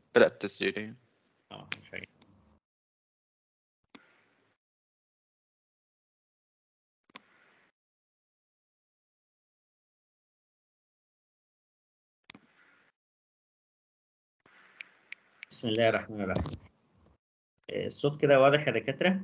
بدأ التسجيل إيه. اه مش هي. بسم الله الرحمن الرحيم آه، الصوت كده واضح يا دكاترة؟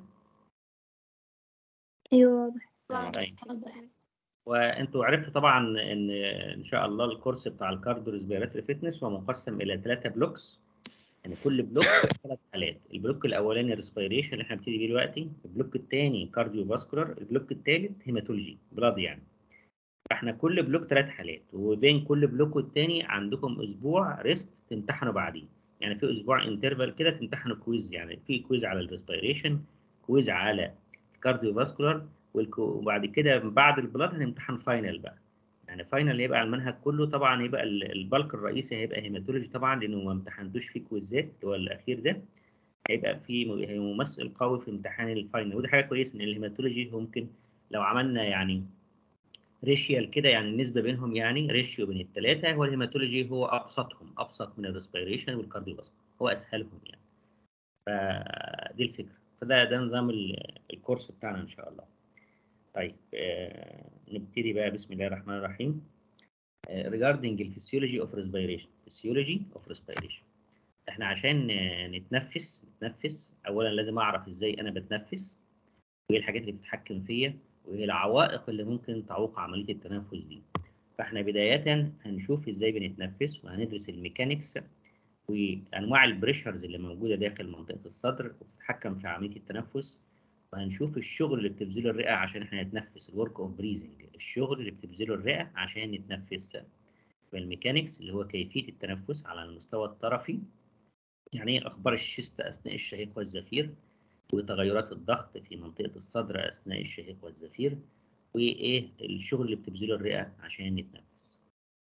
أيوة واضح طيب واضح وانتوا عرفتوا طبعا ان ان شاء الله الكورس بتاع الكارديو ريسبيراتوري فيتنس هو مقسم الى ثلاثه بلوكس يعني كل بلوك ثلاث حالات البلوك الاولاني ريسبيريشن اللي احنا بنبتدي بيه دلوقتي البلوك الثاني كارديو فاسكولار البلوك الثالث هيماتولوجي بلاد يعني فاحنا كل بلوك ثلاث حالات وبين كل بلوك والتاني عندكم اسبوع ريست تمتحنوا بعديه يعني في اسبوع انترفال كده تمتحنوا كويز يعني في كويز على الريسبيريشن كويز على الكارديو فاسكولار والكو- وبعد كده بعد البلاد هنمتحن فاينل بقى يعني فاينل هيبقى على المنهج كله طبعا يبقى ال- البلك الرئيسي هيبقى هيماتولوجي طبعا لانه ما امتحنتوش فيه كويزات اللي هو الاخير ده هيبقى في م- هي ممثل قوي في امتحان الفاينل ودي حاجه كويسه ان الهيماتولوجي ممكن لو عملنا يعني ريشيال كده يعني النسبه بينهم يعني ريشيو بين الثلاثه هو الهيماتولوجي هو ابسطهم ابسط من الريسبيريشن والكارديو هو اسهلهم يعني فدي الفكره فده ده نظام ال- الكورس بتاعنا ان شاء الله طيب آه نبتدي بقى بسم الله الرحمن الرحيم آه regarding the physiology of respiration physiology of respiration احنا عشان آه، نتنفس نتنفس اولا لازم اعرف ازاي انا بتنفس وايه الحاجات اللي بتتحكم فيا وايه العوائق اللي ممكن تعوق عمليه التنفس دي فاحنا بدايه هنشوف ازاي بنتنفس وهندرس الميكانيكس وانواع البريشرز اللي موجوده داخل منطقه الصدر وبتتحكم في عمليه التنفس وهنشوف الشغل اللي بتبذله الرئه عشان احنا نتنفس الورك اوف بريزنج الشغل اللي بتبذله الرئه عشان نتنفس والميكانيكس اللي هو كيفيه التنفس على المستوى الطرفي يعني ايه اخبار الشست اثناء الشهيق والزفير وتغيرات الضغط في منطقه الصدر اثناء الشهيق والزفير وايه الشغل اللي بتبذله الرئه عشان نتنفس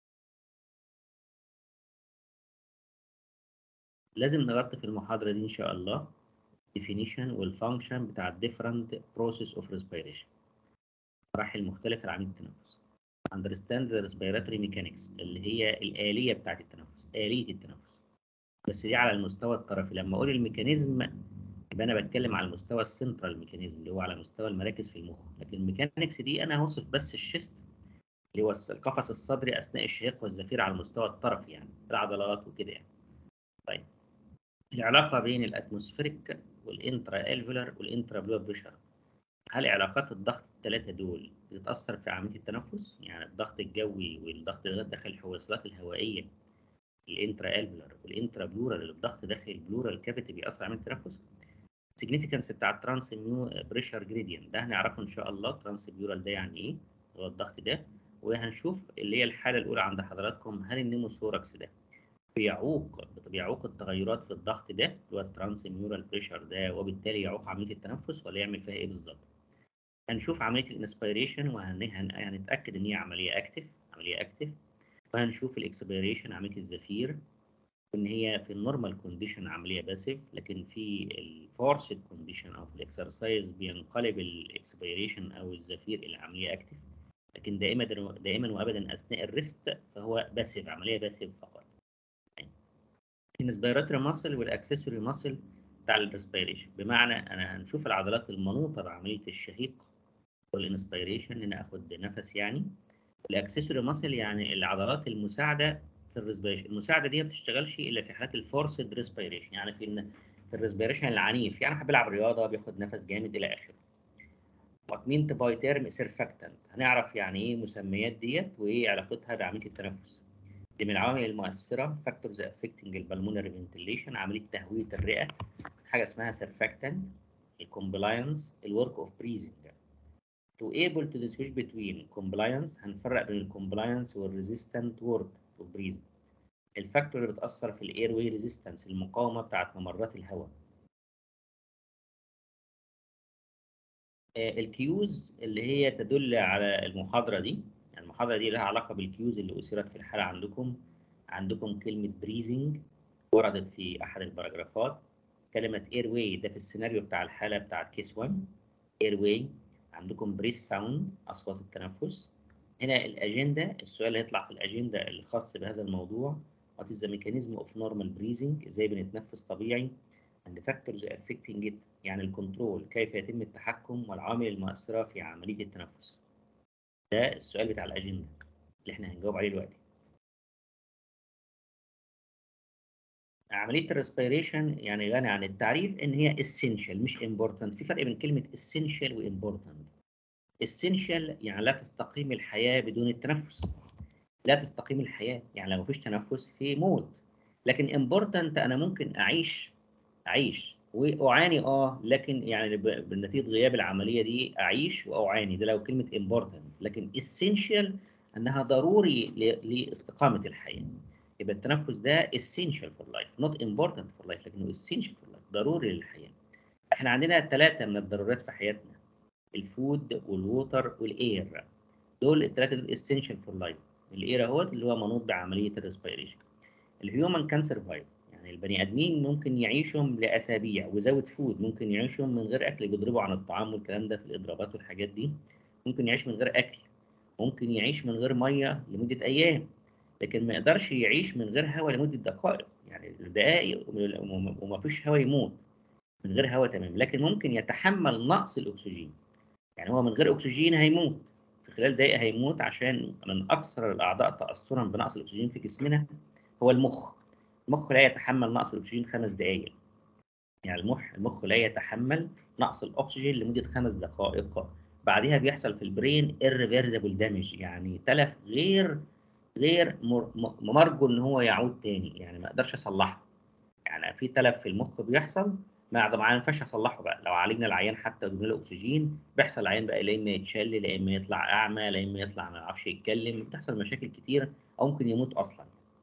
لازم نغطي في المحاضره دي ان شاء الله definition والفانكشن بتاع different process of respiration مراحل مختلفة لعملية التنفس understand the respiratory mechanics اللي هي الآلية بتاعة التنفس آلية التنفس بس دي على المستوى الطرفي لما أقول الميكانيزم يبقى أنا بتكلم على المستوى السنترال ميكانيزم اللي هو على مستوى المراكز في المخ لكن الميكانيكس دي أنا هوصف بس الشيست اللي هو القفص الصدري أثناء الشهيق والزفير على المستوى الطرفي يعني العضلات وكده يعني طيب العلاقة بين الأتموسفيريك والإنترا ألفولار والإنترا بلور بريشر هل علاقات الضغط الثلاثة دول بتتأثر في عملية التنفس؟ يعني الضغط الجوي والضغط داخل الحويصلات الهوائية الانترا ألفولار والإنترا بلورال الضغط داخل البلورال كافيتي بيأثر على عملية التنفس؟ significance بتاع الترانس ميو بريشر جريدينت ده هنعرفه إن شاء الله ترانس بيورال ده يعني إيه؟ هو الضغط ده وهنشوف اللي هي الحالة الأولى عند حضراتكم هل النيموثوركس ده بيعوق بيعوق التغيرات في الضغط ده اللي هو الترانس ميورال بريشر ده وبالتالي يعوق عمليه التنفس ولا يعمل فيها ايه بالظبط هنشوف عمليه الانسبيريشن وهنتاكد ان هي عمليه اكتف عمليه اكتف وهنشوف الاكسبيريشن عمليه الزفير وان هي في النورمال كونديشن عمليه باسيف لكن في الفورسد كونديشن او في الاكسرسايز بينقلب الاكسبيريشن او الزفير الى عمليه اكتف لكن دائما دائما وابدا اثناء الريست فهو باسيف عمليه باسيف فقط الانسبيراتوري ماسل والاكسسوري ماسل بتاع الريسبيريشن بمعنى انا هنشوف العضلات المنوطه بعمليه الشهيق والانسبيريشن ان انا اخد نفس يعني الاكسسوري ماسل يعني العضلات المساعده في الريسبيريشن المساعده دي ما بتشتغلش الا في حالات الفورسد ريسبيريشن يعني في الن- في الريسبيريشن العنيف يعني حد بيلعب رياضه بياخد نفس جامد الى اخره واتمينت باي تيرم سيرفاكتنت هنعرف يعني ايه مسميات ديت وايه علاقتها بعمليه التنفس دي من العوامل المؤثرة factors affecting البلمونري ventilation عملية تهوية الرئة حاجة اسمها surfactant الكومبلاينس الورك اوف breathing to able to distinguish between compliance هنفرق بين الكومبلاينس والresistant work of breathing الفاكتور اللي بتأثر في الاير واي ريزيستنس المقاومة بتاعت ممرات الهواء الكيوز اللي هي تدل على المحاضرة دي يعني المحاضرة دي لها علاقة بالكيوز اللي أثيرت في الحالة عندكم عندكم كلمة بريزنج وردت في أحد البراجرافات كلمة اير واي ده في السيناريو بتاع الحالة بتاعت كيس 1 اير واي عندكم بريس ساوند أصوات التنفس هنا الأجندة السؤال اللي هيطلع في الأجندة الخاص بهذا الموضوع what is the mechanism of normal breathing ازاي بنتنفس طبيعي and factors affecting it يعني الكنترول كيف يتم التحكم والعوامل المؤثرة في عملية التنفس ده السؤال بتاع الأجندة اللي احنا هنجاوب عليه دلوقتي عملية الريسبيريشن يعني غني عن التعريف إن هي essential مش important في فرق بين كلمة essential و important essential يعني لا تستقيم الحياة بدون التنفس لا تستقيم الحياة يعني لو مفيش تنفس في موت لكن important أنا ممكن أعيش أعيش وأعاني أه لكن يعني ب- بنتيجة غياب العملية دي أعيش وأعاني ده لو كلمة important لكن essential أنها ضروري ل- لاستقامة الحياة يبقى التنفس ده essential for life not important for life لكنه essential for life ضروري للحياة احنا عندنا ثلاثة من الضرورات في حياتنا الفود والووتر والاير دول الثلاثة دول essential for life الاير اهوت اللي هو منوط بعملية الريسبيريشن الهيومن كان سرفايف يعني البني ادمين ممكن يعيشوا لاسابيع وزود فود ممكن يعيشوا من غير اكل بيضربوا عن الطعام والكلام ده في الاضرابات والحاجات دي ممكن يعيش من غير اكل ممكن يعيش من غير ميه لمده ايام لكن ما يقدرش يعيش من غير هواء لمده دقائق يعني دقائق وما فيش هواء يموت من غير هواء تمام لكن ممكن يتحمل نقص الاكسجين يعني هو من غير اكسجين هيموت في خلال دقيقه هيموت عشان من اكثر الاعضاء تاثرا بنقص الاكسجين في جسمنا هو المخ المخ لا يتحمل نقص الاكسجين خمس دقائق يعني المخ المخ لا يتحمل نقص الاكسجين لمده خمس دقائق بعدها بيحصل في البرين irreversible damage يعني تلف غير غير مر- م- مرجو ان هو يعود تاني يعني ما اقدرش اصلحه يعني في تلف في المخ بيحصل ما ما ينفعش اصلحه بقى لو عالجنا العيان حتى وجبنا له اكسجين بيحصل العيان بقى لا اما يتشل لا اما يطلع اعمى لا اما يطلع ما يعرفش يتكلم بتحصل مشاكل كتير او ممكن يموت اصلا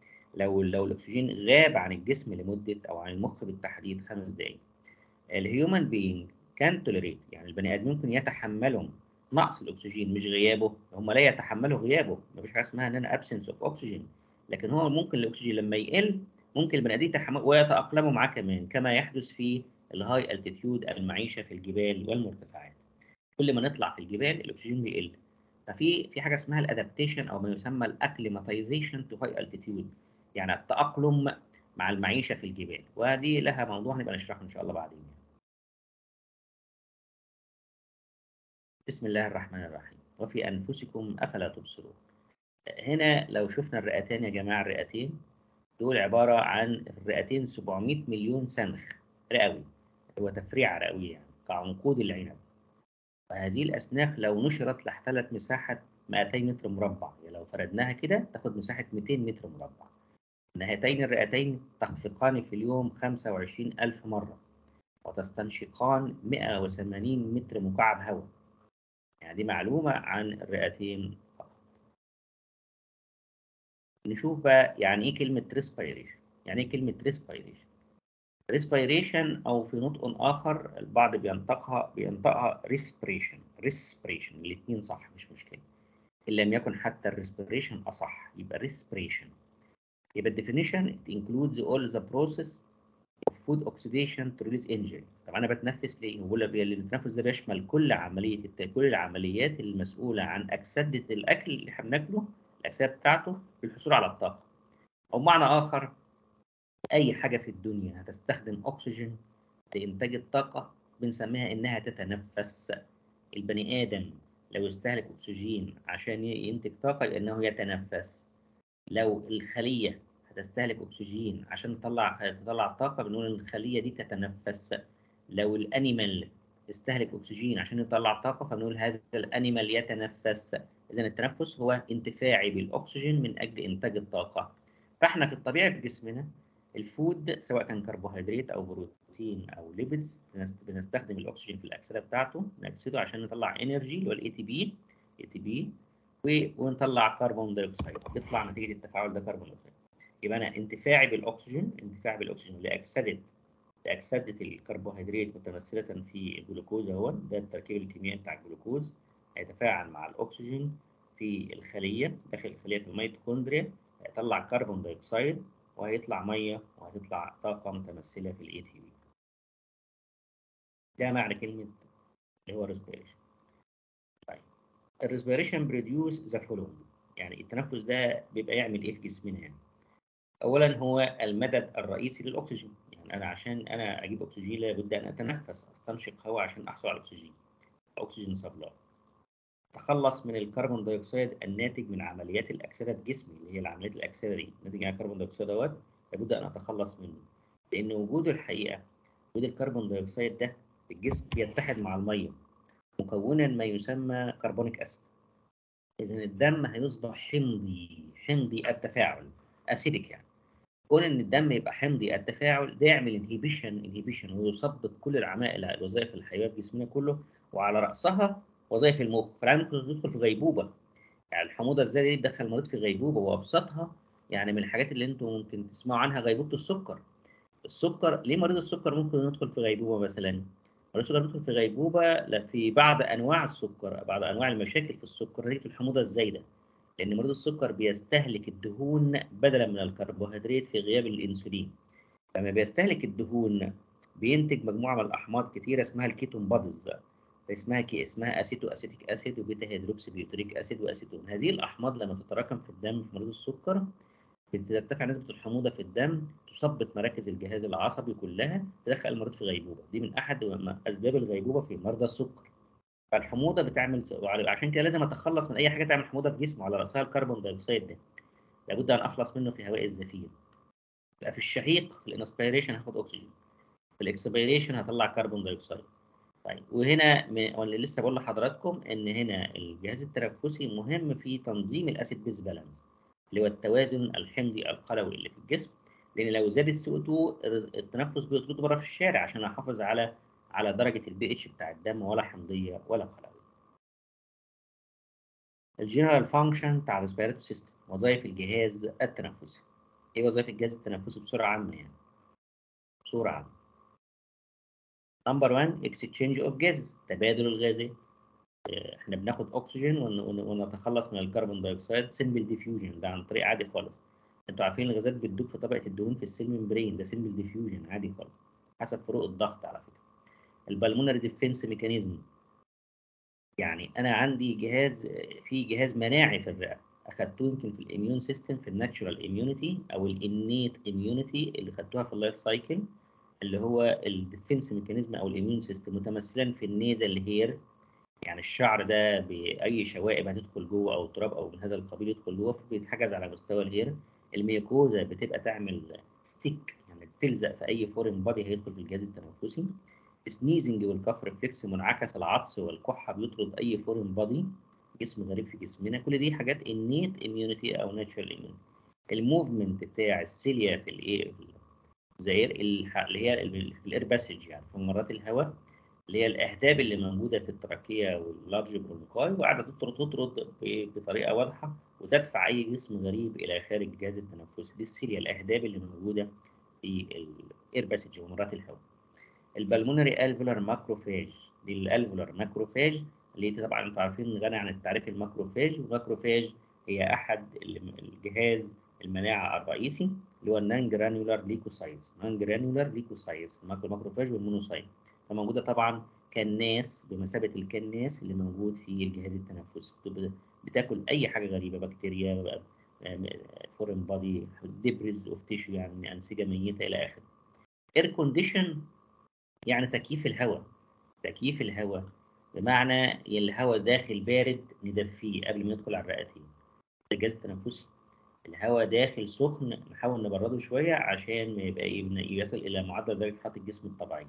لو لو الاكسجين غاب عن الجسم لمده او عن المخ بالتحديد خمس دقائق الهيومن بينج كان توليريت يعني البني ادم ممكن يتحملوا نقص الاكسجين مش غيابه هم لا يتحملوا غيابه مفيش حاجه اسمها ان انا ابسنس اوف اكسجين لكن هو ممكن الاكسجين لما يقل ممكن البني ادم يتحمل ويتاقلموا معاه كمان كما يحدث في الهاي التيتيود المعيشه في الجبال والمرتفعات كل ما نطلع في الجبال الاكسجين بيقل ففي في حاجه اسمها الادابتيشن او ما يسمى الاكليماتيزيشن تو هاي التيتيود يعني التاقلم مع المعيشه في الجبال ودي لها موضوع نبقى نشرحه ان شاء الله بعدين بسم الله الرحمن الرحيم وفي أنفسكم أفلا تبصرون هنا لو شفنا الرئتين يا جماعة الرئتين دول عبارة عن الرئتين 700 مليون سنخ رئوي هو تفريعة رئوية يعني كعنقود العنب فهذه الأسناخ لو نشرت لاحتلت مساحة 200 متر مربع يعني لو فردناها كده تاخد مساحة 200 متر مربع هاتين الرئتين تخفقان في اليوم 25 ألف مرة وتستنشقان 180 متر مكعب هواء يعني دي معلومة عن الرئتين فقط. نشوف بقى يعني إيه كلمة respiration يعني إيه كلمة respiration respiration أو في نطق آخر البعض بينطقها بينطقها respiration respiration الاتنين صح مش مشكلة إن لم يكن حتى الريسبيريشن أصح يبقى respiration يبقى definition it includes all the process of food oxidation to release injury طب انا بتنفس ليه؟ بقول لك التنفس ده بيشمل كل عمليه الت... كل العمليات المسؤوله عن اكسده الاكل اللي احنا بناكله الاجساد بتاعته للحصول على الطاقه او بمعنى اخر اي حاجه في الدنيا هتستخدم اكسجين لانتاج الطاقه بنسميها انها تتنفس البني ادم لو استهلك اكسجين عشان ينتج طاقه لانه يتنفس لو الخليه هتستهلك اكسجين عشان تطلع تطلع طاقه بنقول ان الخليه دي تتنفس لو الانيمال استهلك اكسجين عشان يطلع طاقه فبنقول هذا الانيمال يتنفس اذا التنفس هو انتفاعي بالاكسجين من اجل انتاج الطاقه فاحنا في الطبيعه في جسمنا الفود سواء كان كربوهيدرات او بروتين او ليبيدز بنستخدم الاكسجين في الاكسده بتاعته نكسده عشان نطلع انرجي اللي هو الاي تي بي اي تي بي ونطلع كربون دايوكسيد يطلع نتيجه التفاعل ده كربون دايوكسيد يبقى انا انتفاعي بالاكسجين انتفاعي بالاكسجين لاكسده لاكسده الكربوهيدرات متمثله في الجلوكوز اهو ده التركيب الكيميائي بتاع الجلوكوز هيتفاعل مع الاكسجين في الخليه داخل الخليه في الميتوكوندريا هيطلع كربون دايوكسيد وهيطلع ميه وهتطلع طاقه متمثله في الاي تي بي ده معنى كلمه اللي هو respiration طيب الريسبيريشن بروديوس ذا فولوينج يعني التنفس ده بيبقى يعمل ايه في جسمنا يعني اولا هو المدد الرئيسي للاكسجين يعني انا عشان انا اجيب اكسجين لابد ان اتنفس استنشق هواء عشان احصل على الاكسجين اكسجين سبلاي تخلص من الكربون دايوكسيد الناتج من عمليات الاكسده في جسمي اللي هي العمليات الاكسده دي ناتج عن الكربون دايوكسيد دوت لابد ان اتخلص منه لان وجوده الحقيقه وجود الكربون دايوكسيد ده في الجسم بيتحد مع الميه مكونا ما يسمى كربونيك اسيد اذا الدم هيصبح حمضي حمضي التفاعل اسيدك يعني كون ان الدم يبقى حمضي التفاعل ده يعمل انهيبيشن انهيبيشن ويثبط كل العمائل الوظائف الحيويه في جسمنا كله وعلى راسها وظائف المخ فالعيان ممكن يدخل في غيبوبه يعني الحموضه ازاي دي تدخل المريض في غيبوبه وابسطها يعني من الحاجات اللي انتم ممكن تسمعوا عنها غيبوبه السكر السكر ليه مريض السكر ممكن يدخل في غيبوبه مثلا مريض السكر يدخل في غيبوبه لا في بعض انواع السكر بعض انواع المشاكل في السكر نتيجه الحموضه الزايده لان مريض السكر بيستهلك الدهون بدلا من الكربوهيدرات في غياب الانسولين لما بيستهلك الدهون بينتج مجموعه من الاحماض كتيره اسمها الكيتون بادز اسمها كي اسمها اسيتو اسيتيك اسيد وبيتا هيدروكسي بيوتريك اسيد واسيتون هذه الاحماض لما تتراكم في الدم في مريض السكر بترتفع نسبه الحموضه في الدم تثبط مراكز الجهاز العصبي كلها تدخل المريض في غيبوبه دي من احد اسباب الغيبوبه في مرضى السكر فالحموضه بتعمل عشان كده لازم اتخلص من اي حاجه تعمل حموضه في جسمي على راسها الكربون دايوكسيد ده لابد ان اخلص منه في هواء الزفير يبقى في الشهيق في الانسبيريشن هاخد اكسجين في الاكسبيريشن هطلع كربون دايوكسيد طيب وهنا واللي لسه بقول لحضراتكم ان هنا الجهاز التنفسي مهم في تنظيم الاسيد بيز بالانس اللي هو التوازن الحمضي القلوي اللي في الجسم لان لو زاد السي 2 التنفس بيطرده بره في الشارع عشان احافظ على على درجه البي اتش بتاع الدم ولا حمضيه ولا قلويه. الجنرال فانكشن بتاع الريسبيراتوري سيستم وظائف الجهاز التنفسي. ايه وظائف الجهاز التنفسي بسرعه عامه يعني؟ بصوره عامه. نمبر 1 اكسشينج اوف جازز تبادل الغازات. احنا بناخد اكسجين ونتخلص من الكربون دايوكسيد سيمبل ديفيوجن ده عن طريق عادي خالص. انتوا عارفين الغازات بتدوب في طبقه الدهون في السيل ممبرين ده سيمبل ديفيوجن عادي خالص حسب فروق الضغط على فكره البلمونري ديفنس ميكانيزم يعني انا عندي جهاز في جهاز مناعي في الرئه اخدتوه يمكن في الاميون سيستم في الناتشورال اميونيتي او الانيت اميونيتي اللي خدتوها في اللايف سايكل اللي هو الديفنس ميكانيزم او الاميون سيستم متمثلا في النيزل هير يعني الشعر ده باي شوائب هتدخل جوه او تراب او من هذا القبيل يدخل جوه بيتحجز على مستوى الهير الميكوزا بتبقى تعمل ستيك يعني بتلزق في اي فورين بادي هيدخل في الجهاز التنفسي سنيزنج والكف ريفلكس منعكس العطس والكحه بيطرد اي فورين بادي جسم غريب في جسمنا كل دي حاجات النيت اميونيتي او ناتشرال اميونيتي الموفمنت بتاع السيليا في الايه الزائر اللي هي الاير باسج يعني في ممرات الهواء اللي هي الاهداب اللي موجوده في التراكيه واللارج برونكاي وقاعده تطرد تطرد بطريقه واضحه وتدفع اي جسم غريب الى خارج الجهاز التنفسي دي السيليا الاهداب اللي موجوده في الاير باسج وممرات الهواء البلمونري الفولار ماكروفاج دي الالفولار ماكروفاج اللي طبعا انتوا عارفين غني عن التعريف الماكروفاج والماكروفاج هي احد الجهاز المناعه الرئيسي اللي هو النان جرانيولار ليكوسايتس نان جرانيولار ليكوسايتس الماكروفاج والمونوسايت فموجوده طبعا كالناس بمثابه الكناس اللي موجود في الجهاز التنفسي بتاكل اي حاجه غريبه بكتيريا فورين بادي ديبريز اوف تيشو يعني انسجه ميته الى اخره اير كونديشن يعني تكييف الهواء تكييف الهواء بمعنى الهواء داخل بارد ندفيه قبل ما يدخل على الرئتين الجهاز التنفسي الهواء داخل سخن نحاول نبرده شويه عشان ما يبقى يصل الى معدل درجه حراره الجسم الطبيعي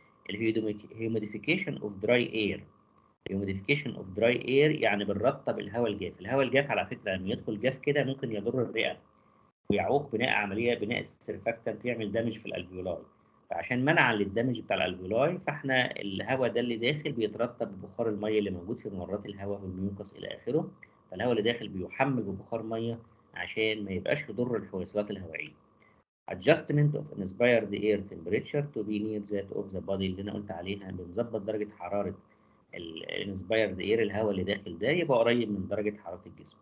الهيوميديفيكيشن اوف دراي اير الهيوميديفيكيشن اوف دراي اير يعني بنرطب الهواء الجاف الهواء الجاف على فكره لما يدخل جاف كده ممكن يضر الرئه ويعوق بناء عمليه بناء السيرفاكتنت يعمل دامج في الالفيولاي فعشان منعا للدمج بتاع الالفيولاي فاحنا الهواء ده اللي داخل بيترطب ببخار الميه اللي موجود في ممرات الهواء والميوكس الى اخره فالهواء اللي داخل بيحمل ببخار ميه عشان ما يبقاش يضر الحويصلات الهوائيه adjustment of inspired air temperature to be near that of the body اللي انا قلت عليها بنظبط درجه حراره الانسبايرد اير الهواء اللي داخل ده يبقى قريب من درجه حراره الجسم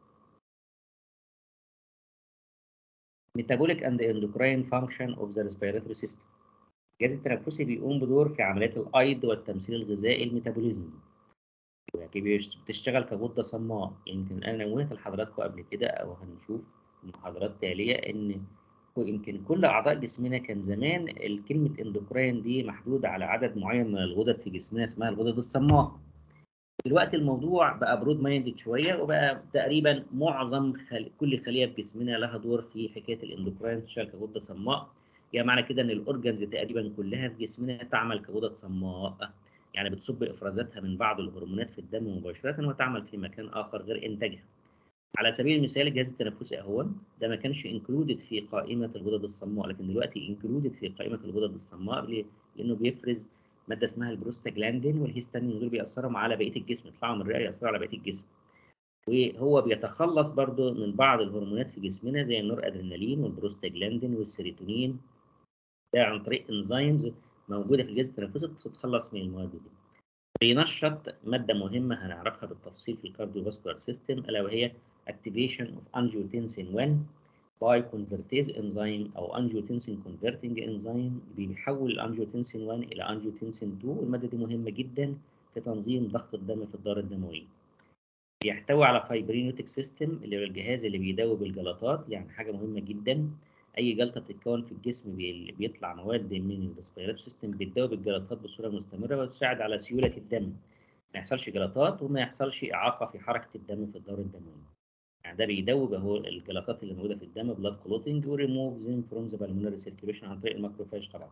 metabolic and endocrine function of the respiratory system الجهاز التنفسي بيقوم بدور في عمليات الايض والتمثيل الغذائي الميتابوليزم بتشتغل كغده صماء يمكن انا نوهت لحضراتكم قبل كده او هنشوف محاضرات تاليه ان ويمكن كل اعضاء جسمنا كان زمان الكلمه اندوكراين دي محدوده على عدد معين من الغدد في جسمنا اسمها الغدد الصماء دلوقتي الموضوع بقى برود مايندد شويه وبقى تقريبا معظم خل... كل خليه في جسمنا لها دور في حكايه الاندوكراين تشتغل كغده صماء يعني معنى كده ان الاورجنز تقريبا كلها في جسمنا تعمل كغدد صماء يعني بتصب افرازاتها من بعض الهرمونات في الدم مباشره وتعمل في مكان اخر غير انتاجها على سبيل المثال الجهاز التنفسي اهو ده ما كانش انكلودد في قائمه الغدد الصماء لكن دلوقتي انكلودد في قائمه الغدد الصماء ليه؟ لانه بيفرز ماده اسمها البروستاجلاندين والهيستامين دول بيأثروا على بقيه الجسم يطلعوا من الرئه يأثروا على بقيه الجسم وهو بيتخلص برضه من بعض الهرمونات في جسمنا زي النور ادرينالين والبروستاجلاندين والسيروتونين ده عن طريق انزيمز موجوده في الجهاز التنفسي بتتخلص من المواد دي بينشط ماده مهمه هنعرفها بالتفصيل في الكارديوفاسكولار سيستم الا وهي activation of angiotensin 1 by convertase enzyme او angiotensin converting enzyme بيحول الانجيوتنسين 1 الى angiotensin 2 والماده دي مهمه جدا في تنظيم ضغط الدم في الدوره الدمويه. بيحتوي على فايبرينوتيك سيستم اللي هو الجهاز اللي بيدوب الجلطات يعني حاجه مهمه جدا اي جلطه بتتكون في الجسم بيطلع مواد من الريسبيراتوري سيستم بتدوب الجلطات بصوره مستمره وتساعد على سيوله الدم ما يحصلش جلطات وما يحصلش اعاقه في حركه الدم في الدوره الدمويه. يعني ده بيدوب اهو الجلطات اللي موجوده في الدم بلاد كلوتنج وريموف زين فروم ذا بالمونري سيركيوليشن عن طريق الماكروفاج طبعا.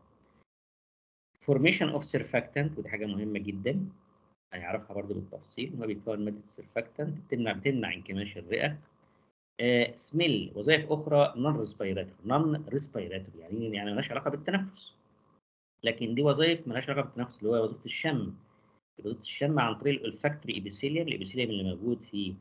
فورميشن اوف سيرفاكتنت ودي حاجه مهمه جدا هنعرفها برضو بالتفصيل هو بيكون ماده السيرفاكتنت بتمنع بتمنع انكماش الرئه. آه سميل وظائف اخرى نون ريسبيراتوري نون ريسبيراتوري يعني يعني مالهاش علاقه بالتنفس. لكن دي وظائف مالهاش علاقه بالتنفس اللي هو وظيفه الشم. وظيفه الشم عن طريق الالفاكتوري ايبيثيليوم الابيثيليوم اللي موجود في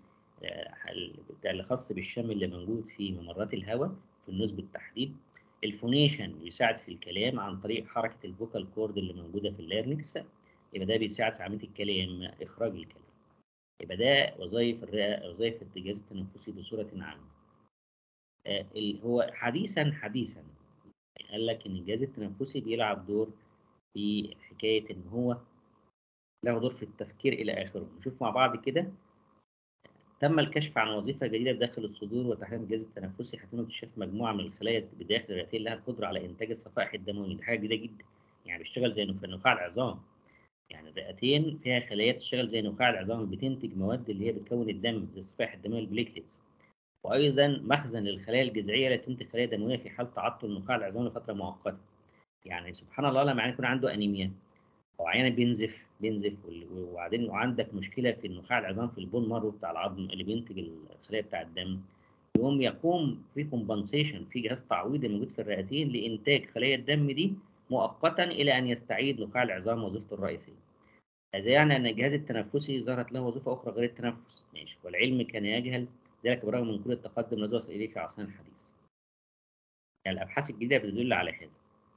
اللي خاص بالشم اللي موجود في ممرات الهواء في النوز بالتحديد الفونيشن بيساعد في الكلام عن طريق حركه الفوكال كورد اللي موجوده في اللارنكس يبقى ده بيساعد في عمليه الكلام اخراج الكلام يبقى ده وظائف الرئه وظائف الجهاز التنفسي بصوره عامه آه هو حديثا حديثا قال لك ان الجهاز التنفسي بيلعب دور في حكايه ان هو له دور في التفكير الى اخره نشوف مع بعض كده تم الكشف عن وظيفة جديدة بداخل الصدور وتحديدا الجهاز التنفسي حيث اكتشاف مجموعة من الخلايا بداخل الرئتين لها القدرة على إنتاج الصفائح الدموية، دي حاجة جديدة جدا، يعني بيشتغل زي نخاع العظام. يعني الرئتين فيها خلايا بتشتغل زي نخاع العظام بتنتج مواد اللي هي بتكون الدم زي الصفائح الدموية البليتلتس. وأيضا مخزن للخلايا الجذعية التي تنتج خلايا دموية في حال تعطل نخاع العظام لفترة مؤقتة. يعني سبحان الله لما يكون عنده أنيميا أو عيان بينزف بينزف وبعدين وعندك مشكله في النخاع العظام في البون مارو بتاع العظم اللي بينتج الخلايا بتاع الدم يقوم يقوم في كومبنسيشن في جهاز تعويضي موجود في الرئتين لانتاج خلايا الدم دي مؤقتا الى ان يستعيد نخاع العظام وظيفته الرئيسيه. هذا يعني ان الجهاز التنفسي ظهرت له وظيفه اخرى غير التنفس، ماشي والعلم كان يجهل ذلك بالرغم من كل التقدم الذي وصل اليه في عصرنا الحديث. يعني الابحاث الجديده بتدل على هذا.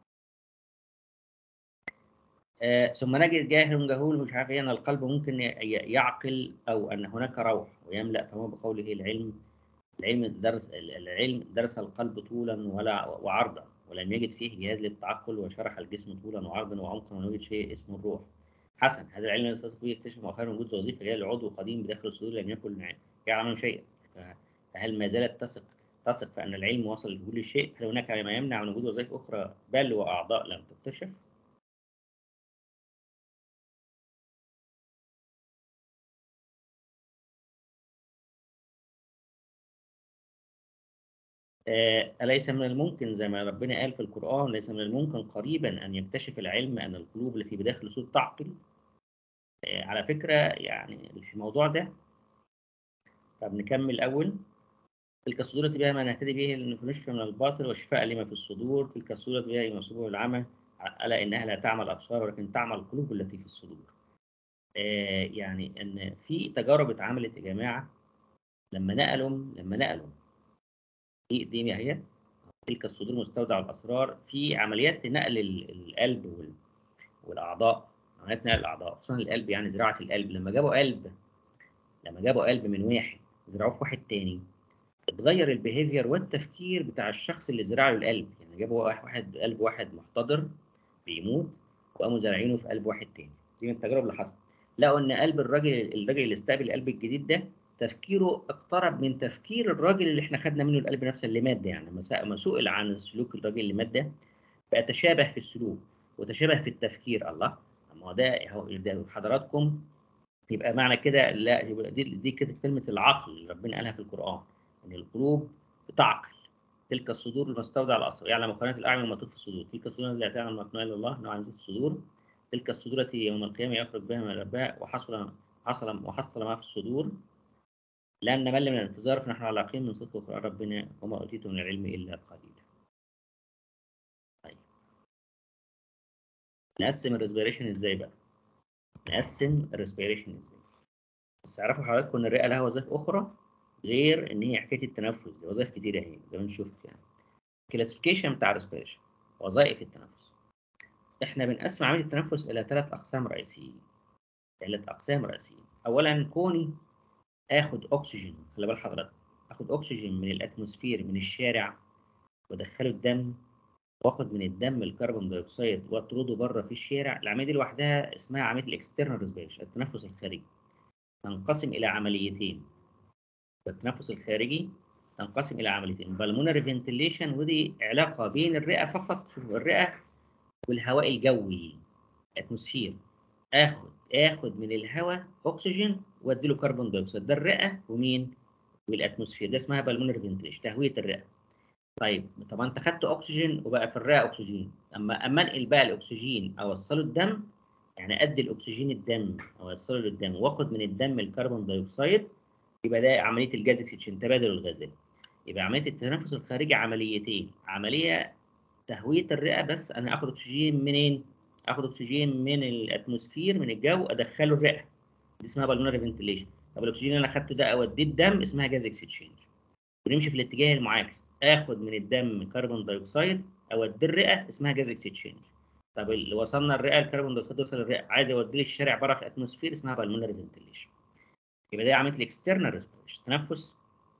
آه ثم نجد جاهل جهول مش عارف ايه ان القلب ممكن يعقل او ان هناك روح ويملا فما بقوله العلم العلم درس العلم درس القلب طولا ولا وعرضا ولم يجد فيه جهاز للتعقل وشرح الجسم طولا وعرضا وعمقا ولم يجد شيء اسمه الروح. حسن هذا العلم يستطيع فيه يكتشف مؤخرا وجود وظيفه هي العضو قديم بداخل الصدور لم يكن يعلم شيئا. فهل ما زالت تثق تثق في ان العلم وصل لكل شيء؟ هل هناك ما يمنع من وجود وظائف اخرى بل واعضاء لم تكتشف؟ أليس من الممكن زي ما ربنا قال في القرآن ليس من الممكن قريبا أن يكتشف العلم أن القلوب التي بداخل الصدور تعقل على فكرة يعني في الموضوع ده طب نكمل الأول تلك الصدور التي بها ما نهتدي به لنشفى من الباطل وشفاء لما في الصدور تلك الصدور التي بها يصيبه العمى ألا إنها لا تعمل الأبصار ولكن تعمل القلوب التي في الصدور يعني أن في تجارب اتعملت يا جماعة لما نقلوا لما نقلوا دي دي هي تلك الصدور مستودع الاسرار في عمليات نقل القلب والاعضاء عمليات نقل الاعضاء خصوصا القلب يعني زراعه القلب لما جابوا قلب لما جابوا قلب من واحد زرعوه في واحد تاني اتغير البيهيفير والتفكير بتاع الشخص اللي زرع له القلب يعني جابوا واحد قلب واحد محتضر بيموت وقاموا زارعينه في قلب واحد تاني دي من التجارب اللي حصلت لقوا ان قلب الراجل الراجل اللي استقبل القلب الجديد ده تفكيره اقترب من تفكير الراجل اللي احنا خدنا منه القلب نفسه اللي مات ده يعني لما سئل عن سلوك الراجل اللي مات ده بقى تشابه في السلوك وتشابه في التفكير الله ما هو ده هو ده حضراتكم يبقى معنى كده لا يبقى دي دي كده كلمه العقل اللي ربنا قالها في القران ان القلوب بتعقل تلك الصدور المستودع الاصل يعلم قناه الاعين المكتوب في الصدور تلك الصدور التي تعلم مكنوها الا الله نوع عن الصدور تلك الصدور التي يوم القيامه يخرج بها من الرباء وحصل حصل وحصل ما في الصدور لأن نمل من الانتظار فنحن على يقين من صدق قرآن ربنا وما أوتيتم من العلم إلا قليلا. طيب. نقسم الريسبيريشن إزاي بقى؟ نقسم الريسبيريشن إزاي؟ بس اعرفوا حضراتكم إن الرئة لها وظائف أخرى غير إن هي حكاية التنفس دي وظائف كتيرة أهي زي ما أنت شفت يعني. الكلاسيفيكيشن بتاع الريسبيريشن وظائف التنفس. إحنا بنقسم عملية التنفس إلى ثلاث أقسام رئيسيين. ثلاث أقسام رئيسيين. أولا كوني اخد اكسجين خلي بال حضرتك اخد اكسجين من الاتموسفير من الشارع وادخله الدم واخد من الدم الكربون دايوكسيد واطرده بره في الشارع العمليه دي لوحدها اسمها عمليه الاكسترنال ريسبيريشن التنفس الخارجي تنقسم الى عمليتين التنفس الخارجي تنقسم الى عمليتين بالمونري فنتيليشن ودي علاقه بين الرئه فقط شوف الرئه والهواء الجوي اتموسفير اخد اخد من الهواء اكسجين وادي له كربون دايوكسيد ده الرئه ومين والاتموسفير ده اسمها بالمونري فنتليشن تهويه الرئه طيب طبعا انت خدت اكسجين وبقى في الرئه اكسجين اما اما انقل بقى الاكسجين اوصله الدم يعني ادي الاكسجين الدم اوصله للدم واخد من الدم الكربون دايوكسيد يبقى ده عمليه الجاز اكسجين تبادل الغازات يبقى عمليه التنفس الخارجي عمليتين عمليه تهويه الرئه بس انا اخد اكسجين منين اخد اكسجين من الاتموسفير من الجو ادخله الرئه دي اسمها بالونري فنتليشن طب الاكسجين اللي انا اخدته ده اوديه الدم اسمها جاز اكسشينج ونمشي في الاتجاه المعاكس اخد من الدم كربون دايوكسيد اوديه الرئه اسمها جاز اكسشينج طب اللي وصلنا الرئه الكربون دايوكسيد يوصل الرئه عايز اوديه الشارع بره في الاتموسفير اسمها بالونري فنتليشن يبقى ده عمليه الاكسترنال ريسبيريشن تنفس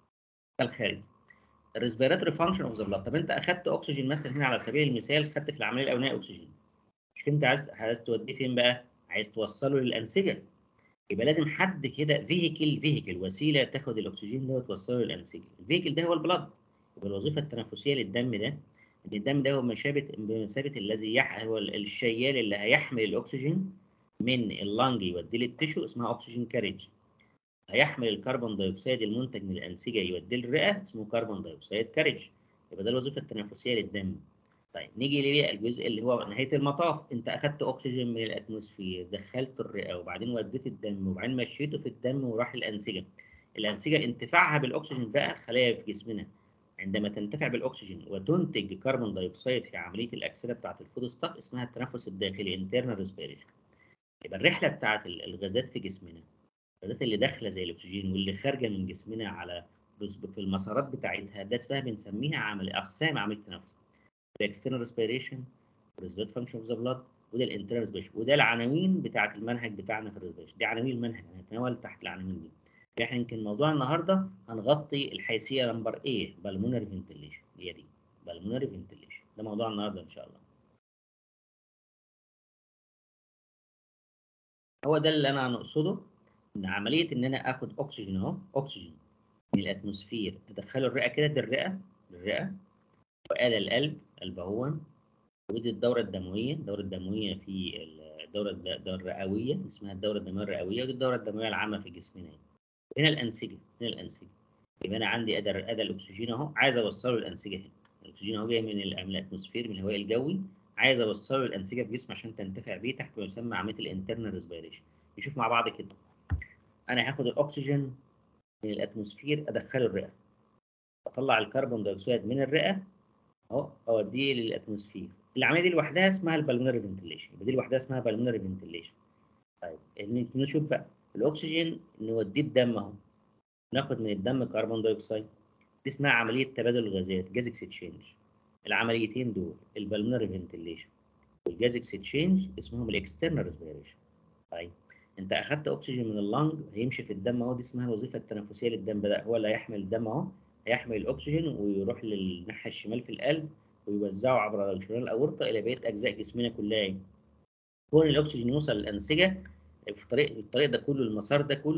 الخارجي الريسبيراتوري فانكشن اوف ذا بلاد طب انت اخدت اكسجين مثلا هنا على سبيل المثال خدت في العمليه الاولانيه اكسجين مش انت عايز عايز توديه فين بقى عايز توصله للانسجه يبقى لازم حد كده فيهيكل فيهيكل وسيله تاخد الاكسجين ده وتوصله للانسجه الفيهيكل ده هو البلد يبقى الوظيفه التنفسيه للدم ده ان الدم ده هو بمثابه بمثابه الذي يح... هو الشيال اللي هيحمل الاكسجين من اللنج يوديه للتشو اسمها اكسجين كاريج هيحمل الكربون دايوكسيد المنتج من الانسجه يوديه للرئه اسمه كربون دايوكسيد كاريج يبقى ده الوظيفه التنفسيه للدم طيب نيجي ليه الجزء اللي هو نهايه المطاف انت اخدت اكسجين من الاتموسفير دخلت الرئه وبعدين وديت الدم وبعدين مشيته في الدم وراح الانسجه الانسجه انتفاعها بالاكسجين بقى خلايا في جسمنا عندما تنتفع بالاكسجين وتنتج كربون دايوكسيد في عمليه الاكسده بتاعه الفود ستوك اسمها التنفس الداخلي انترنال ريسبيريشن يبقى الرحله بتاعه الغازات في جسمنا الغازات اللي داخله زي الاكسجين واللي خارجه من جسمنا على في المسارات بتاعتها ده اسمها بنسميها عمل اقسام عمليه التنفس الاكسترنال ريسبيريشن ريسبيرت فانكشن اوف ذا بلاد وده الانترنال ريسبيريشن وده العناوين بتاعه المنهج بتاعنا في الريسبيريشن دي عناوين المنهج هنتناول تحت العناوين دي احنا يمكن موضوع النهارده هنغطي الحيثيه نمبر ايه بالمونري فنتليشن هي دي بالمونري فنتليشن ده موضوع النهارده ان شاء الله هو ده اللي انا نقصده ان عمليه ان انا اخد اكسجين اهو اكسجين من الاتموسفير ادخله الرئه كده دي الرئه الرئه وآل القلب البهون ودي الدورة الدموية الدورة الدموية في الدورة الدورة الرئوية اسمها الدورة الدموية الرئوية ودي الدورة الدموية العامة في جسمنا هنا الأنسجة هنا الأنسجة يبقى أنا عندي أدى أدى الأكسجين أهو عايز أوصله للأنسجة هنا الأكسجين أهو جاي من الأتموسفير من الهواء الجوي عايز أوصله للأنسجة في الجسم عشان تنتفع بيه تحت ما يسمى عملية الانترنال ريسبيريشن نشوف مع بعض كده أنا هاخد الأكسجين من الأتموسفير أدخله الرئة أطلع الكربون دايوكسيد من الرئة اهو اوديه للاتموسفير العمليه دي لوحدها اسمها البلمونري فنتليشن يبقى دي لوحدها اسمها بالمونري فنتليشن طيب نشوف بقى الاكسجين نوديه الدم اهو ناخد من الدم كربون دايوكسيد دي اسمها عمليه تبادل الغازات جاز اكسشينج العمليتين دول البلمونري فنتليشن والجاز اكسشينج اسمهم الاكسترنال ريسبيريشن طيب انت اخدت اكسجين من اللنج هيمشي في الدم اهو دي اسمها الوظيفه التنفسيه للدم ده هو اللي هيحمل الدم اهو هيحمل الاكسجين ويروح للناحيه الشمال في القلب ويوزعه عبر الشريان الاورطه الى بقيه اجزاء جسمنا كلها كون الاكسجين يوصل للانسجه في الطريق الطريق ده كله المسار ده كله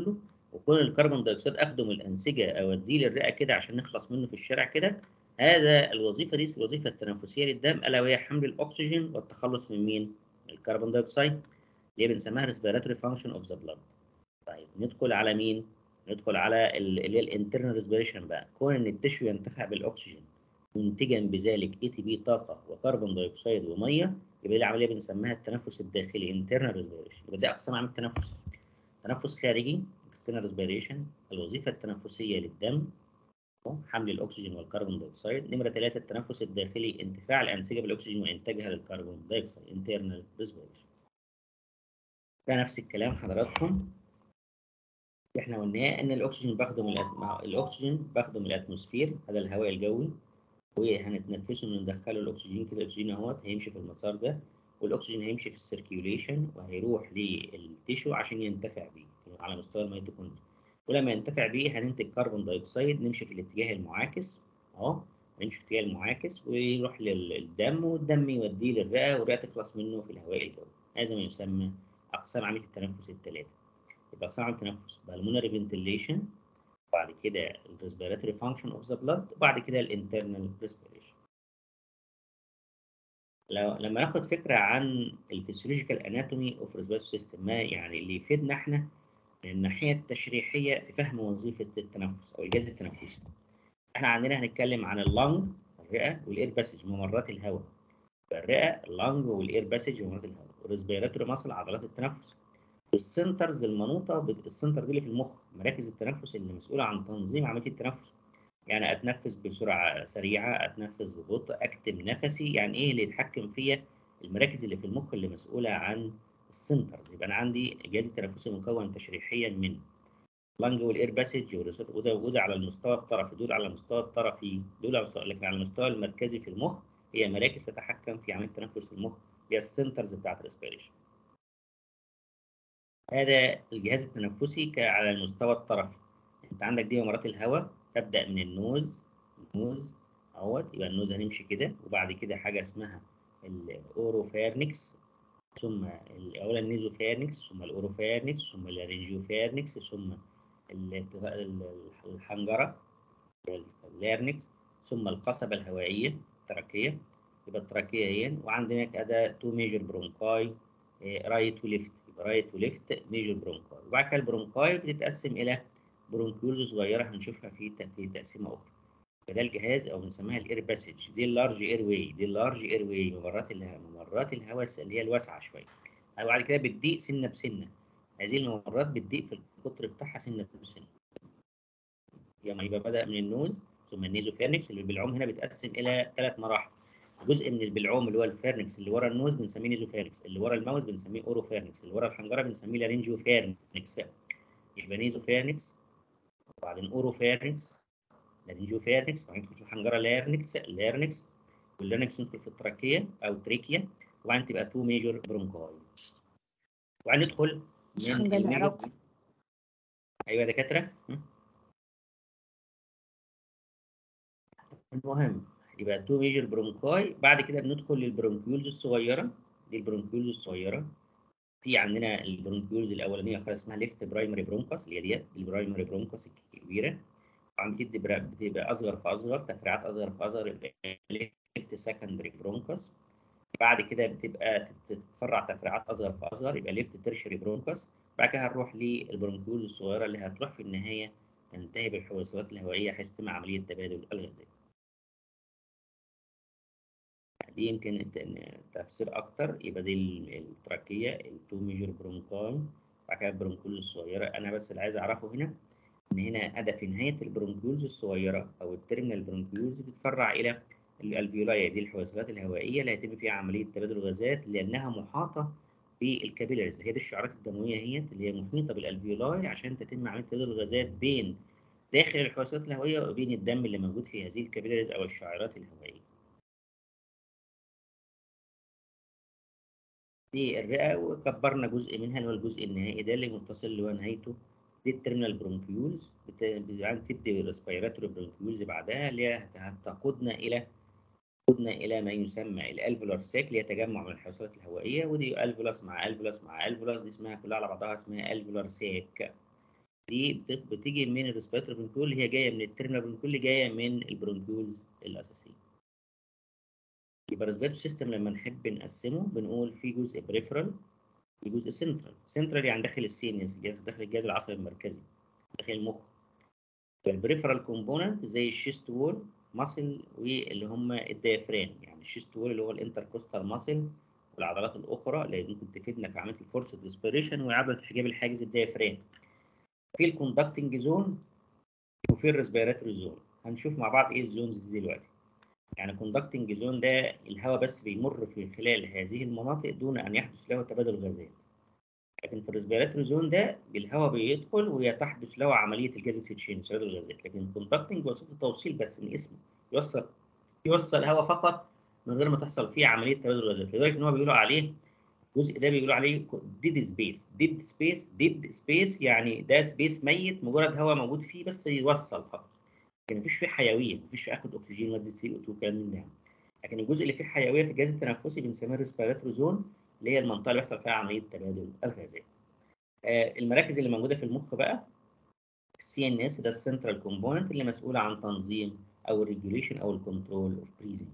وكون الكربون دايوكسيد اخده من الانسجه اوديه للرئه كده عشان نخلص منه في الشارع كده هذا الوظيفه دي الوظيفه التنفسيه للدم الا وهي حمل الاكسجين والتخلص من مين؟ الكربون دايوكسيد اللي بنسميها respiratory function of the blood. طيب ندخل على مين؟ ندخل على اللي هي الانترنال ريسبيريشن بقى كون ان التشو ينتفع بالاكسجين منتجا بذلك اي تي بي طاقه وكربون دايوكسيد وميه يبقى دي عمليه بنسميها التنفس الداخلي انترنال ريسبيريشن يبقى دي اقسام عمليه التنفس تنفس خارجي اكسترنال ريسبيريشن الوظيفه التنفسيه للدم حمل الاكسجين والكربون دايوكسيد نمره ثلاثه التنفس الداخلي انتفاع الانسجه بالاكسجين وانتاجها للكربون دايوكسيد انترنال ريسبيريشن ده نفس الكلام حضراتكم احنا قلناه ان الاكسجين باخده من الأت... الاكسجين باخده من الاتموسفير هذا الهواء الجوي وهنتنفسه ندخله الاكسجين كده الاكسجين اهوت هيمشي في المسار ده والاكسجين هيمشي في السيركيوليشن وهيروح للتيشو عشان ينتفع بيه على مستوى الميتوكوندريا ولما ينتفع بيه هننتج كربون دايوكسيد نمشي في الاتجاه المعاكس اهو نمشي في الاتجاه المعاكس ويروح للدم والدم يوديه للرئه والرئه تخلص منه في الهواء الجوي هذا ما يسمى اقسام عمليه التنفس الثلاثه يبقى اقسام عمليه التنفس بالمونري فنتيليشن بعد كده الريسبيراتوري فانكشن اوف ذا بلاد وبعد كده الانترنال ريسبيريشن لو لما ناخد فكره عن الفسيولوجيكال اناتومي اوف ريسبيراتوري سيستم ما يعني اللي يفيدنا احنا من الناحيه التشريحيه في فهم وظيفه التنفس او الجهاز التنفسي احنا عندنا هنتكلم عن اللنج الرئه والاير باسج ممرات الهواء الرئه اللنج والاير باسج ممرات الهواء والريسبيراتوري ماسل عضلات التنفس والسنترز المنوطه بالسنتر دي اللي في المخ مراكز التنفس اللي مسؤوله عن تنظيم عمليه التنفس يعني اتنفس بسرعه سريعه اتنفس ببطء اكتم نفسي يعني ايه اللي يتحكم فيا المراكز اللي في المخ اللي مسؤوله عن السنترز يبقى انا عندي الجهاز التنفسي مكون تشريحيا من لانج والاير باسج وده وده على المستوى الطرفي دول على المستوى الطرفي دول على لكن على المستوى المركزي في المخ هي مراكز تتحكم في عمليه التنفس في المخ هي السنترز بتاعت الريسبيريشن هذا الجهاز التنفسي على المستوى الطرفي انت عندك دي ممرات الهواء تبدا من النوز النوز اهوت يبقى النوز هنمشي كده وبعد كده حاجه اسمها الاوروفارنكس ثم اولا النيزوفارنكس ثم الاوروفارنكس ثم اللارنجيوفارنكس ثم الحنجره اللارنكس ثم القصبه الهوائيه التراكيه يبقى التراكيه هي وعندنا كده تو ميجر برونكاي رايت وليفت رايت وليفت ميجر برونكاي وبعد كده البرونكاي بتتقسم الى برونكيولز صغيره هنشوفها في في تقسيمه اخرى فده الجهاز او بنسميها الاير باسج دي اللارج اير واي دي اللارج اير واي ممرات الهواء ممرات الهواء اللي هي الواسعه شويه وبعد كده بتضيق سنه بسنه هذه الممرات بتضيق في القطر بتاعها سنه بسنه يعني يبقى بدا من النوز ثم النيزوفيرنكس اللي بالعوم هنا بيتقسم الى ثلاث مراحل جزء من البلعوم اللي هو الفيرنكس اللي ورا النوز بنسميه نيزوفيرنكس اللي ورا الماوس بنسميه اوروفيرنكس اللي ورا الحنجره بنسميه لارنجيوفيرنكس يبقى نيزوفيرنكس وبعدين اوروفيرنكس لارنجيوفيرنكس وبعدين ندخل في الحنجره لارنكس لارنكس واللارنكس ندخل في التراكيه او تريكيا وبعدين تبقى تو ميجور برونكاي وبعدين ندخل من الميجور ايوه يا دكاتره المهم يبقى تو ميجر برونكاي بعد كده بندخل للبرونكيولز الصغيره دي البرونكيولز الصغيره في عندنا البرونكيولز الاولانيه خالص اسمها ليفت برايمري برونكاس اللي هي ديت البرايمري برونكاس الكبيره وعم بتبقى بتبقى اصغر فاصغر تفريعات اصغر فاصغر ليفت سكندري برونكاس بعد كده بتبقى تتفرع تفريعات اصغر فاصغر يبقى ليفت ترشري برونكاس بعد كده هنروح للبرونكيولز الصغيره اللي هتروح في النهايه تنتهي بالحويصلات الهوائيه حيث تتم عمليه تبادل الغازات دي يمكن تفسير اكتر يبقى دي التراكيه التو ميجر برونكاي بعد كده البرونكيولز الصغيره انا بس اللي عايز اعرفه هنا ان هنا هدف نهايه البرونكيولز الصغيره او الترمينال برونكيولز بتتفرع الى الالفيولاي دي الحويصلات الهوائيه اللي هيتم فيها عمليه تبادل الغازات لانها محاطه بالكابيلاريز هي دي الشعرات الدمويه هي اللي هي محيطه بالالفيولاي عشان تتم عمليه تبادل الغازات بين داخل الحويصلات الهوائيه وبين الدم اللي موجود في هذه الكابيلاريز او الشعيرات الهوائيه دي الرئه وكبرنا جزء منها اللي هو الجزء النهائي ده اللي متصل اللي هو نهايته دي الترمينال برونكيولز بتدي ريسبيراتوري برونكيولز بعدها اللي هي هتقودنا الى تقودنا الى ما يسمى الالفولار ساك اللي هي تجمع من الحصوات الهوائيه ودي الفولاس مع الفولاس مع الفولاس دي اسمها كلها على بعضها اسمها الفولار ساك دي بت- بتيجي من الريسبيراتوري برونكيول اللي هي جايه من الترمينال برونكيول اللي جايه من البرونكيولز الاساسيه يبقى الريسبيراتوري سيستم لما نحب نقسمه بنقول في جزء بريفرال في جزء سنترال سنترال يعني داخل السينيس داخل الجهاز العصبي المركزي داخل المخ البريفرال كومبوننت زي الشيست وول ماسل واللي هم الديافرام يعني الشيست وول اللي هو الانتركوستال ماسل والعضلات الاخرى اللي ممكن تفيدنا في عمليه الفورس ريسبيريشن وعضله حجاب الحاجز الديافرام في الكوندكتنج زون وفي الريسبيراتوري زون هنشوف مع بعض ايه الزونز دي دلوقتي يعني كوندكتنج زون ده الهواء بس بيمر في خلال هذه المناطق دون ان يحدث له تبادل غازات لكن في الريسبيراتوري زون ده الهواء بيدخل وتحدث له عمليه الجاز اكسشينج تبادل الغازات لكن الكوندكتنج وسيله توصيل بس من اسمه يوصل يوصل هواء فقط من غير ما تحصل فيه عمليه تبادل الغازات لدرجه ان هو بيقولوا عليه الجزء ده بيقولوا عليه ديد سبيس ديد سبيس ديد سبيس يعني ده سبيس ميت مجرد هواء موجود فيه بس يوصل فقط لكن مفيش فيه حيويه مفيش فيه اخد اكسجين ماده سي او 2 كلام من ده لكن الجزء اللي فيه حيويه في الجهاز التنفسي بنسميه الريسبيراتوري زون اللي هي المنطقه اللي بيحصل فيها عمليه تبادل الغازات آه المراكز اللي موجوده في المخ بقى السي ان اس ده السنترال كومبوننت اللي مسؤول عن تنظيم او الريجوليشن او الكنترول اوف بريزنج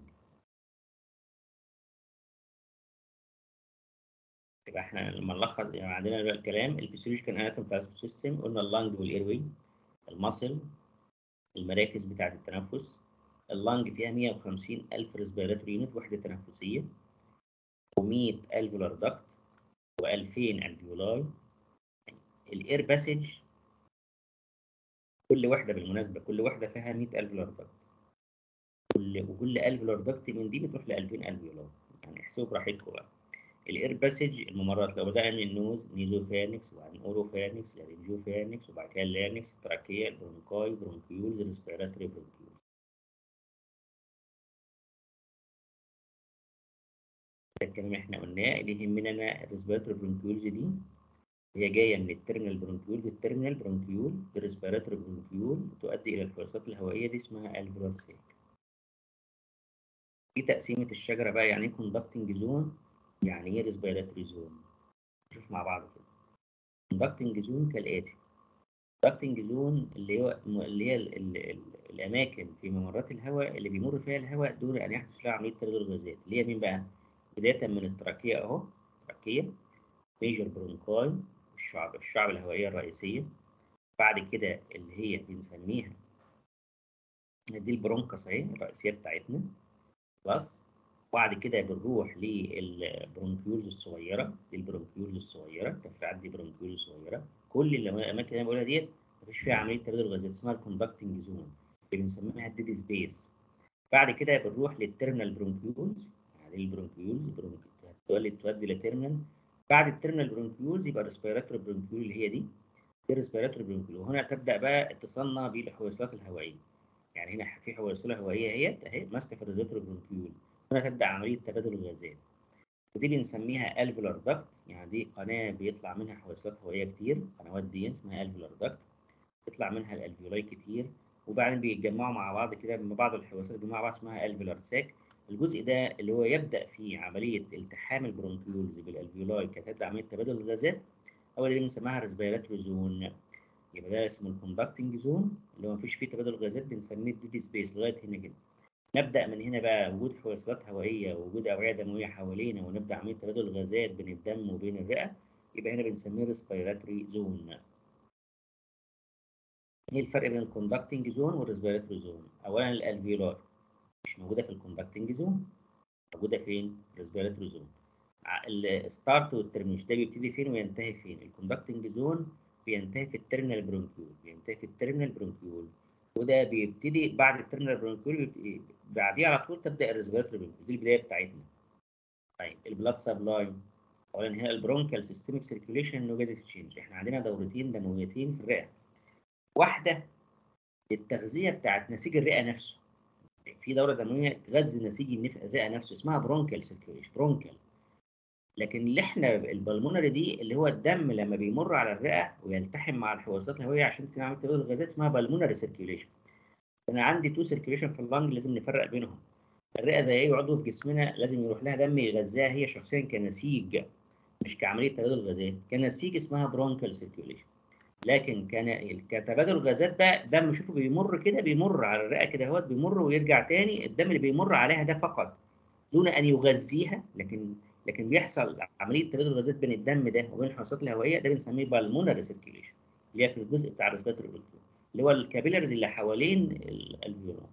يبقى احنا لما نلخص يعني عندنا بقى الكلام الفسيولوجيكال اناتوم بتاع السيستم قلنا اللانج والايروي الماسل المراكز بتاعه التنفس اللانج فيها 150 ألف ريسبيراتوري يونت وحدة تنفسية و100 ألفولار داكت و2000 ألفيولاي الاير باسج كل واحدة بالمناسبة كل واحدة فيها 100 ألفولار داكت كل وكل ألفولار داكت من دي بتروح ل 2000 ألفيولاي يعني احسبوا براحتكم بقى الاير باسج الممرات لو بدأنا من النوز نيزوفارنكس وبعدين اوروفارنكس لارنجوفارنكس وبعد كده اللارنكس تراكية برونكاي برونكيولز ريسبيراتوري برونكيولز ده الكلام احنا قلناه اللي يهمنا انا الريسبيراتوري برونكيولز دي هي جايه من الترمينال برونكيول الترمينال برونكيول الريسبيراتوري برونكيول تؤدي الى الحويصلات الهوائيه دي اسمها الفولار سيك في تقسيمه الشجره بقى يعني ايه كوندكتنج زون يعني ايه ريسبيراتوري زون نشوف مع بعض كده كوندكتنج زون كالاتي كوندكتنج زون اللي هو اللي هي ال ال ال الاماكن في ممرات الهواء اللي بيمر فيها الهواء دون ان يحدث لها عمليه تبادل الغازات اللي هي مين بقى بدايه من التراكيه اهو تراكيه ميجر برونكاي الشعب الشعب الهوائيه الرئيسيه بعد كده اللي هي بنسميها دي البرونكس اهي الرئيسيه بتاعتنا خلاص وبعد كده بنروح للبرونكيولز الصغيره دي البرونكيولز الصغيره التفريعات دي برونكيولز صغيره كل الاماكن اللي انا بقولها ديت مفيش فيها عمليه تبادل غازات اسمها الكوندكتنج زون اللي بنسميها الديد سبيس بعد كده بنروح للترمينال برونكيولز يعني البرونكيولز تؤدي تؤدي لترمينال بعد الترمينال برونكيولز يبقى الريسبيراتوري برونكيول اللي هي دي دي الريسبيراتوري برونكيول وهنا تبدا بقى اتصالنا بالحويصلات الهوائيه يعني هنا في حويصله هوائيه اهيت اهي ماسكه في الريسبيراتوري برونكيول هنا تبدا عمليه تبادل الغازات ودي بنسميها الفولار داكت يعني دي قناه بيطلع منها حويصلات هوائيه كتير قنوات دي اسمها الفولار داكت بيطلع منها الالفيولاي كتير وبعدين بيتجمعوا مع بعض كده لما بعض الحويصلات يتجمعوا مع بعض اسمها الفولار ساك الجزء ده اللي هو يبدا فيه عمليه التحام البرونكيولز بالالفيولاي كتبدا عمليه تبادل الغازات او اللي بنسميها ريسبيراتوري زون يبقى ده اسمه الكوندكتنج زون اللي هو مفيش فيه تبادل غازات بنسميه الديد سبيس لغايه هنا كده نبدا من هنا بقى وجود حويصلات هوائيه ووجود اوعيه دمويه حوالينا ونبدا عمليه تبادل الغازات بين الدم وبين الرئه يبقى هنا بنسميه ريسبيراتوري زون ايه الفرق بين الكوندكتنج زون والريسبيراتوري زون اولا الالفيولار مش موجوده في الكوندكتنج زون موجوده فين الريسبيراتوري زون الستارت والترميش ده بيبتدي فين وينتهي فين الكوندكتنج زون بينتهي في الترمينال برونكيول بينتهي في الترمينال برونكيول وده بيبتدي بعد الترمينال برونكيول بعديه على طول تبدا الريسبيراتوري برونكيول دي البدايه بتاعتنا طيب البلاد سبلاي اولا هنا البرونكال سيستميك سيركيوليشن نو جاز اكسشينج احنا عندنا دورتين دمويتين في الرئه واحده للتغذيه بتاعت نسيج الرئه نفسه في دوره دمويه تغذي نسيج الرئه نفسه اسمها برونكال سيركيوليشن برونكال لكن اللي احنا البلمونري دي اللي هو الدم لما بيمر على الرئه ويلتحم مع الحويصلات الهوائيه عشان تعمل تبادل الغازات اسمها بالمونري سيركيوليشن انا عندي تو سيركيوليشن في اللنج لازم نفرق بينهم الرئه زي اي عضو في جسمنا لازم يروح لها دم يغذاها هي شخصيا كنسيج مش كعمليه تبادل غازات كنسيج اسمها برونكال سيركيوليشن لكن كان كتبادل الغازات بقى دم شوفوا بيمر كده بيمر على الرئه كده اهوت بيمر ويرجع تاني الدم اللي بيمر عليها ده فقط دون ان يغذيها لكن لكن بيحصل عمليه تبادل الغازات بين الدم ده وبين الحصوات الهوائيه ده بنسميه بالمونري سيركيوليشن اللي هي في الجزء بتاع الريسبيرتوري اللي هو الكابيلاريز اللي حوالين الالفيولار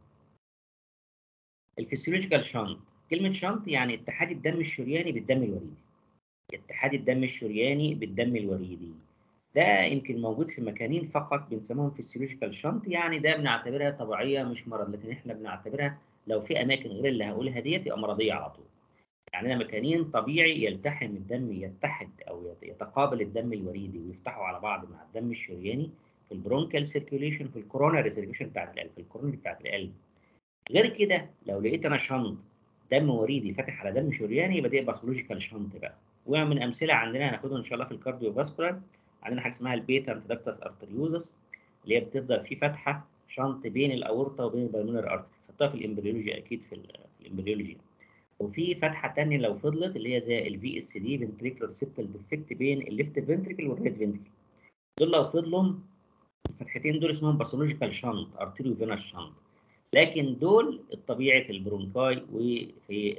الفسيولوجيكال شانت كلمه شانت يعني اتحاد الدم الشرياني بالدم الوريدي اتحاد الدم الشرياني بالدم الوريدي ده يمكن موجود في مكانين فقط بنسميهم فيسيولوجيكال شنط يعني ده بنعتبرها طبيعيه مش مرض لكن احنا بنعتبرها لو في اماكن غير اللي هقولها ديت يبقى مرضيه على طول. يعني انا مكانين طبيعي يلتحم الدم يتحد او يتقابل الدم الوريدي ويفتحوا على بعض مع الدم الشرياني في البرونكال سيركيوليشن في الكوروناري سيركيوليشن بتاعت القلب في الكورونري بتاعت القلب. غير كده لو لقيت انا شنط دم وريدي فاتح على دم شرياني يبقى دي باثولوجيكال شنط بقى. ومن امثله عندنا هناخدها ان شاء الله في الكارديو فاسكولار عندنا حاجه اسمها البيتا انتدكتس ارتريوزس اللي هي بتفضل في فتحه شنط بين الاورطه وبين البلمونر ارتري خدتها في الامبريولوجي اكيد في, في الامبريولوجي وفي فتحه ثانيه لو فضلت اللي هي زي الفي اس دي فنتريكولار سيبتال ديفكت بين الليفت فنتريكل والرايت فنتريكل دول لو فضلوا الفتحتين دول اسمهم باثولوجيكال شنط ارتيريو فينس شنط لكن دول الطبيعي في البرونكاي وفي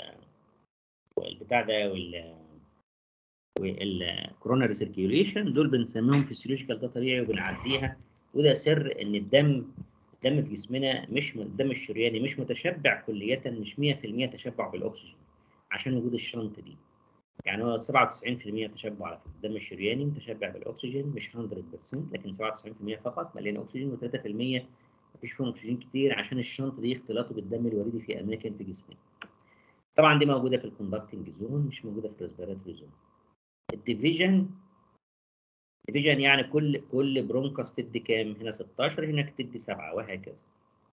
البتاع ده وال والكوروناري سيركيوليشن دول بنسميهم فيسيولوجيكال ده طبيعي وبنعديها وده سر ان الدم الدم في جسمنا مش الدم الشرياني مش متشبع كلية مش 100% تشبع بالاكسجين عشان وجود الشنط دي يعني هو 97% تشبع على فكره الدم الشرياني متشبع بالاكسجين مش 100% لكن 97% فقط مليان اكسجين و3% مفيش فيهم اكسجين كتير عشان الشنط دي اختلاطه بالدم الوريدي في اماكن في جسمنا طبعا دي موجوده في الكوندكتنج زون مش موجوده في الريسبيراتوري زون الديفيجن ديفيجن يعني كل كل برونكاس تدي كام؟ هنا 16 هناك تدي 7 وهكذا.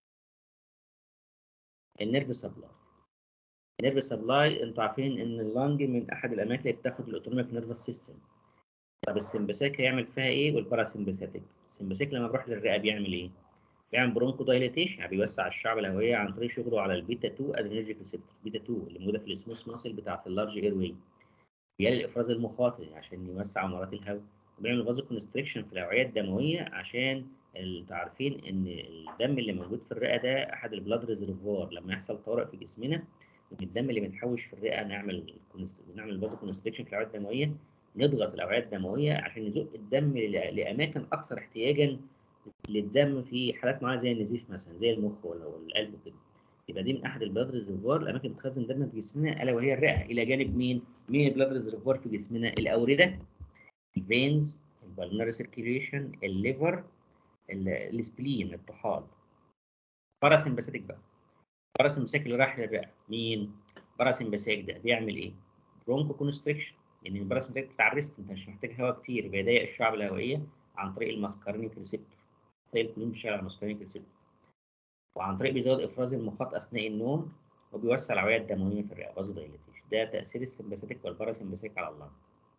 النيرف سبلاي النيرف سبلاي انتوا عارفين ان اللنج من احد الاماكن اللي بتاخد الاوتونوميك نيرفس سيستم. طب السمباثيك هيعمل فيها ايه والباراسمباثيك؟ السمباثيك لما بيروح للرئه بيعمل ايه؟ بيعمل برونكو دايليتيشن يعني بيوسع الشعب الهوائيه عن طريق شغله على البيتا 2 ادرينرجيك ريسبتور بيتا 2 اللي موجوده في السموث ماسل بتاعت اللارج اير واي. بيقلل الافراز المخاطي عشان يوسع عمارات الهواء وبيعمل فازو كونستريكشن في الاوعيه الدمويه عشان انتوا عارفين ان الدم اللي موجود في الرئه ده احد البلاد ريزرفوار لما يحصل طوارئ في جسمنا من الدم اللي بيتحوش في الرئه نعمل نعمل فازو كونستريكشن في الاوعيه الدمويه نضغط الاوعيه الدمويه عشان نزق الدم لاماكن اكثر احتياجا للدم في حالات معينه زي النزيف مثلا زي المخ ولا القلب وكده يبقى دي من احد البلاد ريزرفوار الاماكن اللي بتخزن دم في جسمنا الا وهي الرئه الى جانب مين؟ مين البلاد ريزرفوار في جسمنا؟ الاورده الفينز البالمونري سيركيوليشن الليفر السبلين الطحال باراسمباثيك بقى باراسمباثيك اللي راح للرئه مين؟ باراسمباثيك ده بيعمل ايه؟ برونكو كونستريكشن لان يعني الباراسمباثيك بتاع الريست انت مش محتاج هواء كتير بيضايق الشعب الهوائيه عن طريق الماسكارينيك ريسبتور طيب الكلين بيشتغل على الماسكارينيك ريسبتور وعن طريق بيزود افراز المخاط اثناء النوم وبيوسع الاوعيه الدمويه في الرئه فازو دايليتيشن ده تاثير السمباثيك والباراسمباثيك على اللنج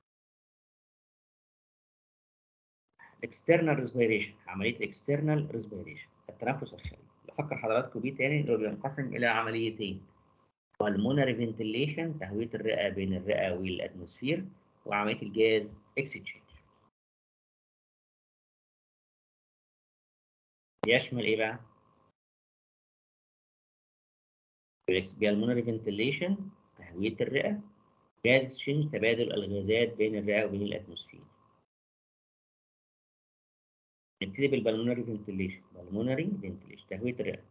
اكسترنال ريسبيريشن عمليه الاكسترنال ريسبيريشن التنفس الخارجي بفكر حضراتكم بيه تاني انه بينقسم الى عمليتين pulmonary ventilation تهويه الرئه بين الرئه والاتموسفير وعمليه الجاز اكسشينج يشمل ايه بقى؟ pulmonary ventilation تهويه الرئه جاز اكسشينج تبادل الغازات بين الرئه وبين الاتموسفير نبتدي بالبلمونري فنتليشن بالمونري فنتليشن تهويه الرئه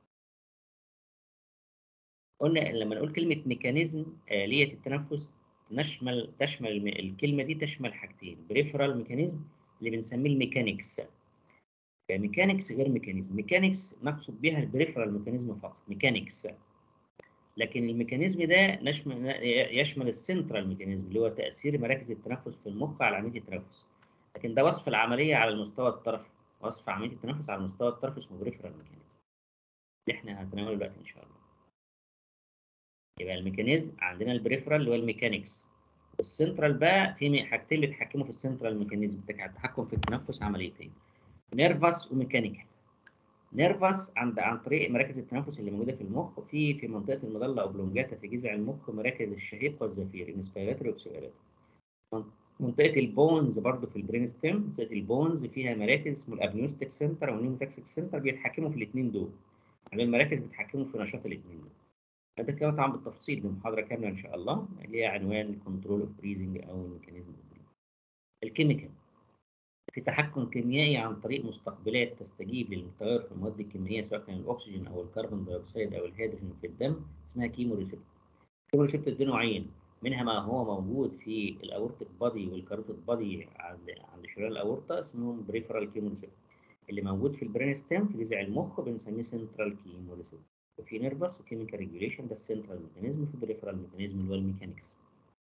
قلنا لما نقول كلمه ميكانيزم آلية التنفس نشمل تشمل الكلمه دي تشمل حاجتين بريفرال ميكانيزم اللي بنسميه الميكانيكس ميكانيكس غير ميكانيزم ميكانيكس نقصد بها البريفرال ميكانيزم فقط ميكانيكس لكن الميكانيزم ده نشمل يشمل السنترال ميكانيزم اللي هو تاثير مراكز التنفس في المخ على عمليه التنفس لكن ده وصف العمليه على المستوى الطرفي وصف عمليه التنفس على المستوى الطرفي اسمه بريفرال ميكانيزم اللي احنا هنتناوله دلوقتي ان شاء الله يبقى الميكانيزم عندنا البريفرال اللي هو الميكانيكس والسنترال بقى في حاجتين بيتحكموا في السنترال ميكانيزم التحكم في التنفس عمليتين نيرفس وميكانيكال نيرفس عند عن طريق مراكز التنفس اللي موجوده في المخ في في منطقه المظله اوبلونجاتا في جذع المخ مراكز الشهيق والزفير انسبيراتوري واكسبيراتوري منطقه البونز برضو في البرين ستيم منطقه البونز فيها مراكز اسمه الابنيوستيك سنتر والنيموتاكسيك سنتر بيتحكموا في الاثنين دول يعني المراكز بيتحكموا في نشاط الاثنين دول هذا الكلام طبعا بالتفصيل دي محاضره كامله ان شاء الله اللي هي عنوان كنترول اوف بريزنج او ميكانيزم الكيميكال في تحكم كيميائي عن طريق مستقبلات تستجيب للتغير في المواد الكيميائيه سواء كان الاكسجين او الكربون دايوكسيد او الهيدروجين في الدم اسمها كيمو ريسبتور الكيمو ريسبتور دي نوعين منها ما هو موجود في الاورتيك بادي والكاروتيد بادي عند عند شريان الاورطه اسمهم بريفرال كيمو ريسبتور اللي موجود في البرين ستيم في جذع المخ بنسميه سنترال كيمو ريسبتور وفي نيرفس وكيميكال ريجوليشن ده السنترال ميكانيزم في البريفرال ميكانيزم اللي هو الميكانيكس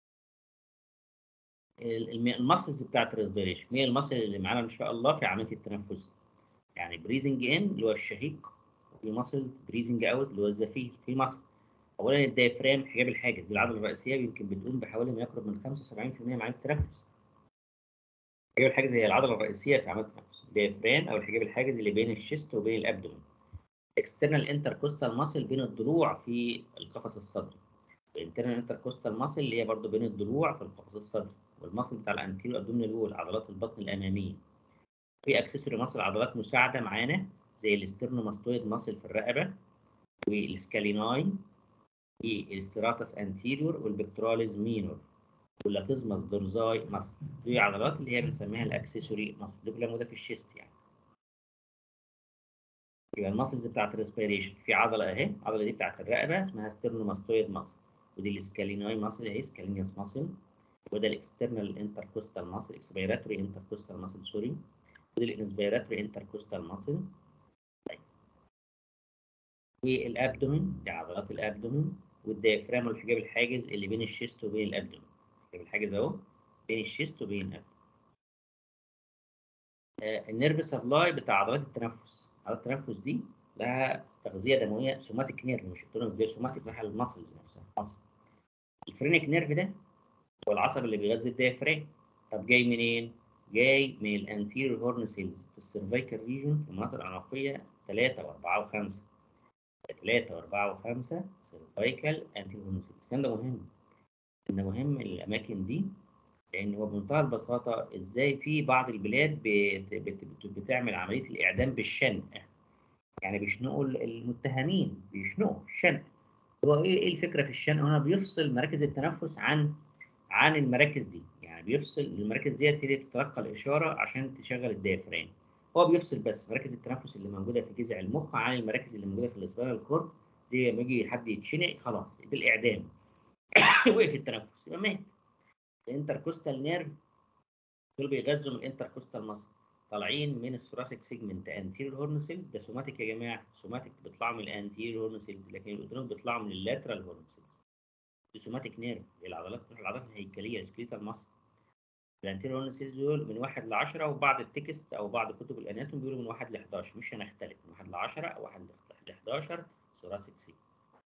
المسلز بتاعت الريسبيريشن هي المسل اللي معانا ان شاء الله في عمليه التنفس يعني بريزنج ان اللي هو الشهيق وفي مسل بريزنج اوت اللي هو الزفير في مسل اولا الدايفرام حجاب الحاجز دي العضله الرئيسيه يمكن بتقوم بحوالي ما يقرب من 75% من عمليه التنفس حجاب الحاجز هي العضله الرئيسيه في عمليه التنفس الدايفرام او الحجاب الحاجز اللي بين الشيست وبين الابدومين اكسترنال انتركوستال ماسل بين الضلوع في القفص الصدري الانترنال انتركوستال ماسل اللي هي برضه بين الضلوع في القفص الصدري والماسل بتاع الانتيريو ابدومينال وول عضلات البطن الاماميه في اكسسوري ماسل عضلات مساعده معانا زي الاسترنوماستويد ماسل في الرقبه والسكاليناي والسيراتس انتيريور والبكتراليز مينور واللاتيزماس دورزاي ماسل دي عضلات اللي هي بنسميها الاكسسوري ماسل دي كلها موجوده في الشيست يعني يبقى الماسلز بتاعت الريسبيريشن في عضله اهي العضله دي بتاعت الرقبه اسمها ستيرنوماستويد ماسل ودي السكاليناي ماسل اهي سكالينيوس ماسل وده الاكسترنال انتركوستال ماسل اكسبيراتوري انتركوستال ماسل سوري وده الانسبيراتوري انتركوستال ماسل طيب والابدومين دي عضلات الابدومين والديافرام والحجاب الحاجز اللي بين الشيست وبين الابدومين الحجاب الحاجز اهو بين الشيست وبين الابدومين آه النيرف سبلاي بتاع عضلات التنفس عضلات التنفس دي لها تغذيه دمويه سوماتيك نيرف مش قلت دي سوماتيك ناحيه المسلز نفسها مصل الفرينك نيرف ده هو العصب اللي بيغذي الديافرام طب جاي منين؟ جاي من الانتيريور هورن سيلز في السيرفيكال ريجون في المناطق العنقيه 3 و4 و5 3 و4 و5 سيرفيكال انتيريور هورن سيلز الكلام ده مهم ان مهم الاماكن دي لان هو بمنتهى البساطه ازاي في بعض البلاد بت بت بتعمل عمليه الاعدام بالشنق يعني بيشنقوا المتهمين بيشنقوا الشنق هو ايه ايه الفكره في الشنق هنا بيفصل مراكز التنفس عن عن المراكز دي يعني بيفصل المراكز ديت هي بتتلقى الاشاره عشان تشغل الديافرام هو بيفصل بس مراكز التنفس اللي موجوده في جذع المخ عن المراكز اللي موجوده في الاسبيرال كورد دي لما يجي حد يتشنق خلاص بالاعدام وقف التنفس يبقى مات الانتركوستال نيرف دول بيغذوا من الانتركوستال ماسل طالعين من الثوراسيك سيجمنت انتيريور هورن سيلز ده سوماتيك يا جماعه سوماتيك بيطلعوا من الانتيريور هورن سيلز لكن الاوتونوم بيطلعوا من اللاترال هورن سيلز دي سوماتيك نيرف العضلات العضلات الهيكليه سكليتال ماسل الانتيريور هورن سيلز دول من 1 ل 10 وبعض التكست او بعض كتب الاناتوم بيقولوا من 1 ل 11 مش هنختلف من 1 ل 10 او 1 ل 11 ثوراسيك سيجمنت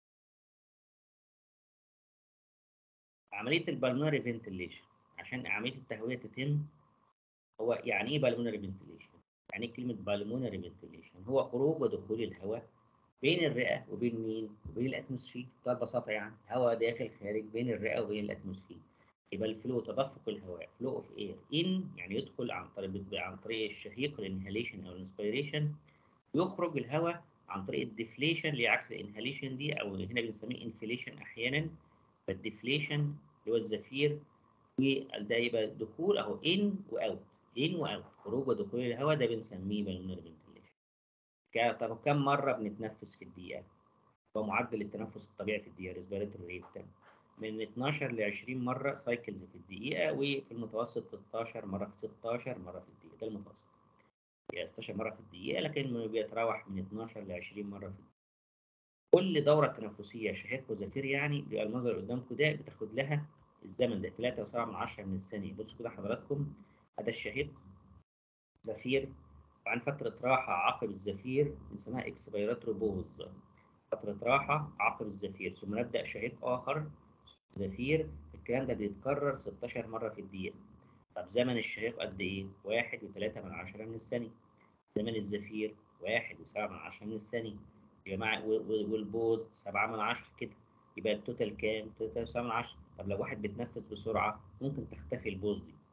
عمليه البلمونري فنتليشن عشان عمليه التهويه تتم هو يعني ايه بالمونري فنتليشن يعني ايه كلمه بالمونري فنتليشن هو خروج ودخول الهواء بين الرئه وبين مين وبين الاتموسفير ببساطه يعني هواء داخل خارج بين الرئه وبين الاتموسفير يبقى الفلو تدفق الهواء فلو اوف اير ان يعني يدخل عن طريق عن طريق الشهيق الانهاليشن او الانسبيريشن يخرج الهواء عن طريق الديفليشن اللي عكس الانهاليشن دي او هنا بنسميه انفليشن احيانا فالديفليشن اللي هو الزفير وده يبقى دخول اهو ان واوت ان واوت خروج ودخول الهواء ده بنسميه بالمونري فنتيليشن طب كم مره بنتنفس في الدقيقه هو معدل التنفس الطبيعي في الدقيقه ريسبيراتوري ريت من 12 ل 20 مره سايكلز في الدقيقه وفي المتوسط 16 مره في 16 مره في الدقيقه ده المتوسط يعني 16 مره في الدقيقه لكن بيتراوح من 12 ل 20 مره في الدقيقه كل دوره تنفسيه شهيق وزفير يعني بيبقى المنظر اللي قدامكم ده بتاخد لها الزمن ده 3.7 من 10 من الثانيه بصوا كده حضراتكم هذا الشهيق زفير وعن فترة راحة عقب الزفير بنسميها اكسبيراتوري بوز فترة راحة عقب الزفير ثم نبدأ شهيق آخر زفير الكلام ده بيتكرر 16 مرة في الدقيقة طب زمن الشهيق قد إيه؟ واحد وثلاثة من عشرة من الثانية زمن الزفير واحد وسبعة من عشرة من الثانية يا جماعة والبوز سبعة من عشرة كده يبقى التوتال كام؟ توتال سبعة من عشرة طب لو واحد بيتنفس بسرعة ممكن تختفي البوز دي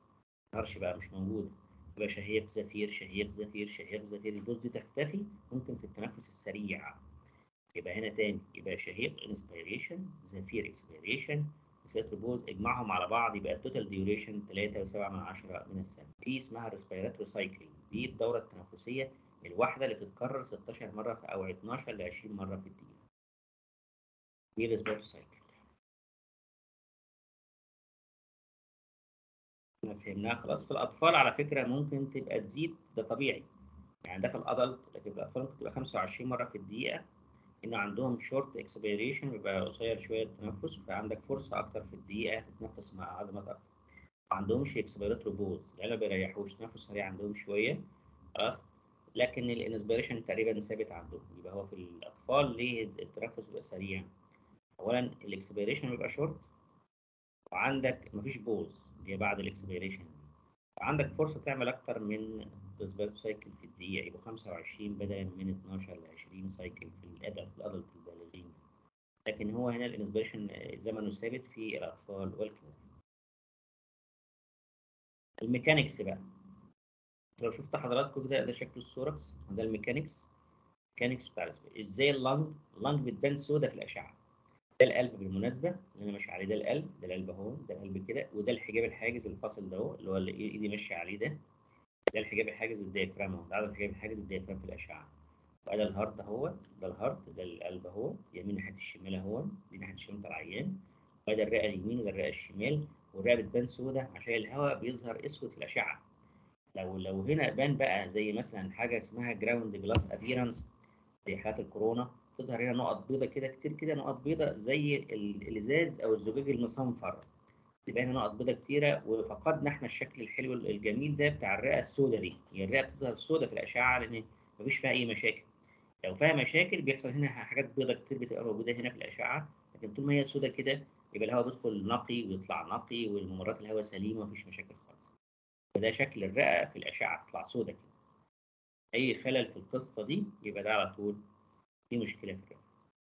ظهرش بقى مش موجود يبقى شهيق زفير شهيق زفير شهيق زفير البوز دي تختفي ممكن في التنفس السريع يبقى هنا تاني يبقى شهيق انسبيريشن زفير اكسبيريشن سيت بوز اجمعهم على بعض يبقى التوتال ديوريشن 3.7 من عشرة من السنة دي اسمها ريسبيراتوري سايكل دي الدورة التنفسية الواحدة اللي بتتكرر 16 مرة في أو 12 ل 20 مرة في الدقيقة دي ريسبيراتوري سايكل فهمناها خلاص في الأطفال على فكرة ممكن تبقى تزيد ده طبيعي يعني ده في الأدلت لكن في الأطفال ممكن تبقى 25 مرة في الدقيقة إنه عندهم شورت اكسبيريشن بيبقى قصير شوية التنفس فعندك فرصة أكتر في الدقيقة تتنفس مع عضلات أكتر ما عندهمش اكسبيراتوري بوز يعني ما بيريحوش تنفس سريع عندهم شوية خلاص لكن الانسبيريشن تقريبا ثابت عندهم يبقى هو في الأطفال ليه التنفس بيبقى سريع أولا الاكسبيريشن بيبقى شورت وعندك مفيش بوز اللي هي بعد الاكسبيريشن وعندك فرصة تعمل أكتر من ريسبيراتوري سايكل في الدقيقة يبقوا 25 بدلا من 12 ل 20 سايكل في الأدلت في الأدلت البالغين لكن هو هنا الانسبيريشن زمنه ثابت في الأطفال والكبار الميكانيكس بقى لو شفت حضراتكم كده ده شكل السوركس ده الميكانيكس الميكانيكس بتاع الاسبير ازاي اللنج اللنج بتبان سودا في الاشعه ده القلب بالمناسبه اللي انا ماشي عليه ده القلب ده القلب اهو ده القلب كده وده الحجاب الحاجز الفاصل ده اهو اللي هو اللي ايدي ماشيه عليه ده ده الحجاب الحاجز الديافرام اهو ده عدد الحجاب الحاجز الديافرام في الاشعه وده الهارت اهو ده الهارت ده القلب اهو يمين ناحيه الشمال اهو دي ناحيه الشمال بتاع العيان وده الرئه اليمين وده الرئه الشمال والرئه بتبان سودا عشان الهواء بيظهر اسود في الاشعه لو لو هنا بان بقى زي مثلا حاجه اسمها جراوند جلاس ابيرنس زي حالات الكورونا تظهر هنا نقط بيضة كده كتير كده نقط بيضة زي الازاز او الزجاج المصنفر تبقى هنا نقط بيضة كتيرة وفقدنا احنا الشكل الحلو الجميل ده بتاع الرئة السوداء دي هي الرئة بتظهر سوداء في الأشعة لأن مفيش فيها أي مشاكل لو فيها مشاكل بيحصل هنا حاجات بيضة كتير بتبقى موجودة هنا في الأشعة لكن طول ما هي سوداء كده يبقى الهواء بيدخل نقي ويطلع نقي والممرات الهواء سليمة مفيش مشاكل خالص فده شكل الرئة في الأشعة تطلع سوداء كده أي خلل في القصة دي يبقى ده على طول في مشكلة في الرئة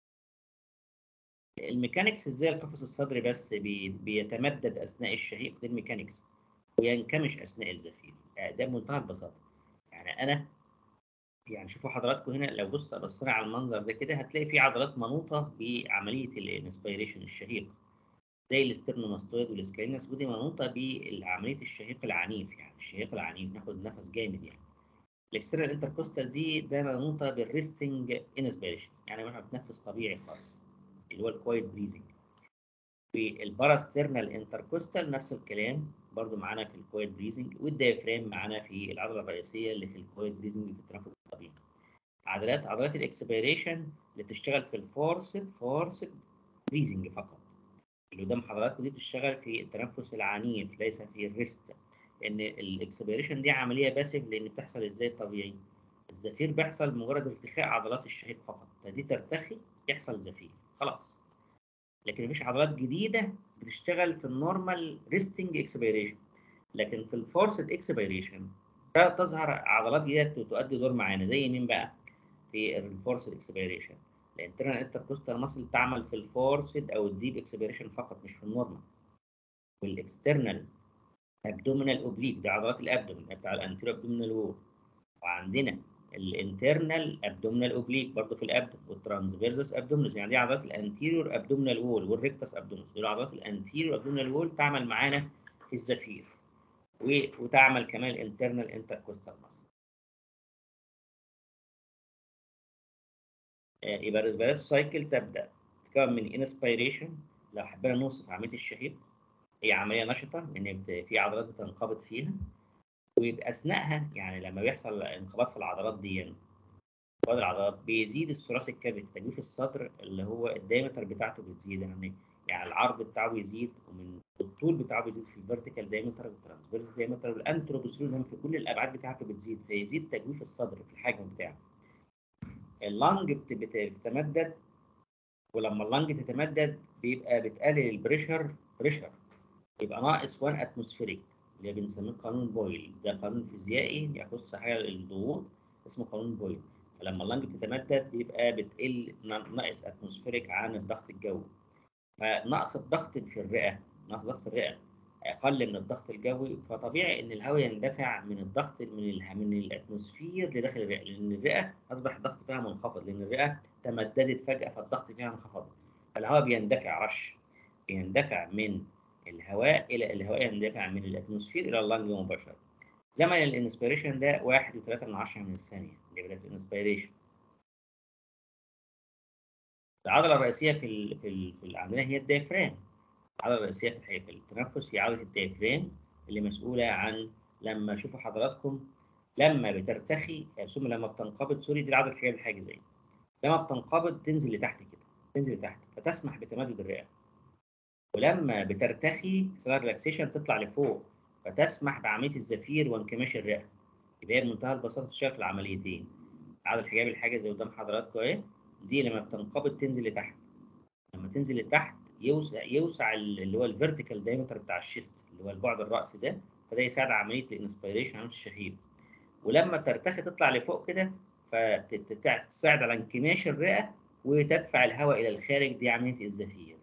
الميكانيكس ازاي القفص الصدري بس بي بيتمدد اثناء الشهيق دي الميكانيكس وينكمش اثناء الزفير يعني ده بمنتهى البساطه يعني انا يعني شوفوا حضراتكم هنا لو بص بصينا على المنظر ده كده هتلاقي في عضلات منوطه بعمليه الانسبيريشن الشهيق زي الاسترنوماستويد والسكالينس ودي منوطه بعمليه الشهيق العنيف يعني الشهيق العنيف ناخد نفس جامد يعني الاكسترنال انتركوستال دي ده منوطه بالريستنج انسبيريشن يعني احنا بنتنفس طبيعي خالص اللي هو الكوايت بريزنج في الباراسترنال انتركوستال نفس الكلام برضو معانا في الكوايت بريزنج والديافرام معانا في العضله الرئيسيه اللي في الكوايت بريزنج في التنفس الطبيعي عضلات عضلات الاكسبيريشن اللي بتشتغل في الفورسد فورسد بريزنج فقط اللي قدام حضراتكم دي بتشتغل في التنفس العنيف ليس في الريست لان الاكسبيريشن دي عمليه باسف لان بتحصل ازاي طبيعي الزفير بيحصل مجرد ارتخاء عضلات الشهيق فقط فدي ترتخي يحصل زفير خلاص لكن مفيش عضلات جديده بتشتغل في النورمال ريستنج اكسبيريشن لكن في الفورسد اكسبيريشن تظهر عضلات جديده تؤدي دور معانا زي مين بقى في الفورسد اكسبيريشن الانترنال انتركوستال ماسل تعمل في الفورسد او الديب اكسبيريشن فقط مش في النورمال والاكسترنال ابدومينال اوبليك دي عضلات الابدومين بتاع الانتيرو ابدومينال وول وعندنا الانترنال ابدومينال اوبليك برضه في الابدوم والترانسفيرسس ابدومينس يعني دي عضلات الانتيريور ابدومينال وول والريكتس ابدومينس دول عضلات الانتيريور ابدومينال وول تعمل معانا في الزفير وتعمل كمان الانترنال انتركوستال ماسل يبقى الريسبيراتوري سايكل تبدا تتكون من انسبيريشن لو حبينا نوصف عمليه الشهيق هي عمليه نشطه لان في عضلات بتنقبض فيها ويبقى اثناءها يعني لما بيحصل انقباض في العضلات دي انقباض العضلات بيزيد الثلاثي الكبد تجويف الصدر اللي هو الدايمتر بتاعته بتزيد يعني يعني العرض بتاعه بيزيد ومن الطول بتاعه بيزيد في الفيرتيكال دايمتر والترانسفيرس دايمتر والانتروبوستيريور في كل الابعاد بتاعته بتزيد فيزيد تجويف الصدر في الحجم بتاعه اللنج بتتمدد ولما اللنج تتمدد بيبقى بتقلل البريشر بريشر يبقى ناقص 1 اتموسفيريك اللي بنسميه قانون بويل ده قانون فيزيائي يخص حاجه الضغوط اسمه قانون بويل فلما اللنج بتتمدد بيبقى بتقل ناقص اتموسفيريك عن الضغط الجوي فنقص الضغط في الرئه نقص ضغط الرئه اقل من الضغط الجوي فطبيعي ان الهواء يندفع من الضغط من اله- من الاتموسفير لداخل الرئه لان الرئه اصبح الضغط فيها منخفض لان الرئه تمددت فجاه فالضغط فيها انخفض فالهواء بيندفع رش بيندفع من الهواء الى الهواء يندفع من الاتموسفير الى اللنج مباشره زمن الانسبيريشن ده 1.3 من عشرة من الثانيه اللي بدات الانسبيريشن العضله الرئيسيه في ال في, ال في ال- عندنا هي الديافرام العضله الرئيسيه في الحقيقه في التنفس هي عضله الديافرام اللي مسؤوله عن لما شوفوا حضراتكم لما بترتخي ثم لما بتنقبض سوري دي العضله الحاجه الحاجزيه لما بتنقبض تنزل لتحت كده تنزل لتحت فتسمح بتمدد الرئه ولما بترتخي سواء ريلاكسيشن تطلع لفوق فتسمح بعمليه الزفير وانكماش الرئه يبقى هي بمنتهى البساطه تشتغل في العمليتين عضله الحجاب الحاجزي قدام حضراتكم اهي دي لما بتنقبض تنزل لتحت لما تنزل لتحت يوسع يوسع ال- اللي هو الفيرتيكال دايمتر بتاع الشيست اللي هو البعد الرأسي ده فده يساعد عمليه الانسبيريشن عمليه الشهيق ولما ترتخي تطلع لفوق كده فتساعد على انكماش الرئه وتدفع الهواء الى الخارج دي عمليه الزفير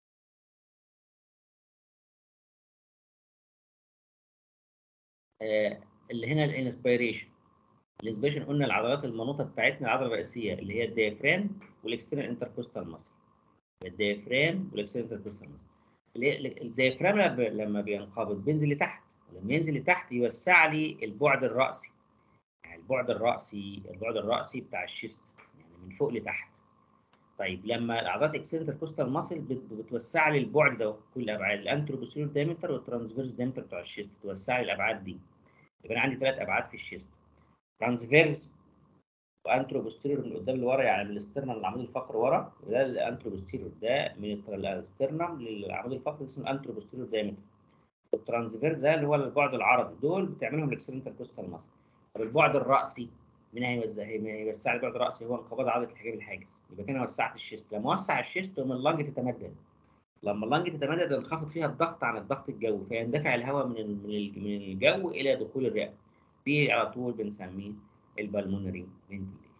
آه، اللي هنا الانسبيريشن الانسبيريشن قلنا العضلات المنوطه بتاعتنا العضله الرئيسيه اللي هي الديافرام والاكسترنال انتركوستال ماسل الديافرام والاكسترنال انتركوستال ماسل الديافرام لما- لما بينقبض بينزل لتحت لما ينزل لتحت يوسع لي البعد الرأسي يعني البعد الرأسي البعد الرأسي بتاع الشيست يعني من فوق لتحت طيب لما العضلات اكسترنال كوستال ماسل بتوسع لي البعد ده كل الابعاد الانتروبوستيريور دايمتر والترانسفيرس دايمتر بتوع الشيست توسع لي الابعاد دي يبقى انا عندي ثلاث ابعاد في الشيست ترانسفيرس وانتروبوستيريور من قدام لورا يعني من الاسترنم للعمود الفقري ورا وده الانتروبوستيريور ده من التر- الاسترنم للعمود الفقري اسمه الانتروبوستيريور دايمتر والترانسفيرس ده اللي هو البعد العرضي دول بتعملهم الاكسنتر كوستال ماسل طب البعد الرأسي مين هيوزع هيوسع البعد الرأسي هو انقباض عضلة الحجاب الحاجز يبقى كده وسعت الشيست لما وسع الشيست تقوم اللنج تتمدد لما اللنج تتمدد ينخفض فيها الضغط عن الضغط الجوي فيندفع الهواء من ال- من ال- من الجو الى دخول الرئه دي على طول بنسميه البلمونري فنتيليشن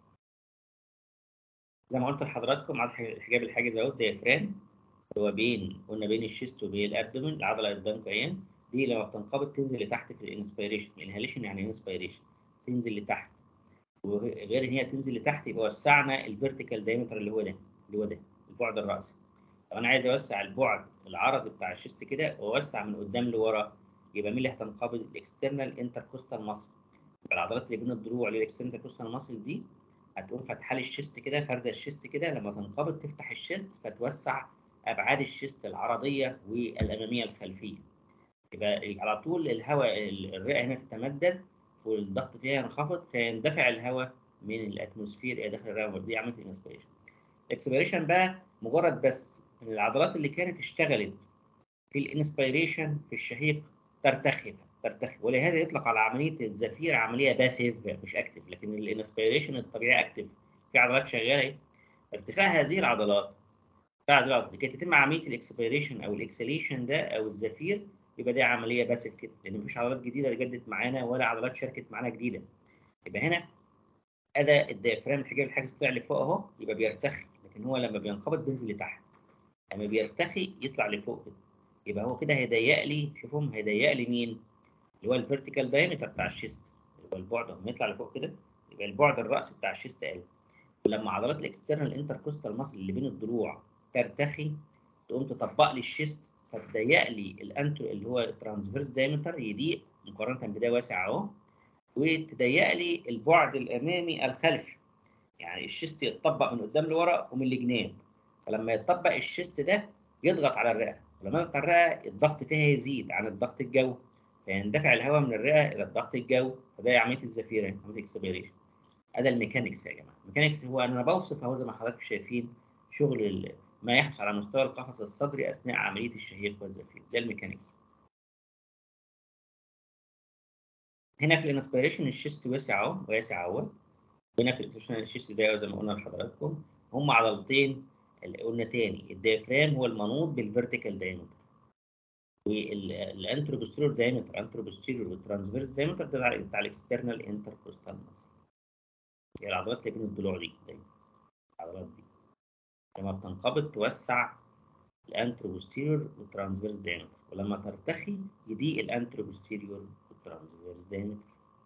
زي ما قلت لحضراتكم على الحجاب الحاجز اهو الديافرام هو بين قلنا بين الشيست وبين الابدومين العضله اللي قدامكم اهي دي لما بتنقبض تنزل لتحت في الانسبيريشن الانهاليشن يعني انسبيريشن تنزل لتحت وغير ان هي تنزل لتحت يبقى وسعنا الفيرتيكال دايمتر اللي هو ده اللي هو ده البعد الرأسي لو انا عايز اوسع البعد العرضي بتاع الشيست كده واوسع من قدام لورا يبقى مين اللي هتنقبض الاكسترنال انتركوستال ماسل العضلات اللي بين الضلوع للاكسترنال انتركوستال ماسل دي هتقوم فاتحه لي الشيست كده فارده الشيست كده لما تنقبض تفتح الشيست فتوسع ابعاد الشيست العرضيه والاماميه الخلفيه يبقى على طول الهواء الرئه هنا تتمدد والضغط فيها ينخفض فيندفع الهواء من الاتموسفير الى داخل الرئه دي عمليه الانسبيريشن الاكسبيريشن بقى مجرد بس ان العضلات اللي كانت اشتغلت في الانسبيريشن في الشهيق ترتخي ترتخي ولهذا يطلق على عمليه الزفير عمليه باسيف مش اكتف لكن الانسبيريشن الطبيعي اكتف في عضلات شغاله ارتخاء هذه العضلات ارتخاء هذه العضلات لكي تتم عمليه الاكسبيريشن او الاكسليشن ده او الزفير يبقى دي عمليه باسيف كده لان مفيش عضلات جديده جدت معانا ولا عضلات شاركت معانا جديده يبقى هنا اداء الديافرام الحجاب الحاجز طلع لفوق اهو يبقى بيرتخي لكن هو لما بينقبض بينزل لتحت لما بيرتخي يطلع لفوق كده يبقى هو كده هيضيق لي شوفهم هيضيق لي مين اللي هو الفيرتيكال دايمتر بتاع الشيست اللي هو البعد لما يطلع لفوق كده يبقى البعد الرأسي بتاع الشيست قل ولما عضلات الاكسترنال انتركوستال ماسل اللي بين الضلوع ترتخي تقوم تطبق لي الشيست فتضيق لي الانتو اللي هو الترانسفيرس دايمتر يضيق مقارنه بده واسع اهو وتضيق لي البعد الامامي الخلفي يعني الشيست يتطبق من قدام لورا ومن الجناب فلما يتطبق الشيست ده يضغط على الرئه ولما يضغط على الرئه الضغط فيها يزيد عن الضغط الجوي فيندفع الهواء من الرئه الى الضغط الجوي فده عمليه الزفيره عمليه الاكسبيريشن هذا الميكانيكس يا جماعه الميكانيكس هو انا بوصف اهو زي ما حضراتكم شايفين شغل ال- ما يحدث على مستوى القفص الصدري اثناء عمليه الشهيق والزفير ده الميكانيكس هنا في الانسبيريشن الشيست واسع اهو واسع اهو هنا في الاكسبيريشن الشيست ده زي ما قلنا لحضراتكم هم عضلتين اللي قلنا تاني الديافرام هو المنوط بالفيرتيكال دايمتر والانتروبوستيريور دايمتر انتروبوستيريور والترانسفيرس دايمتر ده بتاع الاكسترنال انتركوستال ماسل هي العضلات اللي بين الضلوع دي دايما العضلات دي لما بتنقبض توسع الانتروبوستيريور والترانسفيرس دايمتر ولما ترتخي يضيق الانتروبوستيريور والترانسفيرس دايمتر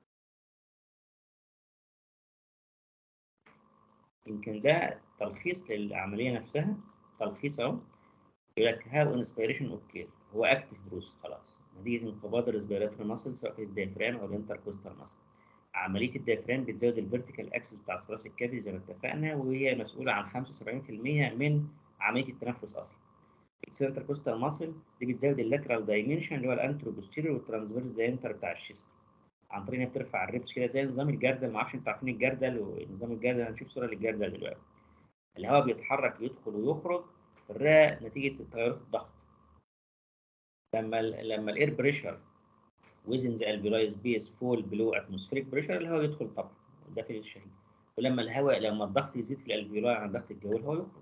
يمكن ده تلخيص للعمليه نفسها تلخيص اهو يقول لك هاو انسبيريشن اوكي هو اكتف بروس خلاص نتيجه انقباض الريسبيراتوري ماسل سواء الديافرام او الانتركوستال ماسل عمليه الديافرام بتزود الفيرتيكال اكسس بتاع الثراس الكبدي زي ما اتفقنا وهي مسؤوله عن 75% من عمليه التنفس اصلا الانتركوستال ماسل دي بتزود اللاترال دايمنشن اللي هو الانتروبوستيريور والترانسفيرس دايمتر بتاع الشيست عن طريق انها بترفع الريبس كده زي نظام الجردل ما اعرفش انتوا عارفين الجردل ونظام الجردل هنشوف صوره للجردل دلوقتي الهواء بيتحرك يدخل ويخرج في الرئه نتيجه تغيرات الضغط لما ال لما الاير بريشر within the alveoli space fall below atmospheric pressure الهواء يدخل طبعا ده في الشهيد ولما الهواء لما الضغط يزيد في الالفيولاي عن ضغط الجو الهواء يخرج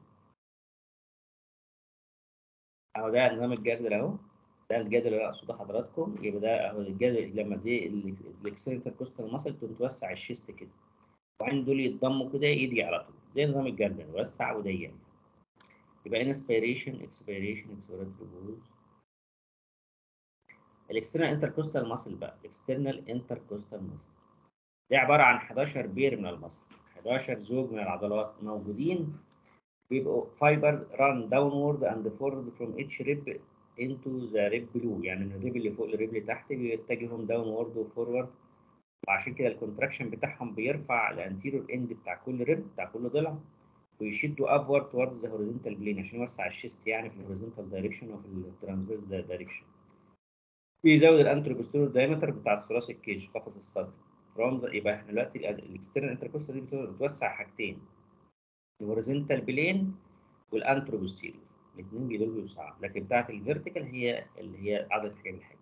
اهو ده نظام الجردل اهو ده الجدول اللي اقصده حضراتكم يبقى ده اهو الجدول لما دي الاكسنتر كوستال ماسل توسع الشيست كده وبعدين دول يتضموا كده يجي على طول زي نظام الجردل وسع وضيق يبقى انسبيريشن اكسبيريشن اكسبيريتوري بوز الاكسترنال انتركوستال ماسل بقى الاكسترنال انتركوستال ماسل دي عباره عن 11 بير من المصل 11 زوج من العضلات موجودين بيبقوا فايبرز ران داونورد اند فورورد فروم اتش ريب انتو ذا ريب بلو يعني من الريب اللي فوق للريب اللي تحت بيتجههم داونورد وفورورد وعشان كده الكونتراكشن بتاعهم بيرفع الانتيريور اند بتاع كل ريب بتاع كل ضلع ويشدوا ابورد توردز ذا هوريزونتال بلين عشان يوسع الشيست يعني في الهوريزونتال دايركشن وفي الترانسفيرس دايركشن بيزود الانتروبوستيرور دايمتر بتاع الثلاثي الكيج قفص الصدر رمز يبقى احنا دلوقتي الاكسترنال انتركوستال دي بتوسع حاجتين الهوريزونتال بلين والانتروبوستيرور الاثنين دول بيوسعوا لكن بتاعت الفيرتيكال هي اللي هي عضله الحجاب الحاجي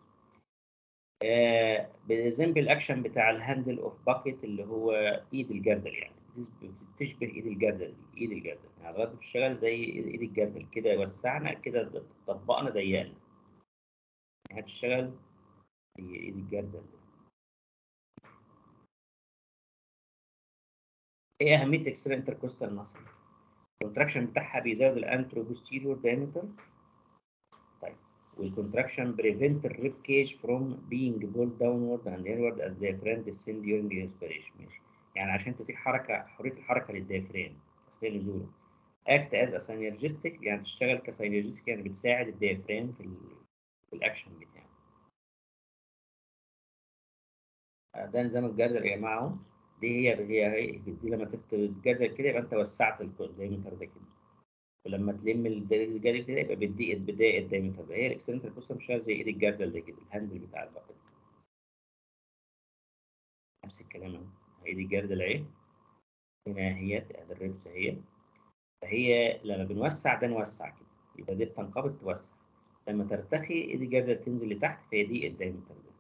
آه بذنب الاكشن بتاع الهاندل اوف باكيت اللي هو ايد الجردل يعني تشبه ايد الجردل دي ايد الجردل يعني العضلات بتشتغل زي ايد الجردل كده وسعنا كده طبقنا ضيقنا هتشتغل هي ايد الجردل ايه اهميه الاكسترا انتركوستال ماسل الكونتراكشن بتاعها بيزود الانتروبوستيريور دايمتر طيب والكونتراكشن بريفنت الريب كيج فروم بينج بول داونورد اند انورد از diaphragm descend during respiration ماشي يعني عشان تتيح حركه حريه الحركه للديافرام اثناء نزوله act as a synergistic يعني تشتغل كسينرجيستيك يعني بتساعد الديافرام في, في الاكشن بتاعه ده نظام الجردل يا جماعه اهو دي هي هي هي دي لما تكتب الجدول كده يبقى انت وسعت الدايمتر ده كده ولما تلم الجدول كده يبقى بتضيق بدايه الدايمتر ده هي الاكسنتر كوستم مش زي ايد الجردل ده كده الهاندل بتاع الباقي نفس الكلام اهو ايد الجردل اهي هنا هي الريبس اهي فهي لما بنوسع ده نوسع كده يبقى دي بتنقبض توسع لما ترتخي ايد الجردل تنزل لتحت فهي دي الدايمتر ده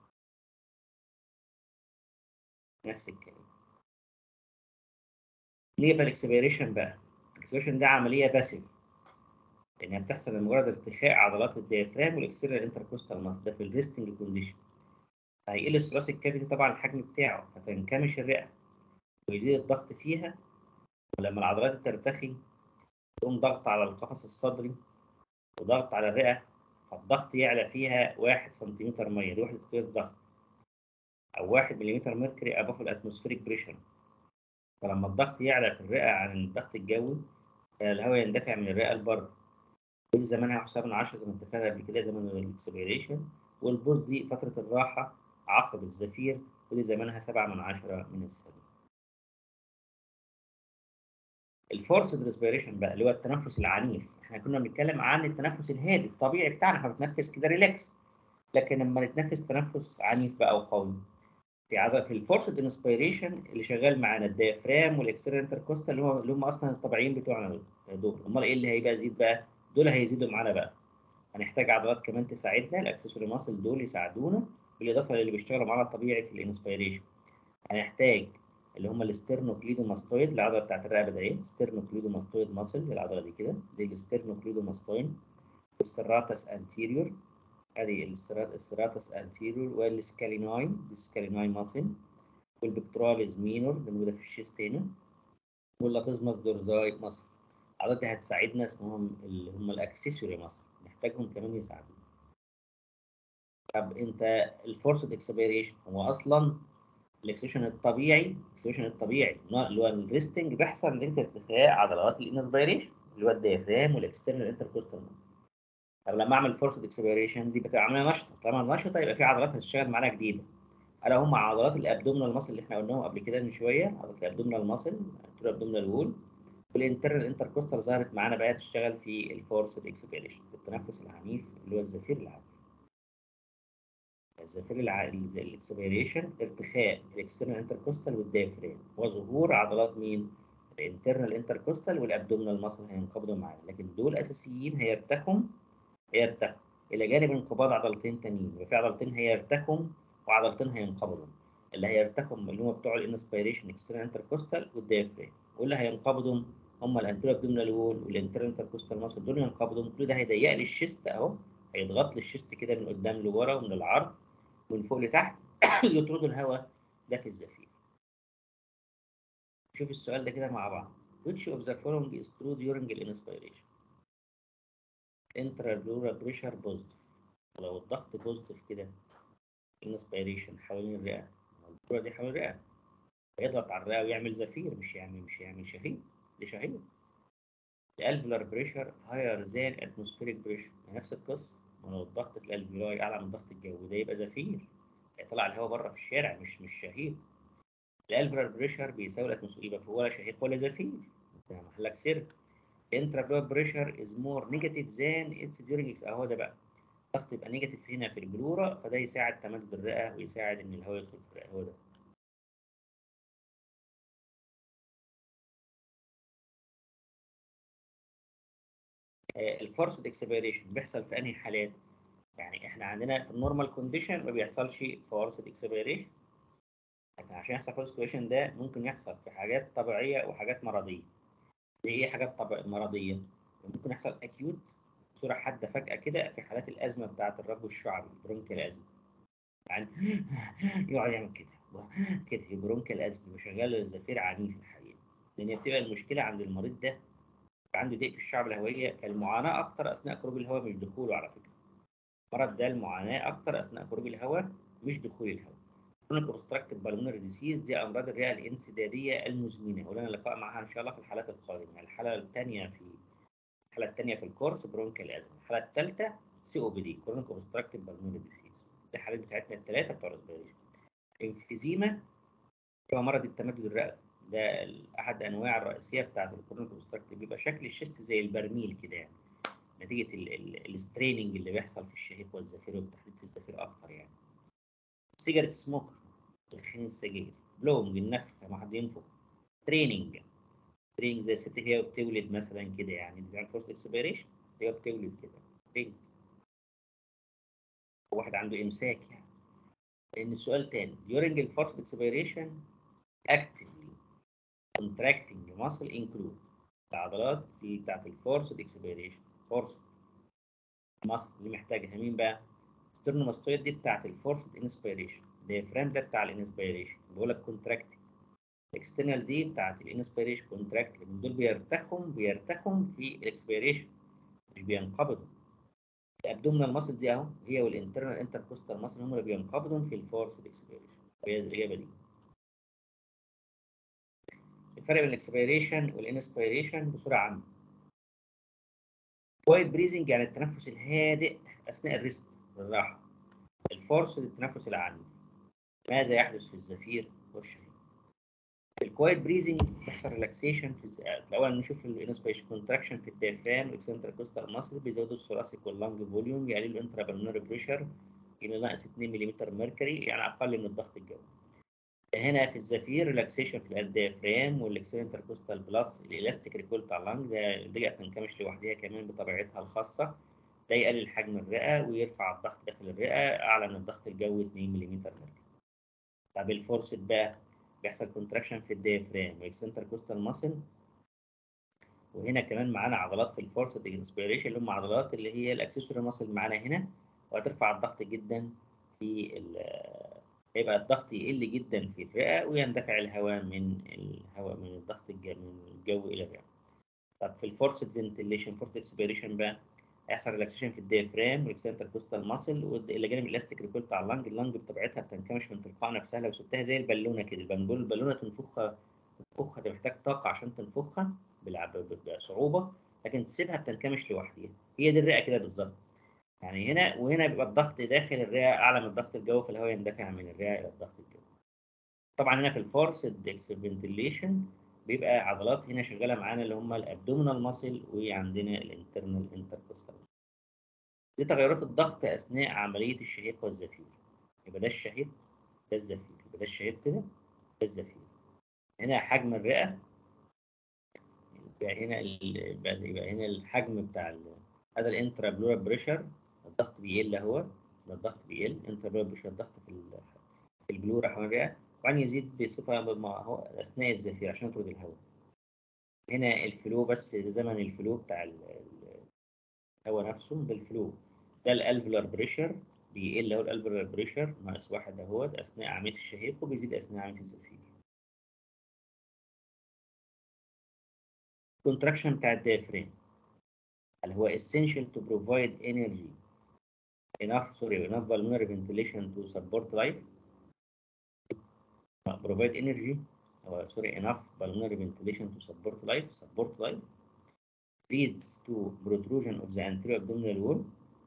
نفس الكلام نيجي في الاكسبيريشن بقى الاكسبيريشن ده عمليه باسيف لانها بتحصل لمجرد ارتخاء عضلات الديافرام والاكسيرال انتركوستال ماسل ده في الريستنج كونديشن هيقل الثلاثي الكبدي طبعا الحجم بتاعه فتنكمش الرئه ويزيد الضغط فيها ولما العضلات ترتخي تقوم ضغط على القفص الصدري وضغط على الرئه فالضغط يعلى فيها 1 سنتيمتر ميه دي وحده قياس ضغط او 1 ملم ميركوري اباف الاتموسفيريك بريشر فلما الضغط يعلى في الرئه عن الضغط الجوي الهواء يندفع من الرئه لبره ودي زمانها حساب 10 زي ما اتفقنا قبل كده زمن الاكسبيريشن والبوز دي فتره الراحه عقب الزفير ودي زمانها 7 من 10 من الثانيه الفورس ريسبيريشن بقى اللي هو التنفس العنيف احنا كنا بنتكلم عن التنفس الهادي الطبيعي بتاعنا احنا بنتنفس كده ريلاكس لكن لما نتنفس تنفس عنيف بقى وقوي في عضله في الفورسد انسبيريشن اللي شغال معانا الديافرام والاكسترنال انتركوستال اللي هم اللي هم اصلا الطبيعيين بتوعنا دول امال ايه اللي هيبقى يزيد بقى دول هيزيدوا معانا بقى هنحتاج عضلات كمان تساعدنا الاكسسوري ماسل دول يساعدونا بالاضافه للي بيشتغلوا معانا الطبيعي في الانسبيريشن هنحتاج اللي هم الاسترنوكليدوماستويد العضله بتاعت الرقبه ده ايه ستيرنوكليدوماستويد ماسل العضله دي كده دي الاسترنوكليدوماستويد والسراتس انتيريور ادي السراتس انتيريور والسكاليناي السكاليناي ماسل والبكتراليز مينور اللي موجوده في الشيست هنا واللاتيزماس دورزاي ماسل العضلات دي هتساعدنا اسمهم اللي هم الاكسسوري ماسل محتاجهم كمان يساعدوك طب انت الفورسد اكسبيريشن هو اصلا الاكسبيريشن الطبيعي الاكسبيريشن الطبيعي اللي هو الريستنج بيحصل نتيجه ارتخاء عضلات الانسبيريشن اللي هو الديافرام والاكسترنال انتركوستال طب لما اعمل فورسد اكسبيريشن دي بتبقى عمليه نشطه طالما نشطه يبقى في عضلات هتشتغل معانا جديده الا هم عضلات الابدومينال ماسل اللي احنا قلناهم قبل كده من شويه عضلات الابدومينال ماسل الابدومينال وول والانترنال انتركوستال ظهرت معانا بقى تشتغل في الفورسد اكسبيريشن في التنفس العنيف اللي هو الزفير العنيف الزفير الاكسبيريشن ارتخاء الاكسترنال انتركوستال والدايفرام وظهور عضلات مين؟ الانترنال انتركوستال والابدومينال ماسل هينقبضوا معانا لكن دول اساسيين هيرتخوا هيرتخوا الى جانب انقباض عضلتين تانيين يبقى في عضلتين هيرتخوا وعضلتين هينقبضوا اللي هيرتخوا اللي هم بتوع الانسبيريشن اكسترنال انتركوستال والدايفرام واللي هينقبضوا هم الانتيرو ابدومينال وول والانترنال انتركوستال ماسل دول ينقبضوا كل ده هيضيق لي الشيست اهو هيضغط لي الشيست كده من قدام لورا ومن العرض من فوق لتحت يطردوا الهواء ده في الزفير شوف السؤال ده كده مع بعض which of the following is true during the inspiration intrapleural pressure positive ولو الضغط بوزيتيف كده inspiration حوالين الرئة الدورة دي حوالين الرئة هيضغط على الرئة ويعمل زفير مش يعمل مش يعمل شهيق دي شهيق الالفولار بريشر هاير ذان اتموسفيريك بريشر نفس القصه ولو الضغط في الالفيولاي اعلى من الضغط الجوي ده يبقى زفير هيطلع الهواء بره في الشارع مش مش شهيق الالفولار بريشر بيساوي الاتموسفير يبقى ولا شهيق ولا زفير ده محلك سر الانترا بريشر از مور نيجاتيف ذان اتس ديورنج اهو ده بقى الضغط يبقى نيجاتيف هنا في البلورة فده يساعد تمدد الرئة ويساعد ان الهواء يدخل في الرئة هو ده الفورسد اكسبيريشن بيحصل في انهي حالات؟ يعني احنا عندنا في النورمال كونديشن ما بيحصلش فورسد اكسبيريشن لكن عشان يحصل فورسد اكسبيريشن ده ممكن يحصل في حاجات طبيعيه وحاجات مرضيه زي ايه حاجات طبيعية مرضيه؟ ممكن يحصل اكيوت بصوره حاده فجاه كده في حالات الازمه بتاعه الربو الشعبي برونكيال ازمه يعني يقعد يعمل كده كده برونكيال ازمه وشغال الزفير عنيف الحقيقه لان بتبقى المشكله عند المريض ده عنده ضيق في الشعب الهوائيه فالمعاناه اكتر اثناء خروج الهواء مش دخوله على فكره المرض ده المعاناه اكتر اثناء خروج الهواء مش دخول الهواء كرونيك اوبستراكتيف بالمونري ديزيز دي امراض الرئه الانسداديه المزمنه ولنا لقاء معاها ان شاء الله في الحالات القادمه الحاله الثانيه في الحاله الثانيه في الكورس برونكال ازمه الحاله الثالثه سي او بي دي كرونيك اوبستراكتيف بالمونري ديزيز دي الحالات بتاعتنا الثلاثه بتوع الريسبيريشن انفيزيما هو مرض التمدد الرئوي ده احد انواع الرئيسيه بتاعه الكرونيك اوبستراكتيف بيبقى شكل الشيست زي البرميل كده يعني نتيجه الستريننج اللي بيحصل في الشهيق والزفير وبالتحديد في الزفير اكتر يعني سيجارة سموكر تدخين السجاير بلومج النفخ لما حد ينفخ تريننج تريننج زي الست هي بتولد مثلا كده يعني دي فورس اكسبيريشن هي بتولد كده تريننج واحد عنده امساك يعني لان السؤال تاني during الفورس اكسبيريشن actively contracting muscle include العضلات اللي بتاعت الفورس اكسبيريشن فورس ماسل اللي محتاجها مين بقى؟ سترنوماستويد دي بتاعت الفورس انسبيريشن الديافرام ده بتاع الانسبيريشن بقول لك كونتراكتنج الاكسترنال دي بتاعت الانسبيريشن كونتراكت من دول بيرتخم بيرتخم في الاكسبيريشن مش بينقبضوا الابدومينال ماسل دي اهو هي والانترنال انتركوستال ماسل هم اللي بينقبضوا في الفورس اكسبيريشن هي الاجابه دي الفرق بين الاكسبيريشن والانسبيريشن بصوره عامه كوايت بريزنج يعني التنفس الهادئ اثناء الريست الراحه الفورس للتنفس العنيف ماذا يحدث في الزفير والشهيق الكوايت بريزنج بيحصل ريلاكسيشن في الز... الاول نشوف الانسبيريشن كونتراكشن في الديافرام والاكسنتريك كوستال ماسل بيزودوا الثوراسيك واللانج فوليوم يقللوا الانترا بالمونري بريشر الى ناقص 2 ملم ميركوري يعني اقل من الضغط الجوي هنا في الزفير ريلاكسيشن في الديافرام والاكسنتريك كوستال بلس الالاستيك ريكول بتاع اللانج ده دي تنكمش لوحدها كمان بطبيعتها الخاصه ده يقلل حجم الرئه ويرفع الضغط داخل الرئه اعلى من الضغط الجوي 2 ملم ميركوري طب الفورسد بقى بيحصل كونتراكشن في الديافرام والاكسنتر كوستال ماسل وهنا كمان معانا عضلات في الفورسد انسبيريشن اللي هم عضلات اللي هي الاكسسوري ماسل معانا هنا وهترفع الضغط جدا في هيبقى الضغط يقل جدا في الرئه ويندفع الهواء من الهواء من الضغط الجو من الجو الى الرئه طب في الفورسد فنتيليشن فورسد اكسبيريشن بقى هيحصل ريلاكسيشن في الديافرام والانتركوستال ماسل والى جانب الاستيك ريكول بتاع اللنج اللنج بطبيعتها بتنكمش من تلقاء نفسها لو سبتها زي البالونه كده البنبول البالونه تنفخها تنفخها ده محتاج طاقه عشان تنفخها بالع- ب- بصعوبه لكن تسيبها بتنكمش لوحدها هي دي الرئه كده بالظبط يعني هنا وهنا بيبقى الضغط داخل الرئه اعلى من الضغط الجوي فالهواء يندفع من الرئه الى الضغط الجوي طبعا هنا في الفورس فنتيليشن بيبقى عضلات هنا شغاله معانا اللي هم الابدومينال ماسل وعندنا الانترنال انتركوستال دي تغيرات الضغط اثناء عمليه الشهيق والزفير يبقى ده الشهيق ده الزفير يبقى ده الشهيق كده ده الزفير هنا حجم الرئه يبقى هنا ال... يبقى يبقى هنا الحجم بتاع ال... هذا الانترا بلورال بريشر الضغط بيقل اهو ده الضغط بيقل انترا بلورال بريشر الضغط في ال... في البلورة حوالين الرئه وبعدين يزيد بصفه ما هو اثناء الزفير عشان يطرد الهواء هنا الفلو بس زمن الفلو بتاع ال... ال- الهواء نفسه ده الفلو ده الالفولار بريشر بيقل اهو الالفولار بريشر ناقص واحد اهوت اثناء عمليه الشهيق وبيزيد اثناء عمليه الزفير contraction بتاع الديافرام اللي هو essential to provide energy enough sorry enough pulmonary ventilation to support life Uh, provide energy or sorry enough pulmonary ventilation to support life support life leads to protrusion of the anterior abdominal wall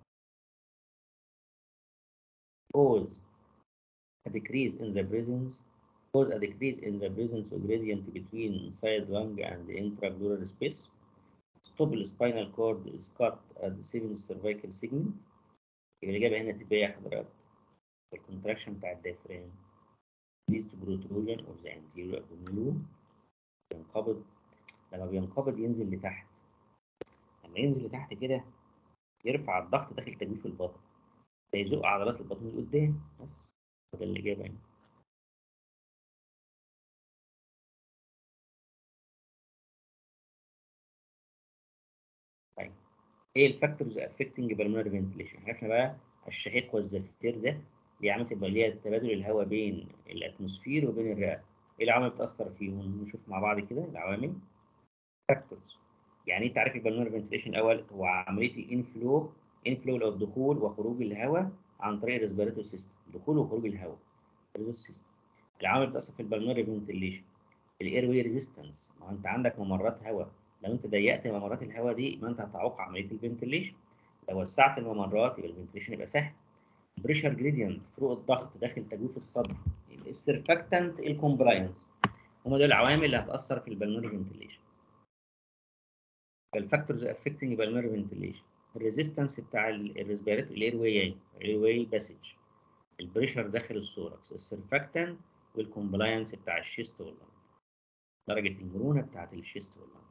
cause a decrease in the presence cause a decrease in the presence of gradient between side lung and the intrapleural space stop the spinal cord is cut at the seventh cervical segment يبقى الإجابة هنا تبقى يا حضرات الكونتراكشن بتاع الديافرام leads to protrusion of the anterior abdominal wall بينقبض لما بينقبض ينزل لتحت لما ينزل لتحت كده يرفع الضغط داخل تجويف البطن فيزق عضلات البطن لقدام بس ده الإجابة يعني طيب ايه الفاكتورز افكتنج بالمونري فنتليشن عرفنا بقى الشهيق والزفير ده دي عامل تبقى اللي هي تبادل الهواء بين الاتموسفير وبين الرئه ايه العوامل بتاثر فيهم نشوف مع بعض كده العوامل فاكتورز يعني ايه تعريف البالمونري فنتليشن الاول هو عمليه الانفلو انفلو لو الدخول وخروج الهواء عن طريق الريسبيراتوري سيستم دخول وخروج الهواء سيستم العوامل بتاثر في البالمونري فنتليشن الاير واي ريزيستنس ما هو انت عندك ممرات هواء لو انت ضيقت ممرات الهواء دي يبقى انت هتعوق عمليه الفنتليشن لو وسعت الممرات يبقى الفنتليشن يبقى سهل بريشر جريدينت فروق الضغط داخل تجويف الصدر السيرفكتنت الكومبلاينس هم دول العوامل اللي هتاثر في البلمونري فنتليشن فالفاكتورز افكتنج بالمونري فنتليشن الريزيستنس بتاع الريسبيرات الاير واي الاير واي باسج البريشر داخل الثوركس السيرفكتنت والكومبلاينس بتاع الشيست واللنج درجه المرونه بتاعت الشيست واللنج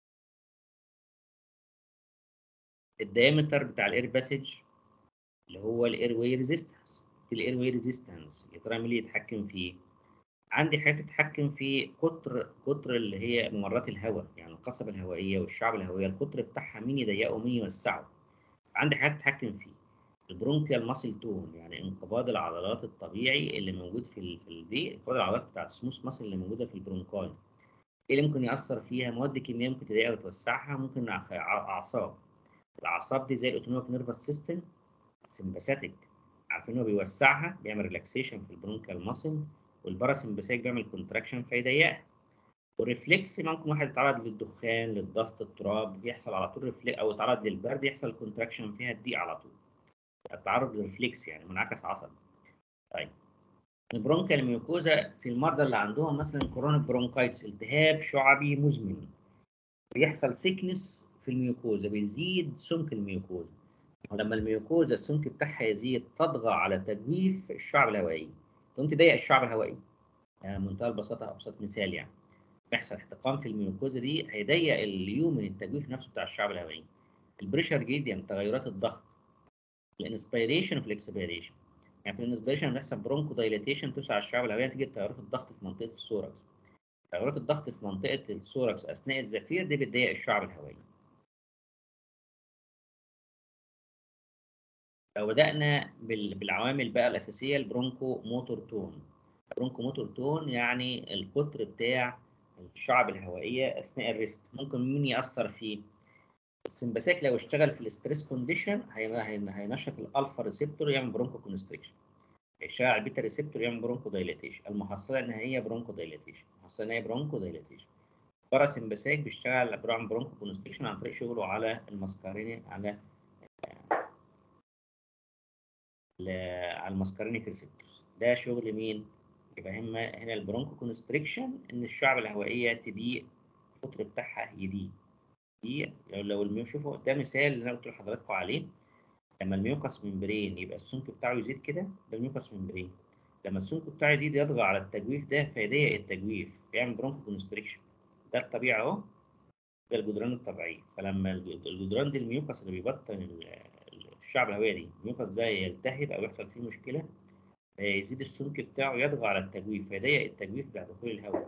الدايمتر بتاع الاير باسج اللي هو الاير واي ريزيستنس الاير واي ريزيستنس يا ترى مين اللي يتحكم فيه عندي حاجه تتحكم في قطر قطر اللي هي ممرات الهواء يعني القصبه الهوائيه والشعب الهوائيه القطر بتاعها مين يضيقه ومين يوسعه عندي حاجه تتحكم فيه البرونكيال ماسل تون يعني انقباض العضلات الطبيعي اللي موجود في ال- في ال- دي انقباض العضلات بتاعت السموث ماسل اللي موجوده في البرونكاي ايه اللي ممكن ياثر فيها مواد كيميائيه ممكن تضايقها وتوسعها ممكن أع- اعصاب الاعصاب دي زي الاوتونوميك نيرفس سيستم سمباثيك عارفين هو بيوسعها بيعمل ريلاكسيشن في البرونكال ماسل والباراسمباثيك بيعمل كونتراكشن فيضيقها والريفلكس ممكن واحد يتعرض للدخان للضغط التراب يحصل على طول ريفلكس او يتعرض للبرد يحصل كونتراكشن فيها تضيق على طول التعرض للريفلكس يعني منعكس عصبي طيب البرونكال ميوكوزا في المرضى اللي عندهم مثلا كورونيك برونكايتس التهاب شعبي مزمن بيحصل سيكنس في الميوكوزا بيزيد سمك الميوكوزا ولما الميوكوزا السمك بتاعها يزيد تطغى على تجويف الشعب الهوائي تقوم تضيق الشعب الهوائي يعني منتهى البساطه ابسط مثال يعني بيحصل احتقان في الميوكوزا دي هيضيق اليوم من التجويف نفسه بتاع الشعب الهوائي البريشر جريدينت تغيرات الضغط الانسبيريشن في الاكسبيريشن يعني في الانسبيريشن بيحصل برونكو دايليتيشن توسع الشعب الهوائي نتيجه تغيرات الضغط في منطقه الثوركس تغيرات الضغط في منطقه الثوركس اثناء الزفير دي بتضيق الشعب الهوائي لو بدأنا بال- بالعوامل بقى الأساسية البرونكو موتور تون البرونكو موتور تون يعني القطر بتاع الشعب الهوائية أثناء الريست ممكن مين يأثر فيه السمباثيك لو اشتغل في الاستريس كونديشن هينشط الالفا ريسبتور يعمل برونكو كونستريكشن هيشتغل على البيتا ريسبتور يعمل برونكو دايليتيشن المحصله النهائيه برونكو دايليتيشن المحصله النهائيه برونكو دايليتيشن باراسمباثيك بيشتغل بيعمل برونكو كونستريكشن عن طريق شغله على المسكريني على على المسكرينيك ريسبتورز ده شغل مين؟ يبقى هنا هنا البرونكو كونستريكشن ان الشعب الهوائيه تضيق القطر بتاعها يضيق دي لو لو الميو شوفوا ده مثال اللي انا قلت لحضراتكم عليه لما الميوكس ممبرين يبقى السمك بتاعه يزيد كده ده الميوكس ممبرين لما السمك بتاعه يزيد يضغط على التجويف ده فيضيق التجويف بيعمل برونكو كونستريكشن ده الطبيعي اهو ده الجدران الطبيعيه فلما الجدران دي الميوكس اللي بيبطن الشعب الهوائيه دي الميوكس ده يلتهب او يحصل فيه مشكله يزيد السمك بتاعه يضغط على التجويف فيضيق التجويف بعد دخول الهواء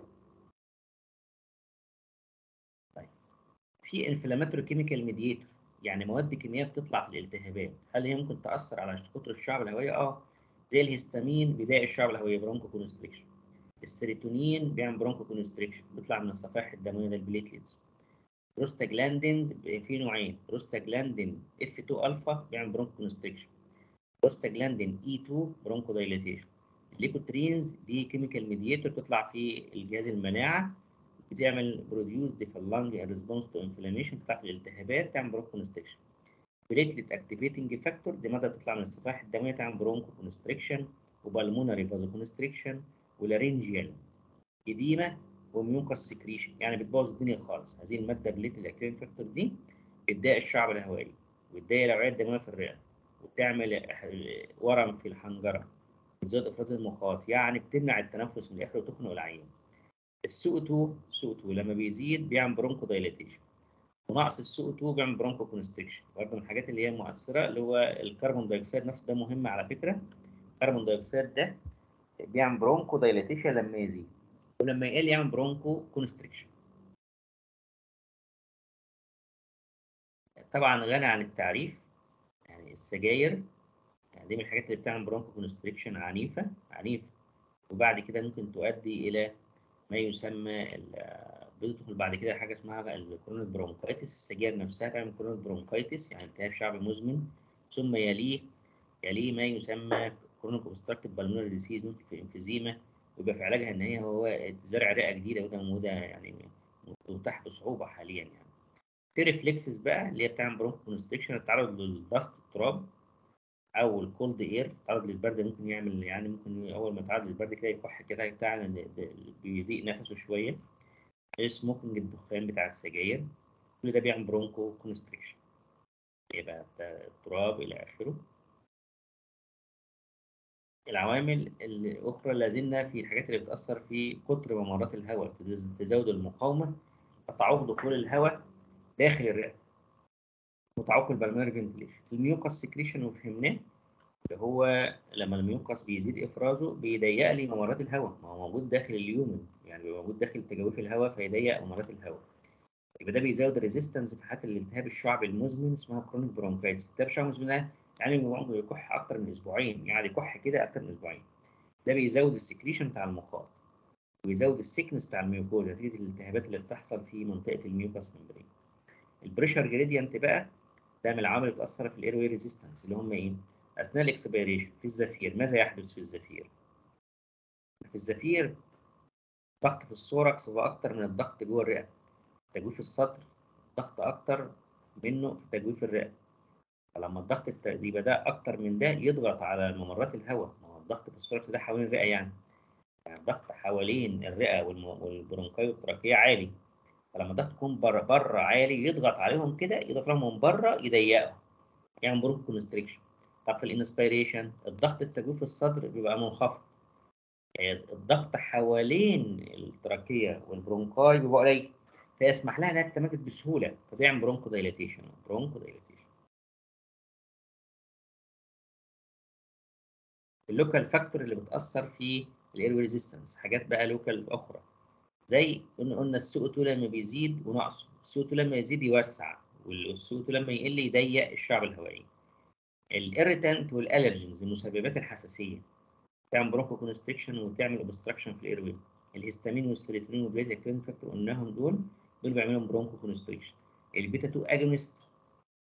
طيب في انفلاماتوري كيميكال ميديتور يعني مواد كيميائيه بتطلع في الالتهابات هل هي ممكن تاثر على قطر الشعب الهوائيه اه زي الهستامين بيضايق الشعب الهوائيه برونكو كونستريكشن السيروتونين بيعمل برونكو كونستريكشن بيطلع من الصفائح الدمويه البليتلتس بروستاجلاندينز في نوعين بروستاجلاندين اف 2 الفا بيعمل برونكو كونستريكشن بروستاجلاندين اي 2 برونكو دايليتيشن الليكوترينز دي كيميكال ميديتور بتطلع في الجهاز المناعه بتعمل بروديوسد في اللنج ريسبونس تو انفلاميشن بتاعت الالتهابات تعمل برونكو كونستريكشن بليتلت اكتيفيتنج فاكتور دي ماده بتطلع من الصفائح الدمويه تعمل برونكو كونستريكشن وبالمونري فازو كونستريكشن ولارينجيال اديما وميوكس سكريشن يعني بتبوظ الدنيا خالص هذه الماده بليتلت اكتيفيتنج فاكتور دي بتضايق الشعب الهوائي وتضايق الاوعيه الدمويه في الرئه وتعمل ورم في الحنجره بتزود افراز المخاط يعني بتمنع التنفس من الاخر وتخنق العين السو 2 السو 2 لما بيزيد بيعمل برونكو دايليتيشن ونقص السو 2 بيعمل برونكو كونستريكشن برضه من الحاجات اللي هي مؤثره اللي هو الكربون دايوكسيد نفسه ده مهم على فكره الكربون دايوكسيد ده بيعمل برونكو دايليتيشن لما يزيد ولما يقل يعمل برونكو كونستريكشن طبعا غني عن التعريف يعني السجاير يعني دي من الحاجات اللي بتعمل برونكو كونستريكشن عنيفه عنيفه وبعد كده ممكن تؤدي الى ما يسمى بتدخل بعد كده حاجه اسمها الكرونيك برونكايتس السجاير نفسها تعمل كرونيك برونكايتس يعني التهاب شعبي مزمن ثم يليه يليه ما يسمى كرونيك اوبستراكتيف بالمونري ديسيز ممكن في انفيزيما ويبقى في علاجها ان هي هو زرع رئه جديده وده وده يعني متاح بصعوبه حاليا يعني في ريفلكسز بقى اللي هي بتعمل برونكو كونستريكشن التعرض للضغط التراب او الكولد اير التعرض للبرد ممكن يعمل يعني ممكن اول ما يتعرض للبرد كده يكح كده بتاع بيضيق نفسه شويه السموكينج الدخان بتاع السجاير كل ده بيعمل برونكو كونستريكشن يبقى التراب الى اخره العوامل الاخرى لازلنا في الحاجات اللي بتاثر في قطر ممرات الهواء تزود المقاومه تعوق دخول الهواء داخل الرئه وتعوق البلمونري فنتليشن الميوكس سكريشن وفهمناه اللي هو لما الميوكس بيزيد افرازه بيضيق لي ممرات الهواء ما هو موجود داخل اليومن يعني بيبقى موجود داخل تجاويف الهواء فيضيق ممرات الهواء يبقى ده بيزود الريزيستنس في حالة الالتهاب الشعبي المزمن اسمها كرونيك برونكايتس الالتهاب الشعبي المزمن ده يعني ممكن يكح اكتر من اسبوعين يعني يكح كده اكتر من اسبوعين ده بيزود السكريشن بتاع المخاط ويزود السكنس بتاع الميوكوزا نتيجه الالتهابات اللي بتحصل في منطقه الميوكس ممبرين البريشر جريدينت بقى ده من العوامل اللي بتاثر في الاير واي ريزيستنس اللي هم ايه؟ اثناء الاكسبيريشن في الزفير ماذا يحدث في الزفير؟ في الزفير ضغط في الثوركس هو اكتر من الضغط جوه الرئه تجويف الصدر ضغط اكتر منه في تجويف الرئه فلما الضغط يبقى ده اكتر من ده يضغط على ممرات الهواء ما هو الضغط في الثوركس ده حوالين الرئه يعني يعني الضغط حوالين الرئه والبرونكاي والتراكيه عالي فلما الضغط يكون بره بره عالي يضغط عليهم كده يضغط عليهم من بره يضيقهم يعمل برونكو كونستريكشن طب في الانسبيريشن الضغط التجويف الصدر بيبقى منخفض الضغط حوالين التراكيه والبرونكاي بيبقى قليل فيسمح لها انها تتمدد بسهوله فتعمل برونكو دايلاتيشن برونكو دايلاتيشن اللوكال فاكتور اللي بتاثر في الاير ريزيستنس حاجات بقى لوكال اخرى زي ان قلنا السو 2 لما بيزيد ونقصه السو 2 لما يزيد يوسع والسو 2 لما يقل يضيق الشعب الهوائي الاريتانت والالرجنز مسببات الحساسيه تعمل برونكو كونستريكشن وتعمل اوبستراكشن في الاير واي الهستامين والسيروتونين والبليت اكتيفيتي فاكتور قلناهم دول دول بيعملوا برونكو كونستريكشن البيتا 2 اجونست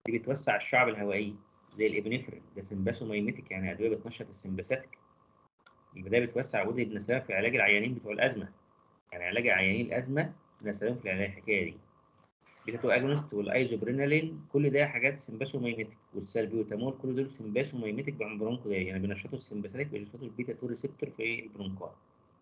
دي بتوسع الشعب الهوائيه زي الابنفرين ده سمباسوميميتيك يعني ادويه بتنشط السمباثيك يبقى ده بتوسع وجود ابن سلام في علاج العيانين بتوع الازمه يعني علاج عيانين الازمه ابن سلام في العلاج الحكايه دي بيتاتو اجونست والايزوبرينالين كل ده حاجات سمباسوميميتيك والسالبيوتامول كل دول سمباسوميميتيك برونكو ده يعني بينشطوا السمباثيك بينشطوا البيتا 2 ريسبتور في البرونكات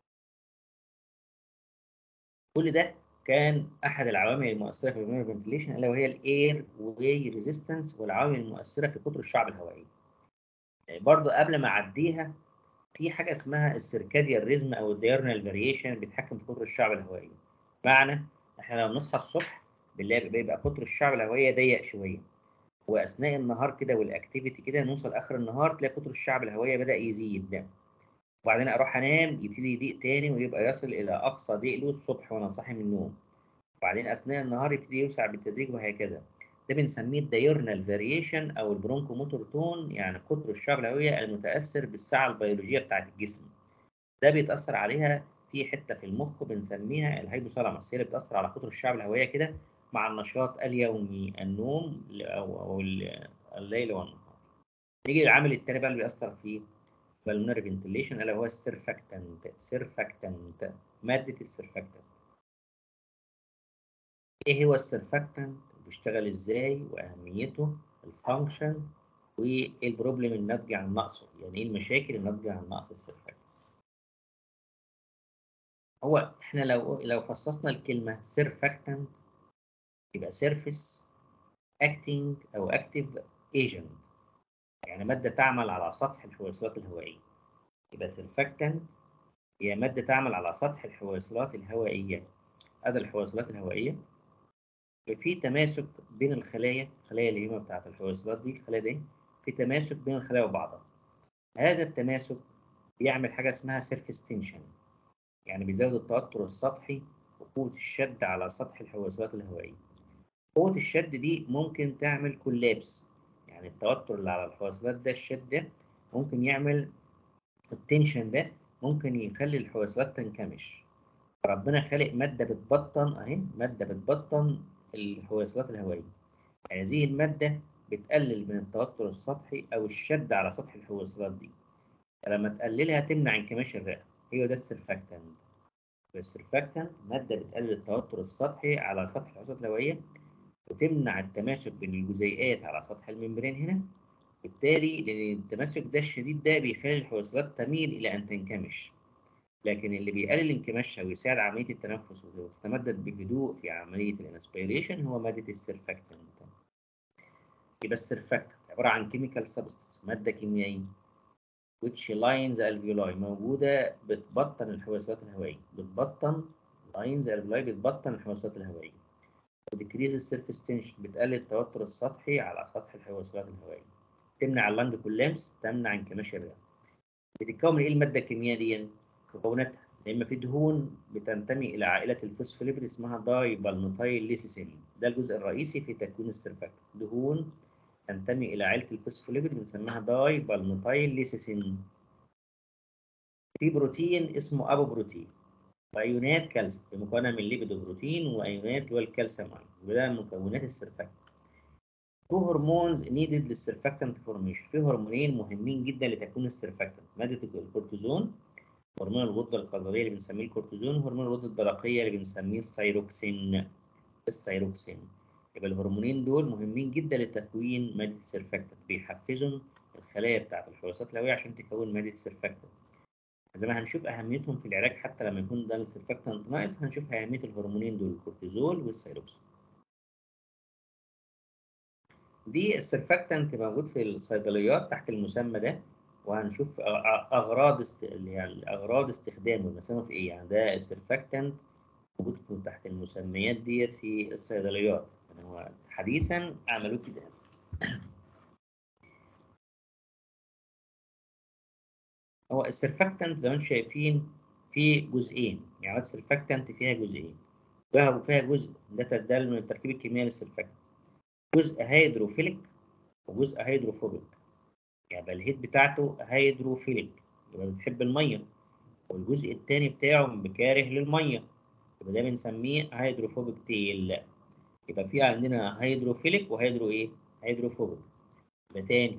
كل ده كان احد العوامل المؤثره في البلمونري فنتيليشن الا وهي الاير واي ريزيستنس والعوامل المؤثره في قطر الشعب الهوائي برضو قبل ما اعديها في حاجه اسمها السيركاديال ريزم او الديورنال فاريشن بيتحكم في قطر الشعب الهوائي معنى احنا لما بنصحى الصبح بالليل بيبقى قطر الشعب الهوائيه ضيق شويه واثناء النهار كده والاكتيفيتي كده نوصل اخر النهار تلاقي قطر الشعب الهوائيه بدا يزيد ده وبعدين اروح انام يبتدي يضيق تاني ويبقى يصل الى اقصى ضيق له الصبح وانا صاحي من النوم وبعدين اثناء النهار يبتدي يوسع بالتدريج وهكذا ده بنسميه الدايورنال فاريشن او البرونكو موتور تون يعني قطر الشعب الهوائيه المتاثر بالساعه البيولوجيه بتاعه الجسم ده بيتاثر عليها في حته في المخ بنسميها الهايبوثالاموس هي اللي بتاثر على قطر الشعب الهوائيه كده مع النشاط اليومي النوم او او الليل والنهار نيجي للعامل الثاني بقى اللي بيأثر في بالمونري فنتيليشن الا هو السيرفاكتنت سيرفاكتنت ماده السيرفاكتنت ايه هو السيرفاكتنت بيشتغل ازاي واهميته الفانكشن والبروبلم الناتجه عن نقصه يعني ايه المشاكل الناتجه عن نقص السيرفاكتنت هو احنا لو لو فصصنا الكلمه سيرفاكتنت يبقى سيرفيس اكتنج او اكتيف ايجنت يعني ماده تعمل على سطح الحويصلات الهوائيه يبقى سيرفاكتنت هي ماده تعمل على سطح الحويصلات الهوائيه هذا الحويصلات الهوائيه في تماسك بين الخلايا الخلايا اللي هي بتاعت الحويصلات دي الخلايا دي في تماسك بين الخلايا وبعضها هذا التماسك بيعمل حاجه اسمها سيرفيس تنشن يعني بيزود التوتر السطحي وقوه الشد على سطح الحويصلات الهوائيه قوه الشد دي ممكن تعمل كولابس يعني التوتر اللي على الحويصلات ده الشد ده ممكن يعمل التنشن ده ممكن يخلي الحويصلات تنكمش ربنا خالق ماده بتبطن اهي ماده بتبطن الحويصلات الهوائيه هذه الماده بتقلل من التوتر السطحي او الشد على سطح الحويصلات دي فلما تقللها تمنع انكماش الرئه هي ده السرفاكتنت السرفاكتنت ماده بتقلل التوتر السطحي على سطح الحويصلات الهوائيه وتمنع التماسك بين الجزيئات على سطح الممبرين هنا بالتالي لان التماسك ده الشديد ده بيخلي الحويصلات تميل الى ان تنكمش لكن اللي بيقلل انكماشها ويساعد عمليه التنفس وتتمدد بهدوء في عمليه الانسبيريشن هو ماده السرفاكتنت يبقى السرفاكتنت عباره عن كيميكال سبستنس ماده كيميائيه which lines alveoli موجوده بتبطن الحويصلات الهوائيه بتبطن lines alveoli بتبطن الحويصلات الهوائيه وديكريز السيرفيس تنشن بتقلل التوتر السطحي على سطح الحويصلات الهوائيه تمنع اللانج كولابس تمنع انكماش الرئه بتتكون من ايه الماده الكيميائيه دي مكوناتها يا اما في دهون بتنتمي الى عائله الفوسفوليبيد اسمها داي بالميثايل ليسيسين ده الجزء الرئيسي في تكوين السيرفاكت دهون تنتمي الى عائله الفوسفوليبيد بنسميها داي بالميثايل ليسيسين في بروتين اسمه ابو بروتين وايونات كالسيوم مكونه من ليبيدو بروتين وايونات اللي هو الكالسيوم وده مكونات السيرفاكت تو هرمونز نيدد للسيرفاكتنت فورميشن في هرمونين مهمين جدا لتكوين السيرفاكتنت ماده الكورتيزون هرمون الغده القذريه اللي بنسميه الكورتيزون وهرمون الغده الدرقيه اللي بنسميه الثايروكسين الثايروكسين يبقى الهرمونين دول مهمين جدا لتكوين ماده السيرفاكتنت بيحفزوا الخلايا بتاعه الحويصلات الهوائيه عشان تكون ماده السيرفاكتنت زي ما هنشوف اهميتهم في العلاج حتى لما يكون ده السيرفاكتنت ناقص هنشوف اهميه الهرمونين دول الكورتيزول والثايروكسين دي السيرفاكتنت موجود في الصيدليات تحت المسمى ده وهنشوف اغراض است... يعني اغراض استخدامه المسمى في ايه يعني ده السيرفاكتنت موجود تحت المسميات ديت في الصيدليات يعني هو حديثا عملوه كده هو السيرفاكتنت زي ما انتم شايفين في جزئين يعني السيرفاكتنت فيها جزئين فيها جزء ده تدل من التركيب الكيميائي للسيرفاكتنت جزء هيدروفيليك وجزء هيدروفوبيك يعني الهيد بتاعته هيدروفيليك يبقى بتحب الميه والجزء الثاني بتاعه بكاره للميه يبقى ده بنسميه هيدروفوبيك تيل يبقى في عندنا هيدروفيليك وهيدرو ايه هيدروفوبيك يبقى تاني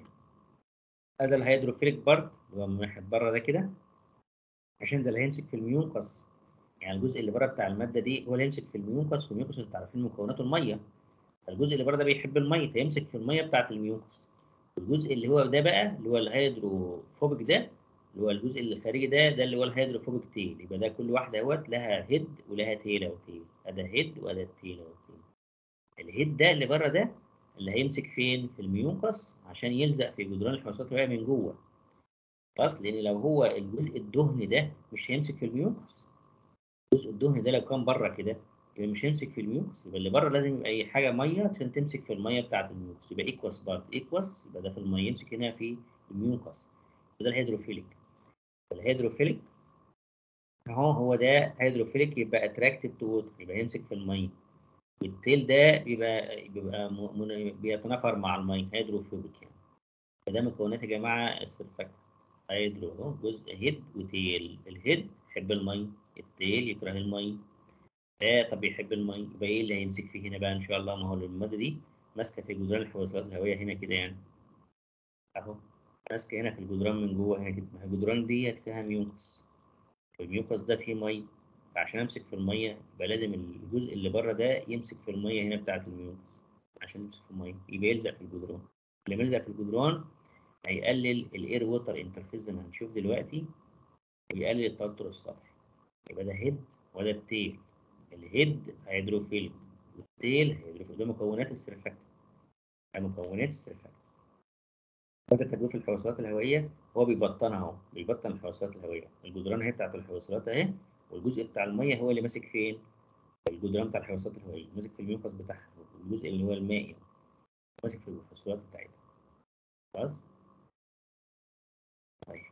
هذا الهيدروفيليك بارت اللي هو من ناحيه بره ده كده عشان ده اللي هيمسك في الميوكس يعني الجزء اللي بره بتاع الماده دي هو اللي يمسك في الميوكس والميوكس انتوا عارفين مكوناته الميه فالجزء اللي بره ده بيحب الميه فيمسك في الميه بتاعه الميوكس الجزء اللي هو ده بقى اللي هو الهيدروفوبيك ده اللي هو الجزء اللي خارجي ده ده اللي هو الهيدروفوبيك تيل يبقى ده كل واحده اهوت لها هيد ولها تيل او تيل ده هيد وده تيل او تيل الهيد ده اللي بره ده اللي هيمسك فين في الميوكس عشان يلزق في جدران الحواسات الهوائيه من جوه خلاص لان لو هو الجزء الدهني ده مش هيمسك في الميوكس الجزء الدهني ده لو كان بره كده يبقى مش هيمسك في الميوكس يبقى اللي بره لازم يبقى اي حاجه ميه عشان تمسك في الميه بتاعه الميوكس يبقى ايكوس بارت ايكوس يبقى ده في الميه يمسك هنا في الميوكس وده الهيدروفيليك الهيدروفيليك اهو هو ده هيدروفيليك يبقى اتراكتد تو ووتر يبقى يمسك في الميه والتيل ده بيبقى بيبقى م- من- بيتنافر مع الميه هيدروفوبيك يعني فده مكونات يا جماعه السرفكت هيدرو اهو جزء هيد وتيل الهيد يحب الميه التيل يكره الميه ده طب يحب الميه يبقى ايه اللي هيمسك فيه هنا بقى ان شاء الله ما هو الماده دي ماسكه في جدران الحواسات الهوائيه هنا كده يعني اهو ماسكه هنا في الجدران من جوه هنا كده ما هي الجدران ديت فيها ميوكس والميوكس ده فيه ميه فعشان امسك في الميه يبقى لازم الجزء اللي بره ده يمسك في الميه هنا بتاعه الميوكس عشان يمسك في الميه يبقى يلزق في الجدران لما يلزق في الجدران هيقلل الاير ووتر انترفيس زي ما هنشوف دلوقتي ويقلل التوتر السطحي يبقى ده هيد وده التيل الهيد هيدروفيليك والتيل هيدروفيليك ده مكونات السرفكت ده مكونات السرفكت وده تجويف الحواسات الهوائيه هو بيبطنها اهو بيبطن الحواسات الهوائيه الجدران اهي بتاعت الحواسات اهي والجزء بتاع الميه هو اللي ماسك فين الجدران بتاع الحواسات الهوائيه ماسك في الميوكس بتاعها الجزء اللي هو المائي ماسك في الحواسات بتاعتها خلاص طيب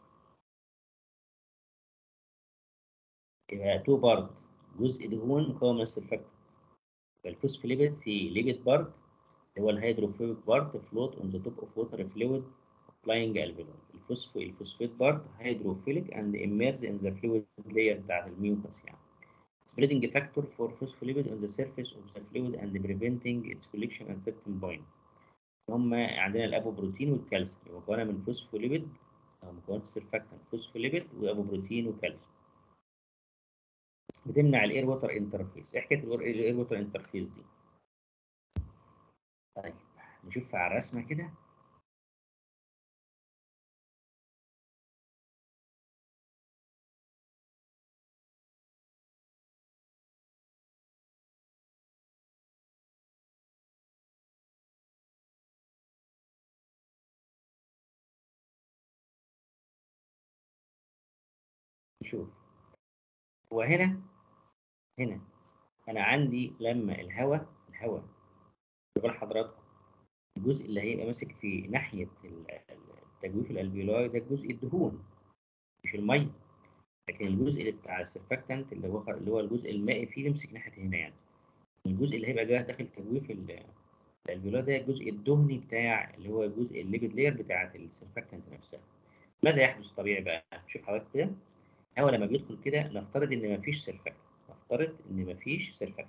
يبقى تو بارت جزء دهون مكون من السرفكت فالفوسفوليبيد في ليبيد بارت اللي هو الهيدروفوبيك بارت فلوت اون ذا توب اوف ووتر فلويد flying alveoli الفوسفو الفوسفيت بارت هيدروفيليك اند immerse in the fluid layer بتاعت الميوكس يعني spreading factor for phospholipid on the surface of the fluid and preventing its collection at certain point هم عندنا الابوبروتين والكالسيوم مكونه من فوسفوليبيد او مكونات السرفاكتنت فوسفوليبيد وابوبروتين وكالسيوم بتمنع الاير ووتر انترفيس ايه حكايه الاير ووتر انترفيس دي طيب نشوف على الرسمه كده نشوف هو هنا هنا انا عندي لما الهواء الهواء بقول لحضراتكم الجزء اللي هيبقى ماسك في ناحيه ال- ال- التجويف الالفيولاي ده الجزء الدهون مش الميه لكن الجزء اللي بتاع السرفاكتنت اللي هو اللي هو الجزء المائي فيه يمسك ناحيه هنا يعني الجزء اللي هيبقى جاي داخل تجويف ال- الالفيولاي ده الجزء الدهني بتاع اللي هو الجزء الليبيد لاير بتاعه السرفاكتنت نفسها ماذا يحدث طبيعي بقى شوف حضرتك كده الهواء لما بيدخل كده نفترض ان مفيش سرفاكتنت نفترض ان مفيش سرفاكتنت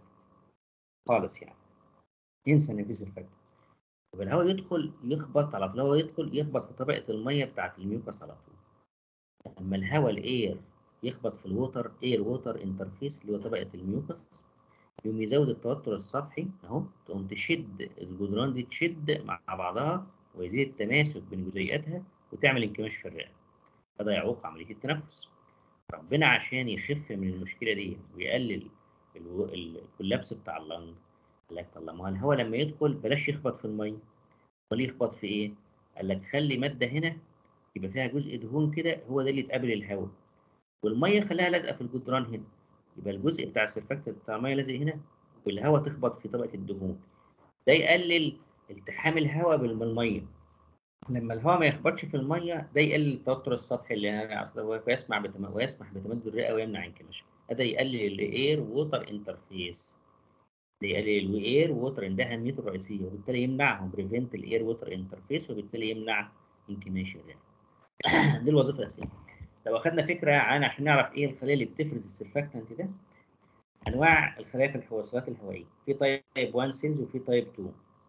خالص يعني ينسى ان في سرفاكتنت يبقى الهواء يدخل يخبط على طول الهواء يدخل يخبط في طبقه الميه بتاعه الميوكس على طول اما الهواء الاير يخبط في الووتر اير ووتر انترفيس اللي هو طبقه الميوكس يقوم يزود التوتر السطحي اهو تقوم تشد الجدران دي تشد مع بعضها ويزيد التماسك بين جزيئاتها وتعمل انكماش في الرئه هذا يعوق عمليه التنفس ربنا عشان يخف من المشكله دي ويقلل الو- ال- الكولابس بتاع اللنج قال لك طب ما هو الهواء لما يدخل بلاش يخبط في الميه امال يخبط في ايه؟ قال لك خلي ماده هنا يبقى فيها جزء دهون كده هو ده اللي يتقابل الهواء والميه خليها لازقه في الجدران هنا يبقى الجزء بتاع السرفاكتنت بتاع الميه لازق هنا والهواء تخبط في طبقه الدهون ده يقلل التحام الهواء بالميه لما الهواء ما يخبطش في الميه ده يقلل التوتر السطحي اللي انا اصلا ويسمع بتم... ويسمح بتمدد الرئه ويمنع انكماش هذا يقلل الاير ووتر انترفيس ده يقلل الاير ووتر ده اهميته الرئيسيه وبالتالي يمنعهم بريفنت الاير ووتر انترفيس وبالتالي يمنع انكماش الرئه دي الوظيفه الاساسيه لو اخذنا فكره عن عشان نعرف ايه الخلايا اللي بتفرز السرفاكتنت ده انواع الخلايا في الحواسات الهوائيه في تايب 1 سيلز وفي تايب 2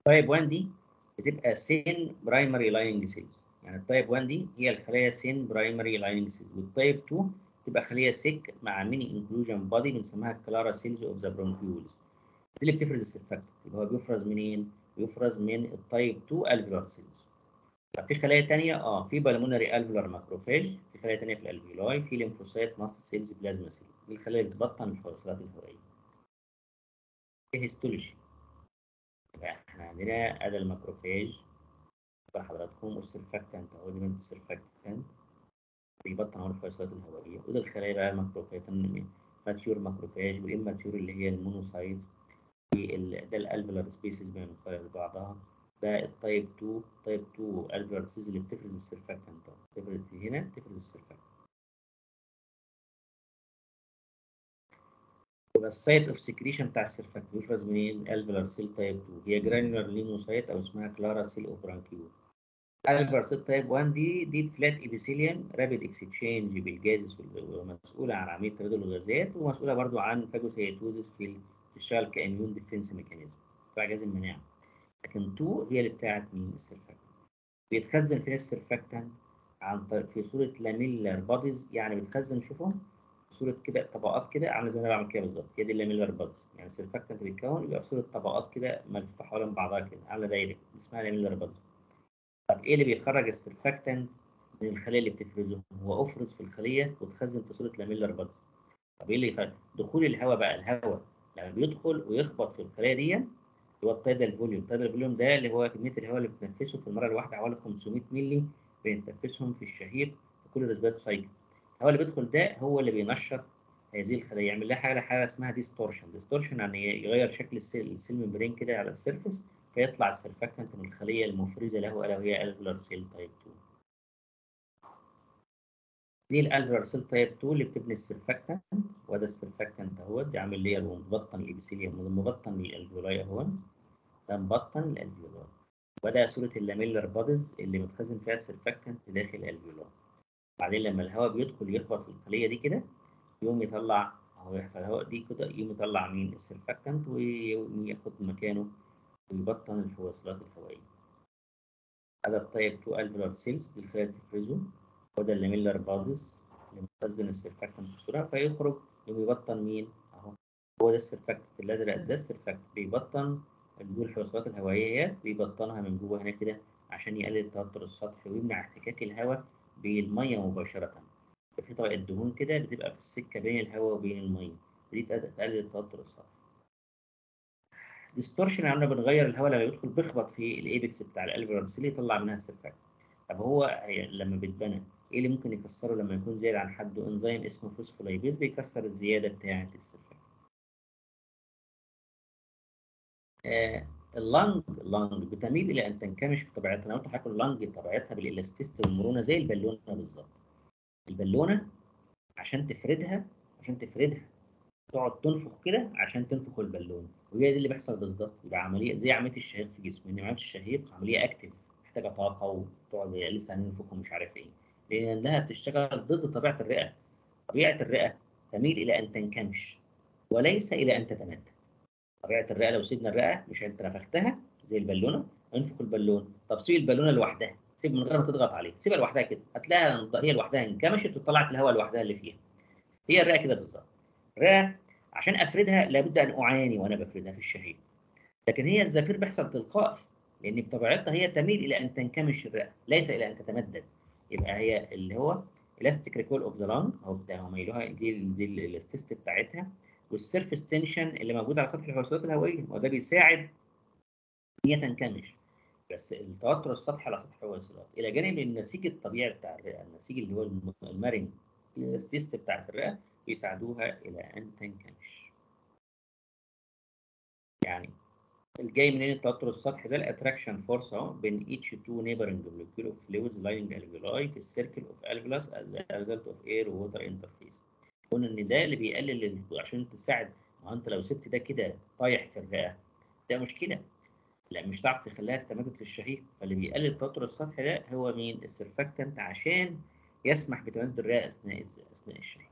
تايب 1 دي بتبقى سين برايمري لايننج سيلز يعني التايب 1 دي هي الخلايا سين برايمري لايننج سيلز والتايب 2 تبقى خليه سيك مع ميني انكلوجن بادي بنسميها كلارا سيلز اوف ذا برونكيولز دي اللي بتفرز السيرفاكتنت يبقى هو بيفرز منين؟ بيفرز من التايب 2 الفيولار سيلز طب في خلايا ثانيه اه في بالمونري الفيولار ماكروفاج في خلايا ثانيه في الالفيولاي في ليمفوسايت ماست سيلز بلازما سيلز دي الخلايا اللي بتبطن الحويصلات الهوائيه دي هيستولوجي يبقى احنا عندنا ادي الماكروفاج حضراتكم والسيرفاكتنت اهو دي من السيرفاكتنت بيبطن اهو الحويصلات الهوائيه وده الخلايا بقى الماكروفاج ماتيور ماكروفاج والاماتيور اللي هي المونوسايت ده الالفيولار سبيسيز بين الخلايا بعضها ده التايب 2 تايب 2 الفيولار سيلز اللي بتفرز السيرفاكتنت تفرز هنا تفرز السيرفاكتنت يبقى السايت اوف سكريشن بتاع السيرفاكتنت بيفرز منين؟ الفيولار سيل تايب 2 هي جرانيولار ليموسايت او اسمها كلارا سيل اوبرانكيول الفيولار سيل تايب 1 دي دي فلات ايبيثيليوم رابيد اكسشينج بالجازز ومسؤوله عن عمليه تبادل الغازات ومسؤوله برضو عن فاجوسيتوزيس في بتشتغل كاميون ديفنس ميكانيزم بتاع جهاز المناعه لكن 2 هي اللي بتاعت مين السيرفاكتنت بيتخزن فين السيرفاكتنت عن طريق في صوره لاميلر بوديز يعني بتخزن شوفهم صوره كده طبقات كده عامله زي ما انا بعمل كده بالظبط هي دي اللاميلر بوديز يعني السيرفاكتنت بيتكون يبقى في صوره طبقات كده ملفوفه حوالين بعضها كده عامله دايره اسمها لاميلر بوديز طب ايه اللي بيخرج السيرفاكتنت من الخليه اللي بتفرزه هو افرز في الخليه وتخزن في صوره لاميلر بوديز طب ايه اللي يخرج دخول الهواء بقى الهواء لما بيدخل ويخبط في الخلايا دي هو التايدال فوليوم التايدال فوليوم ده اللي هو كميه الهواء اللي بتنفسه في المره الواحده حوالي 500 مللي بنتنفسهم في الشهيق في كل ريسبيرت سايكل الهواء اللي بيدخل ده هو اللي بينشط هذه الخلايا يعمل لها حاجه حاجه اسمها ديستورشن ديستورشن يعني يغير شكل السيل السيل ممبرين كده على السيرفس فيطلع السيرفاكتنت من الخليه المفرزه له الا وهي الفولار سيل تايب 2 دي الالفيولار سيل تايب 2 اللي بتبني السيرفاكتنت وده السيرفاكتنت اهوت دي عامل لير ومبطن الابيثيليوم مبطن الالفيولاي اهو ده مبطن الالفيولاي وده صوره اللاميلر بوديز اللي متخزن فيها السيرفاكتنت داخل الالفيولاي بعدين لما الهواء بيدخل يخبط في الخليه دي كده يقوم يطلع اهو يحصل الهواء دي كده يقوم يطلع مين السيرفاكتنت وياخد مكانه ويبطن الفواصلات الهوائيه هذا التايب 2 الفيولار سيلز دي الخلايا بتفرزه وده اللاميلر بادز اللي مخزن السيرفاكتنت بسرعه فيخرج يقوم يبطن مين اهو هو ده السيرفاكتنت الازرق ده السيرفاكتنت بيبطن الحويصلات الهوائيه بيبطنها من جوه هنا كده عشان يقلل التوتر السطحي ويمنع احتكاك الهواء بالميه مباشره في طبقه دهون كده بتبقى في السكه بين الهواء وبين الميه دي تقلل التوتر السطحي ديستورشن عملنا بنغير الهواء لما يدخل بيخبط في الايبكس بتاع الالفيولار سيل يطلع منها السيرفاكتنت طب هو لما بيتبنى ايه اللي ممكن يكسره لما يكون زايد عن حده انزيم اسمه فوسفولايبيز بيكسر الزياده بتاعه السيرفاكتنت آه اللنج اللنج بتميل الى ان تنكمش بطبيعتها انا قلت لحضرتك اللنج طبيعتها بالالاستيست والمرونه زي البالونه بالظبط البالونه عشان تفردها عشان تفردها تقعد تنفخ كده عشان تنفخ البالونه وهي دي اللي بيحصل بالظبط يبقى عمليه زي عمليه الشهيق في جسمنا عمليه الشهيق عمليه اكتف محتاجه طاقه وتقعد لسه هننفخ ومش عارف ايه لانها بتشتغل ضد طبيعه الرئه طبيعه الرئه تميل الى ان تنكمش وليس الى ان تتمدد طبيعه الرئه لو سيبنا الرئه مش انت نفختها زي البالونه انفخ البالون طب سيب البالونه لوحدها سيب من غير ما تضغط عليه سيبها لوحدها كده هتلاقيها هي لوحدها انكمشت وطلعت الهواء لوحدها اللي فيها هي الرئه كده بالظبط الرئه عشان افردها لابد ان اعاني وانا بفردها في الشهيق لكن هي الزفير بيحصل تلقائي لان بطبيعتها هي تميل الى ان تنكمش الرئه ليس الى ان تتمدد يبقى هي اللي هو الاستيك ريكول اوف ذا لانج او بتاع ميلوها دي دي الاستيست بتاعتها والسيرفيس تنشن اللي موجود على سطح الحويصلات الهوائيه وده بيساعد ان هي تنكمش بس التوتر السطحي على سطح الحويصلات الى جانب النسيج الطبيعي بتاع الرئه النسيج اللي هو المرن الاستيست بتاعت الرئه بيساعدوها الى ان تنكمش يعني الجاي منين التوتر السطحي ده الاتراكشن فورس اهو بين each two neighboring molecule of fluids lining alveoli في السيركل اوف alveolus as a result of air water interface قلنا ان ده اللي بيقلل عشان تساعد ما انت لو سبت ده كده طايح في الرئه ده مشكله لا مش هتعرف تخليها تتمدد في الشهيق فاللي بيقلل التوتر السطحي ده هو مين السرفاكتنت عشان يسمح بتمدد الرئه اثناء اثناء الشهيق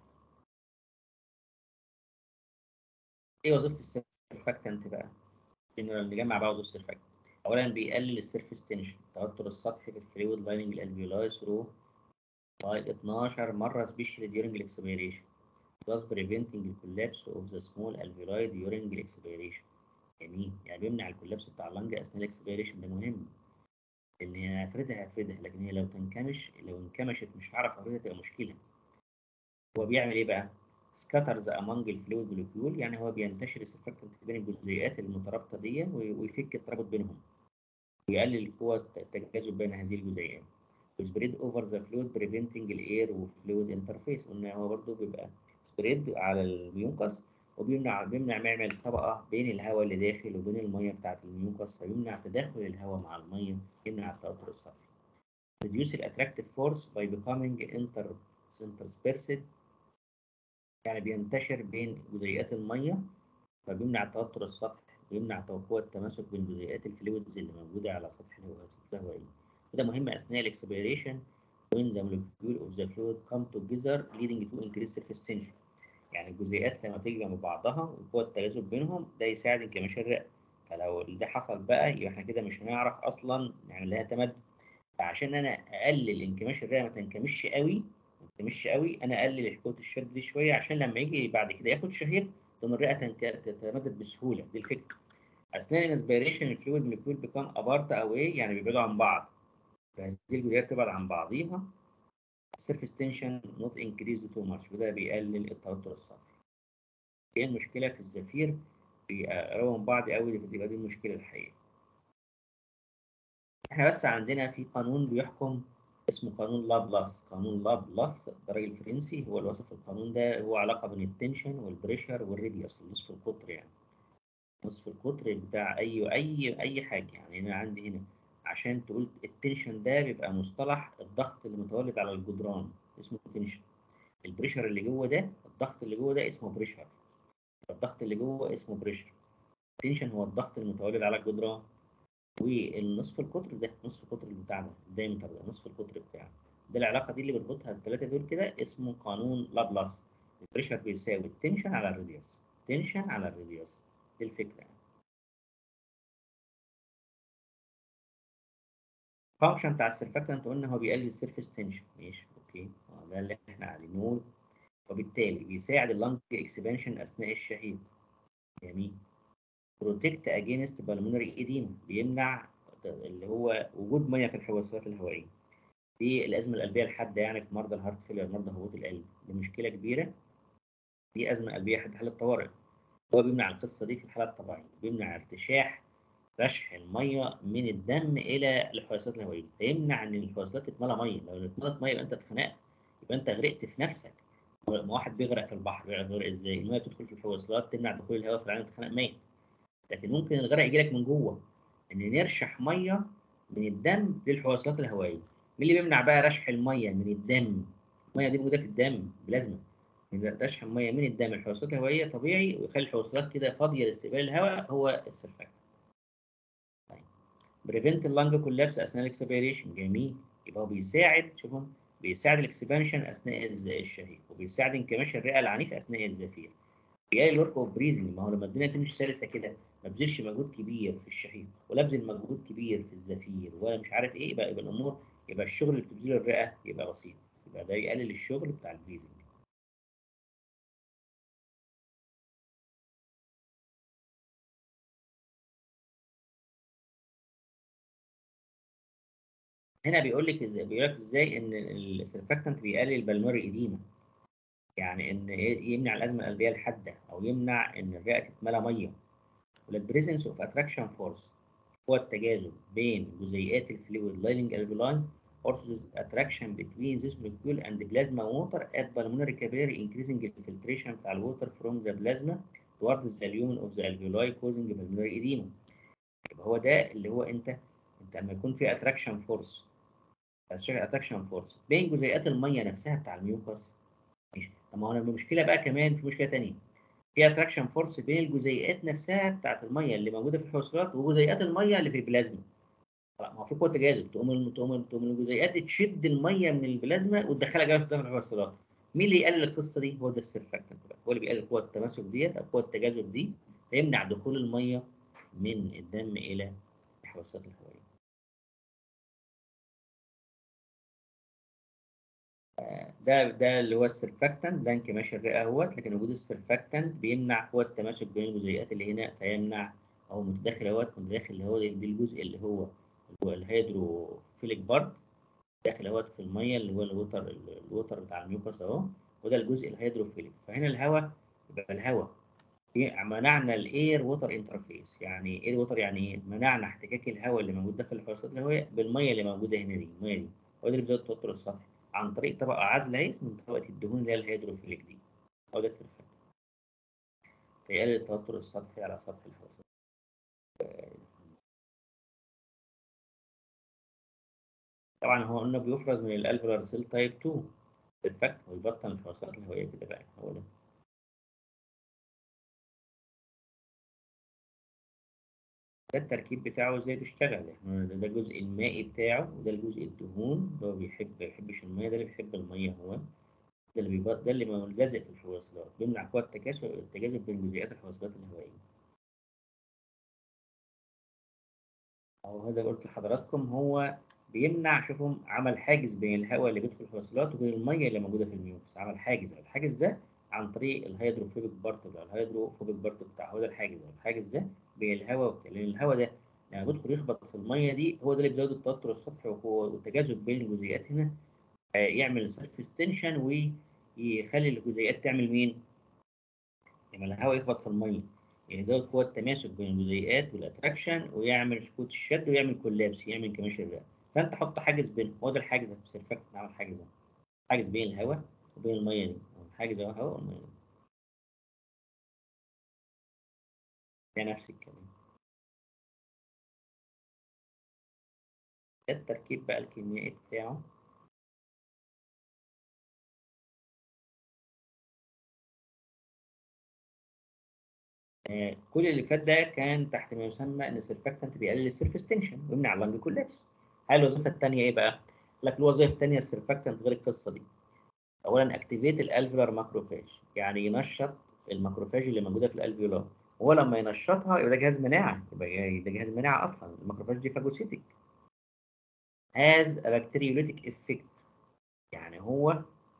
ايه وظيفه السرفاكتنت بقى؟ انه نجمع بقى وظيفه السرفاكتنت اولا بيقلل السيرفيس تنشن التوتر السطحي في الفلويد لايننج الالفيولاي ثرو باي 12 مره سبيشالي during الاكسبيريشن thus preventing the collapse of the small alveoli during الاكسبيريشن جميل يعني بيمنع الكولابس بتاع اللنج اثناء الاكسبيريشن ده مهم لان هي هفردها هفردها لكن هي لو تنكمش لو انكمشت مش هعرف افردها تبقى مشكله هو بيعمل ايه بقى؟ سكاترز امونج الفلويد مولكيول يعني هو بينتشر السرفكتنت بين الجزيئات المترابطه دي ويفك الترابط بينهم ويقلل قوه التجاذب بين هذه الجزيئات وسبريد اوفر ذا فلويد بريفنتنج الاير وفلويد انترفيس قلنا هو برضه بيبقى سبريد على الميوكس وبيمنع بيمنع يعمل طبقه بين الهواء اللي داخل وبين الميه بتاعه الميوكس فيمنع تداخل الهواء مع الميه يمنع التوتر السطحي reduce الاتراكتيف فورس by becoming inter interspersed يعني بينتشر بين جزيئات الميه فبيمنع التوتر السطحي ويمنع قوة التماسك بين جزيئات الفلويدز اللي موجودة على سطح الهوائي وده مهم أثناء الاكسبيريشن when the molecule of the fluid come together leading to increased surface tension يعني الجزيئات لما تيجي جنب بعضها وقوة التجاذب بينهم ده يساعد انكماش الرئة فلو ده حصل بقى يبقى احنا كده مش هنعرف اصلا نعمل لها تمدد فعشان انا اقلل انكماش الرئة ما تنكمش قوي ما تنكمش قوي انا اقلل قوة الشد دي شوية عشان لما يجي بعد كده ياخد شهيق تقوم الرئة تتمدد بسهولة دي الفكرة اثناء الانسبيريشن الفلويد مولكيول بيكون ابارت اواي يعني بيبعدوا عن بعض فهذه الجزيئات تبعد عن بعضيها السيرفيس تنشن نوت انكريز تو ماتش وده بيقلل التوتر السطحي هي المشكله في الزفير بيقربوا من بعض قوي بتبقى دي المشكله الحقيقيه احنا بس عندنا في قانون بيحكم اسمه قانون لابلاس قانون لابلاس ده راجل فرنسي هو اللي وصف القانون ده هو علاقه بين التنشن والبريشر والراديوس نصف القطر يعني نصف القطر بتاع اي اي اي حاجه يعني انا عندي هنا عشان تقول التنشن ده بيبقى مصطلح الضغط اللي متولد على الجدران اسمه تنشن البريشر اللي جوه ده الضغط اللي جوه ده اسمه بريشر الضغط اللي جوه اسمه بريشر التنشن هو الضغط المتولد على الجدران والنصف القطر ده نصف القطر بتاعنا الدايمتر ده نصف القطر بتاعنا ده العلاقه دي اللي بيربطها الثلاثه دول كده اسمه قانون لابلاس البريشر بيساوي التنشن على الراديوس تنشن على الراديوس دي الفكره يعني. الفانكشن بتاع السرفاكتنت قلنا هو بيقلل السيرفيس تنشن ماشي اوكي ده اللي احنا عايزين نقول وبالتالي بيساعد اللنج اكسبانشن اثناء الشهيق جميل بروتكت اجينست بالمونري ايديما بيمنع اللي هو وجود ميه في الحواسات الهوائيه دي الازمه القلبيه الحاده يعني في مرضى الهارت فيلر مرضى هبوط القلب دي مشكله كبيره دي ازمه قلبيه حاده حاله طوارئ هو بيمنع القصه دي في الحالات الطبيعيه بيمنع ارتشاح رشح الميه من الدم الى الحواسات الهوائيه فيمنع ان الحواسات تتملى ميه لو اتملت ميه يبقى انت اتخنقت يبقى انت غرقت في نفسك ما واحد بيغرق في البحر بيغرق ازاي الميه تدخل في الحواسات تمنع دخول الهواء في العين تتخنق ميت لكن ممكن الغرق يجي لك من جوه ان نرشح ميه من الدم للحواسات الهوائيه مين اللي بيمنع بقى رشح الميه من الدم الميه دي موجوده في الدم بلازمه رشح الميه من الدم للحواسات الهوائيه طبيعي ويخلي الحواسات كده فاضيه لاستقبال الهواء هو السرفاكت بريفنت اللنج كولابس اثناء الاكسبيريشن جميل يبقى هو بيساعد شوفوا بيساعد الاكسبانشن اثناء الشهيق وبيساعد انكماش الرئه العنيف اثناء الزفير بيقلل الورك اوف بريزنج ما هو لما الدنيا تمشي سلسه كده ما بذلش مجهود كبير في الشهيق ولا بذل مجهود كبير في الزفير ولا مش عارف ايه يبقى, يبقى الامور يبقى الشغل اللي بتبذله الرئه يبقى بسيط يبقى ده يقلل الشغل بتاع البريزنج هنا بيقول لك ازاي بيقول لك ازاي ان السرفاكتنت بيقلل البلموري ايديما يعني ان يمنع الازمه القلبيه الحاده او يمنع ان الرئه تتملى ميه والبريزنس اوف اتراكشن فورس هو التجاذب بين جزيئات الفلويد لايننج الفيلاين forces attraction between this molecule and plasma water at pulmonary capillary increasing the filtration بتاع الووتر from the plasma towards the lumen of the alveoli causing pulmonary edema يبقى هو ده اللي هو انت انت لما يكون في اتراكشن فورس اتراكشن فورس بين جزيئات الميه نفسها بتاع الميوكس ماشي طب ما هو المشكله بقى كمان في مشكله ثانيه في اتراكشن فورس بين الجزيئات نفسها بتاعت الميه اللي موجوده في الحويصلات وجزيئات الميه اللي في البلازما ما هو في قوه تجاذب تقوم تقوم تقوم الجزيئات تشد الميه من البلازما وتدخلها جوه في الحويصلات مين اللي يقلل القصه دي هو ده السيرفاكتنت بقى هو اللي بيقلل قوه التماسك ديت او قوه التجاذب دي فيمنع دخول الميه من الدم الى الحواسات الهوائيه ده ده اللي هو السرفاكتنت ده انكماش الرئه اهوت لكن وجود السرفاكتنت بيمنع قوه التماسك بين الجزيئات اللي هنا فيمنع او متداخل اهوت متداخل اللي هو دي الجزء اللي هو هو الهيدروفيليك بارت داخل اهوت في الميه اللي هو الوتر الوتر بتاع الميوكس اهو وده الجزء الهيدروفيليك فهنا الهواء يبقى الهواء منعنا الاير ووتر انترفيس يعني ايه ووتر يعني ايه منعنا احتكاك الهواء اللي موجود داخل الحواسات الهوائيه بالميه اللي موجوده هنا دي الميه دي هو ده اللي بيزود التوتر السطحي عن طريق طبقه عازله اهي من طبقه الدهون اللي هي الهيدروفيليك دي هو ده السلفات فيقلل التوتر السطحي على سطح الحواسات طبعا هو قلنا بيفرز من الالفولار سيل تايب 2 بالفك ويبطن الحواسات الهوائيه كده بقى هو ده ده التركيب بتاعه ازاي بيشتغل احنا ده, ده الجزء المائي بتاعه وده الجزء الدهون ده هو بيحب ما بيحبش الميه ده اللي بيحب الميه هو ده اللي بيبط ده اللي ملزق في الحواسات بيمنع قوة التكاثر التجاذب بين جزيئات الحواسات الهوائية أو هذا قلت لحضراتكم هو بيمنع شوفوا عمل حاجز بين الهواء اللي بيدخل الحواسات وبين الميه اللي موجوده في الميوكس عمل حاجز الحاجز ده عن طريق الهيدروفوبيك بارت ده الهيدروفوبيك بارت بتاع هو ده الحاجز ده الحاجز ده بين الهواء وبتاع لان الهواء ده لما بيدخل يخبط في الميه دي هو ده اللي بيزود التوتر السطحي والتجاذب بين الجزيئات هنا يعمل سيرفيس تنشن ويخلي الجزيئات تعمل مين؟ لما الهواء يخبط في الميه يزود قوة التماسك بين الجزيئات والاتراكشن ويعمل قوة الشد ويعمل كولابس يعمل انكماش الرئة فانت حط حاجز بين هو ده الحاجز ده سيرفكت عمل حاجز ده حاجز بين الهواء وبين الميه دي حاجز الهواء والميه دي ده نفس الكلام ده التركيب بقى الكيميائي بتاعه آه كل اللي فات ده كان تحت ما يسمى ان السيرفكتنت بيقلل السيرفيس تنشن ويمنع اللنج كولابس هل الوظيفه الثانيه ايه بقى؟ لك الوظيفه الثانيه السيرفكتنت غير القصه دي اولا اكتيفيت الالفيولار ماكروفاج يعني ينشط الماكروفاج اللي موجوده في الالفيولار هو لما ينشطها يبقى ده جهاز مناعه يبقى ده جهاز مناعه اصلا الماكروفاج دي فاجوسيتك has a bacteriolytic effect يعني هو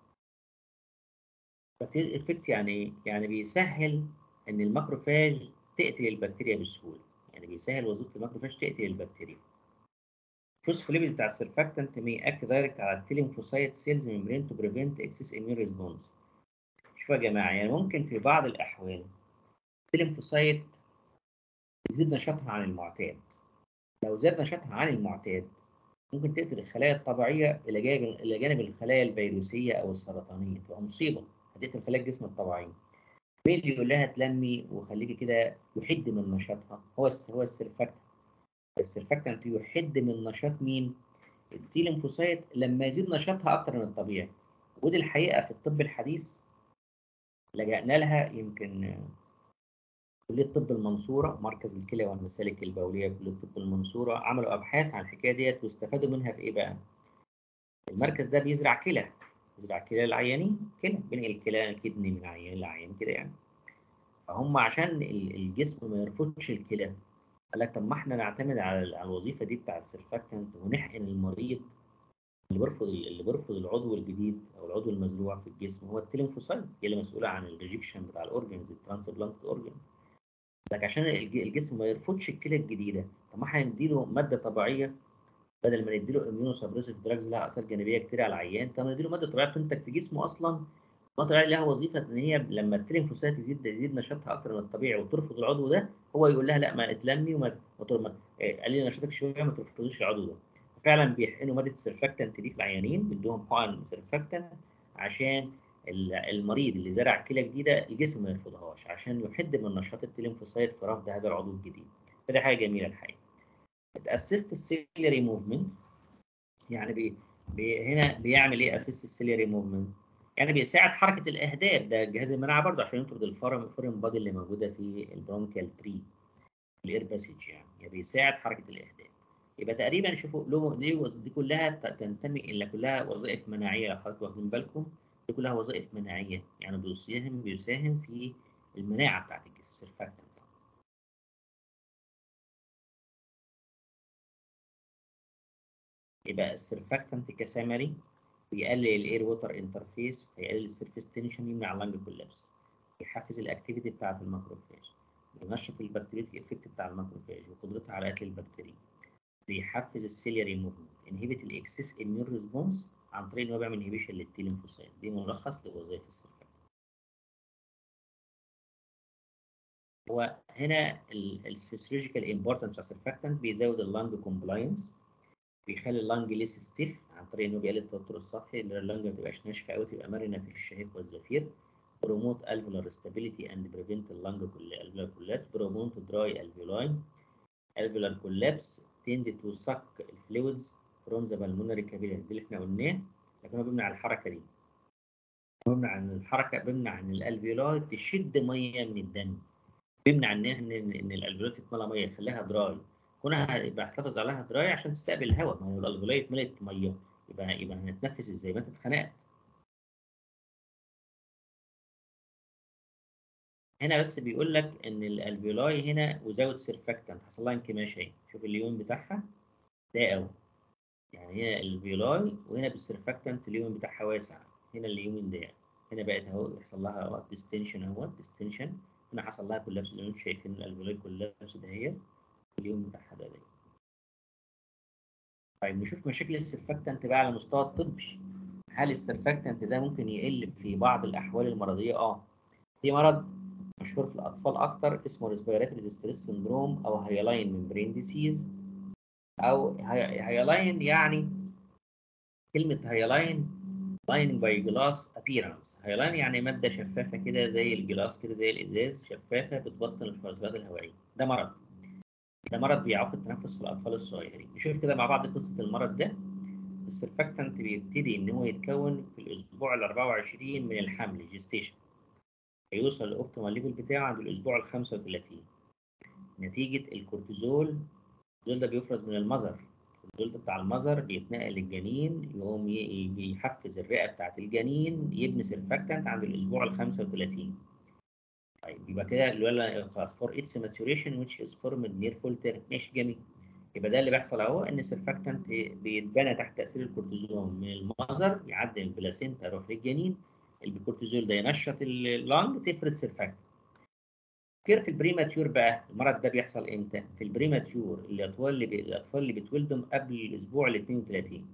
bacterial effect يعني ايه؟ يعني بيسهل ان الماكروفاج تقتل البكتيريا بسهوله يعني بيسهل وظيفه الماكروفاج تقتل البكتيريا الفوسفوليبيد بتاع السيرفاكتنت may act direct على التيلينفوسايت سيلز ميمبرين تو بريفنت اكسس اميون ريسبونس شوفوا يا جماعه يعني ممكن في بعض الاحوال التيلينفوسايت تزيد نشاطها عن المعتاد لو زاد نشاطها عن المعتاد ممكن تقتل الخلايا الطبيعيه الى جانب الى جانب الخلايا الفيروسيه او السرطانيه تبقى مصيبه هتقتل خلايا الجسم الطبيعيه مين اللي يقول لها تلمي وخليكي كده يحد من نشاطها هو هو السيرفاكتنت السيرفاكتنت يحد من نشاط مين؟ التيلينفوسايت لما يزيد نشاطها اكتر من الطبيعي ودي الحقيقه في الطب الحديث لجأنا لها يمكن كليه طب المنصوره مركز الكلى والمسالك البوليه كليه طب المنصوره عملوا ابحاث عن الحكايه ديت واستفادوا منها في ايه بقى؟ المركز ده بيزرع كلى بيزرع كلى العيانين كلى بينقل الكلى كدني من عيان لعيان كده يعني فهم عشان الجسم ما يرفضش الكلى قال لك طب ما احنا نعتمد على الوظيفه دي بتاع السيرفاكتنت ونحقن المريض اللي بيرفض اللي بيرفض العضو الجديد او العضو المزروع في الجسم هو التيلينفوسايت هي اللي مسؤوله عن الريجكشن بتاع الاورجنز الترانسبلانت اورجنز لك عشان الجسم ما يرفضش الكلى الجديده طب ما احنا نديله ماده طبيعيه بدل ما نديله اميونو سبريسيف دراجز لها اثار جانبيه كتير على العيان طب نديله ماده طبيعيه بتنتج في جسمه اصلا الماده الطبيعيه لها وظيفه ان هي لما التيلينفوسايت يزيد يزيد نشاطها اكتر من الطبيعي وترفض العضو ده هو يقول لها لا ما اتلمي وما قللي نشاطك شويه ما ترفضوش العضو ده فعلا بيحقنوا ماده السيرفاكتنت دي في العيانين بيدوهم حقن سيرفاكتنت عشان المريض اللي زرع كلى جديده الجسم ما يرفضهاش عشان يحد من نشاط التيلينفوسايت في رفض هذا العضو الجديد فدي حاجه جميله الحقيقه بتاسست السيلري موفمنت يعني بي بي هنا بيعمل ايه اسيست السيلري موفمنت يعني بيساعد حركه الاهداف ده جهاز المناعه برضه عشان يطرد الفورين بادي اللي موجوده في البرونكيال تري الاير باسج يعني. يعني بيساعد حركه الاهداف يبقى تقريبا شوفوا له دي دي كلها تنتمي الى كلها وظائف مناعيه لو حضرتك واخدين بالكم دي كلها وظائف مناعيه يعني بيساهم بيساهم في المناعه بتاعت الجسم السيرفاكتنت يبقى السرفاكتنت كسمري بيقلل الاير ووتر انترفيس فيقلل السيرفيس تنشن يمنع اللنج كولابس يحفز الاكتيفيتي بتاعه الماكروفاج ينشط البكتيريتيك افكت بتاع الماكروفاج وقدرتها على قتل البكتيريا بيحفز السيلياري موفمنت انهبت الاكسس اميون ريسبونس عن طريق ان هو بيعمل انهبيشن للتي ليمفوسايت دي ملخص لوظائف السرفاكتنت هو هنا الفسيولوجيكال امبورتنس بتاع السرفاكتنت بيزود اللنج كومبلاينس بيخلي اللنج ليس ستيف عن طريق انه بيقلل التوتر السطحي اللي اللنج ما تبقاش ناشفه قوي تبقى مرنه في الشهيق والزفير بروموت alveolar stability and prevent اللنج alveolar collapse بروموت dry alveoli alveolar collapse tend to suck fluids from the pulmonary capillary دي اللي احنا قلناه لكن هو بيمنع الحركه دي بيمنع عن الحركه بيمنع عن الالفيولاي تشد ميه من الدم بيمنع ان ان ان الالفيولاي تتملى ميه يخليها دراي كونها يبقى احتفظ عليها دراي عشان تستقبل الهواء ما هو الالفيولاي اتملت ميه يبقى يبقى هنتنفس ازاي ما انت اتخنقت هنا بس بيقول لك ان الالفيولاي هنا وزود سيرفاكتنت حصل لها انكماش اهي شوف اليوم بتاعها ده قوي يعني هنا الفيولاي وهنا بالسيرفاكتنت اليوم بتاعها واسع هنا اليومين ده هنا بقت اهو يحصل لها وقت ديستنشن اهو ديستنشن هنا حصل لها كولابس زي ما انتم شايفين الالفيولاي كولابس ده هي اليوم بتاعها ده, ده طيب نشوف مشاكل السيرفاكتنت بقى على المستوى الطبي هل السيرفاكتنت ده ممكن يقل في بعض الاحوال المرضيه اه في مرض مشهور في الاطفال اكتر اسمه ريسبيراتوري ديستريس سندروم او هايلاين ممبرين ديسيز او هايلاين يعني كلمه هايلاين لاين باي جلاس ابييرنس هايلاين يعني ماده شفافه كده زي الجلاس كده زي الازاز شفافه بتبطن الفرازات الهوائيه ده مرض ده مرض بيعوق التنفس في الاطفال الصغيرين نشوف كده مع بعض قصه المرض ده السرفاكتنت بيبتدي ان هو يتكون في الاسبوع ال 24 من الحمل جيستيشن هيوصل الاوبتيمال ليفل بتاعه عند الاسبوع ال 35 نتيجه الكورتيزول الكورتيزول ده بيفرز من المذر الجلد بتاع المذر بيتنقل للجنين يقوم يحفز الرئه بتاعت الجنين يبني سيرفاكتنت عند الاسبوع ال 35 طيب يبقى كده الولد خلاص فور اتس ماتوريشن ويتش از فورمد نير فول تيرم ماشي جميل يبقى ده اللي بيحصل اهو ان السيرفاكتنت بيتبنى تحت تاثير الكورتيزون من المذر يعدي البلاسينتا يروح للجنين الكورتيزول ده ينشط اللانج تفرز سيرفاكتنت كير في البريماتيور بقى المرض ده بيحصل امتى؟ في البريماتيور الاطفال اللي بي... الاطفال اللي بتولدهم قبل الاسبوع ال 32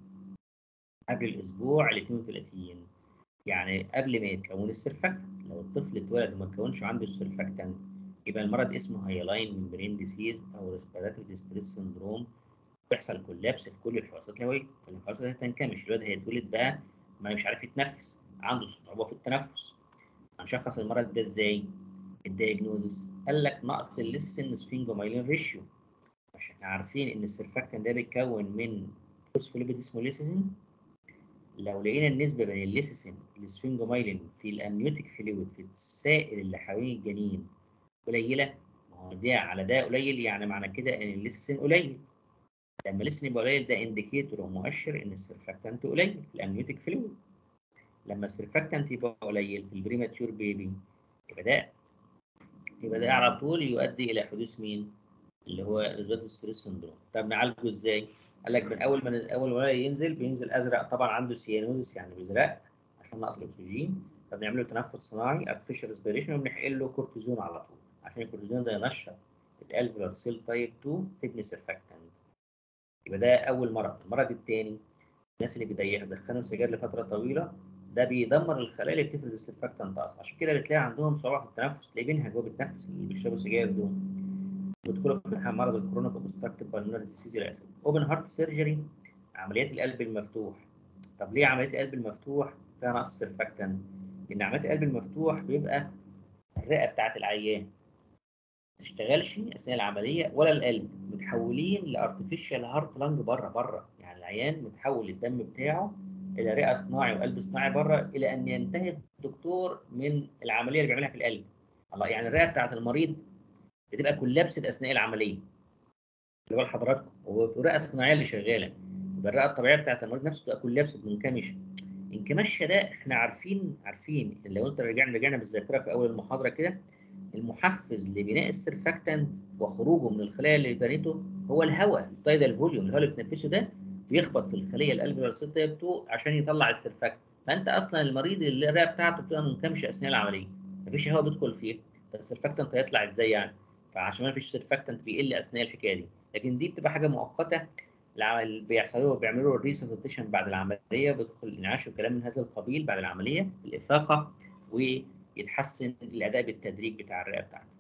قبل الاسبوع ال 32 يعني قبل ما يتكون السيرفاكتنت لو الطفل اتولد وما اتكونش عنده السيرفاكتنت يبقى المرض اسمه هايلاين ممبرين ديسيز او ريسبيراتوري ديستريس سندروم بيحصل كولابس في كل الحواسات الهوائيه فالحواسات هتنكمش الواد هيتولد بقى ما مش عارف يتنفس عنده صعوبه في التنفس هنشخص المرض ده ازاي؟ الدايجنوزس قال لك نقص الليسين سفينجومايلين ريشيو عشان احنا عارفين ان السيرفاكتنت ده بيتكون من فوسفوليبيد اسمه ليسيسين لو لقينا النسبه بين الليسيسين والسفينجومايلين في الامنيوتيك فلويد في السائل اللي حوالين الجنين قليله ما هو ده على ده قليل يعني معنى كده ان الليسيسين قليل لما الليسيسين يبقى قليل ده انديكيتور ومؤشر ان السيرفاكتنت قليل في الامنيوتيك فلويد لما السيرفاكتنت يبقى قليل في البريماتيور بيبي يبقى ده يبقى ده على طول يؤدي الى حدوث مين؟ اللي هو ريسبيراتوري ستريس سندروم طب نعالجه ازاي؟ قال لك من اول ما اول ما ينزل بينزل ازرق طبعا عنده سيانوزس يعني بيزرق عشان نقص الاكسجين فبنعمل له تنفس صناعي ارتفيشال ريسبيريشن وبنحقن له كورتيزون على طول عشان الكورتيزون ده ينشط الالفيولار سيل تايب 2 تبني سيرفاكتنت يبقى ده اول مرض المرض الثاني الناس اللي بيدخنوا سجاير لفتره طويله ده بيدمر الخلايا اللي بتفرز السيرفاكتنت اصلا عشان كده بتلاقي عندهم صعوبه في التنفس تلاقيه بينهج وهو بيتنفس اللي بيشربوا سجاير دول بيدخلوا في مرض الكورونا اوبستراكتيف بالمونري ديسيز الى اخره اوبن هارت سيرجري عمليات القلب المفتوح طب ليه عمليات القلب المفتوح فيها نقص سيرفاكتنت لان عمليات القلب المفتوح بيبقى الرئه بتاعه العيان ما تشتغلش اثناء العمليه ولا القلب متحولين لارتفيشال هارت لانج بره بره يعني العيان متحول الدم بتاعه الى رئه صناعي وقلب صناعي بره الى ان ينتهي الدكتور من العمليه اللي بيعملها في القلب الله يعني الرئه بتاعه المريض بتبقى كولابست اثناء العمليه اللي هو لحضراتكم والرئه الصناعيه اللي شغاله يبقى الرئه الطبيعيه بتاعه المريض نفسه بتبقى كولابست منكمشه انكماشها ده احنا عارفين عارفين لو انت رجعنا رجعنا بالذاكره في اول المحاضره كده المحفز لبناء السيرفاكتنت وخروجه من الخلايا اللي بنيته هو الهواء التايدال فوليوم الهواء اللي بتنفسه ده بيخبط في الخليه الالفيولار سيل تايب 2 عشان يطلع السرفاكت فانت اصلا المريض اللي الرئه بتاعته بتبقى منكمشه اثناء العمليه مفيش هواء بيدخل فيه فالسرفاكتنت هيطلع ازاي يعني فعشان ما فيش سرفاكتنت بيقل اثناء الحكايه دي لكن دي بتبقى حاجه مؤقته اللي بيحصلوا بيعملوا الريسيتيشن بعد العمليه بيدخل الانعاش وكلام من هذا القبيل بعد العمليه الافاقه ويتحسن الاداء بالتدريج بتاع الرئه بتاعته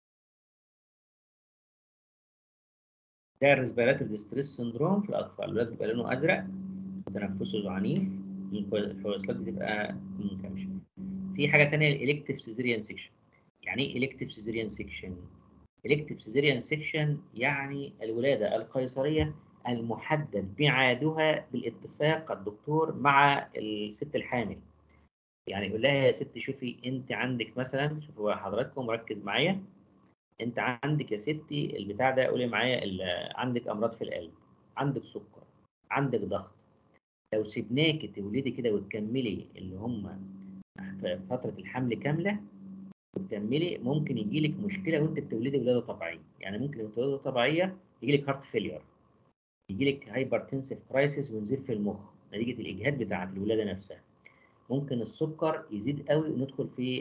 ده الريسبيراتوري ديستريس سندروم في الاطفال الولاد بيبقى لونه ازرق وتنفسه عنيف الحويصلات بتبقى منكمشه في حاجه ثانيه الالكتيف سيزيريان سيكشن يعني ايه الكتيف سيزيريان سيكشن الكتيف سيزيريان سيكشن يعني الولاده القيصريه المحدد ميعادها بالاتفاق الدكتور مع الست الحامل يعني يقول لها يا ست شوفي انت عندك مثلا شوفوا حضراتكم مركز معايا انت عندك يا ستي البتاع ده قولي معايا عندك امراض في القلب عندك سكر عندك ضغط لو سيبناكي تولدي كده وتكملي اللي هم في فتره الحمل كامله وتكملي ممكن يجي لك مشكله وانت بتولدي ولاده طبيعيه يعني ممكن ولاده طبيعيه يجي لك هارت فيلير يجي لك هايبرتنسيف كرايسيس ونزيف في المخ نتيجه الاجهاد بتاعه الولاده نفسها ممكن السكر يزيد قوي وندخل في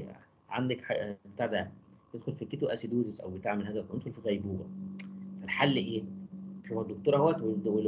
عندك بتاع ده تدخل في كيتو اسيدوزيس او بتاع من هذا ندخل في غيبوبه فالحل ايه؟ شوف الدكتور اهوت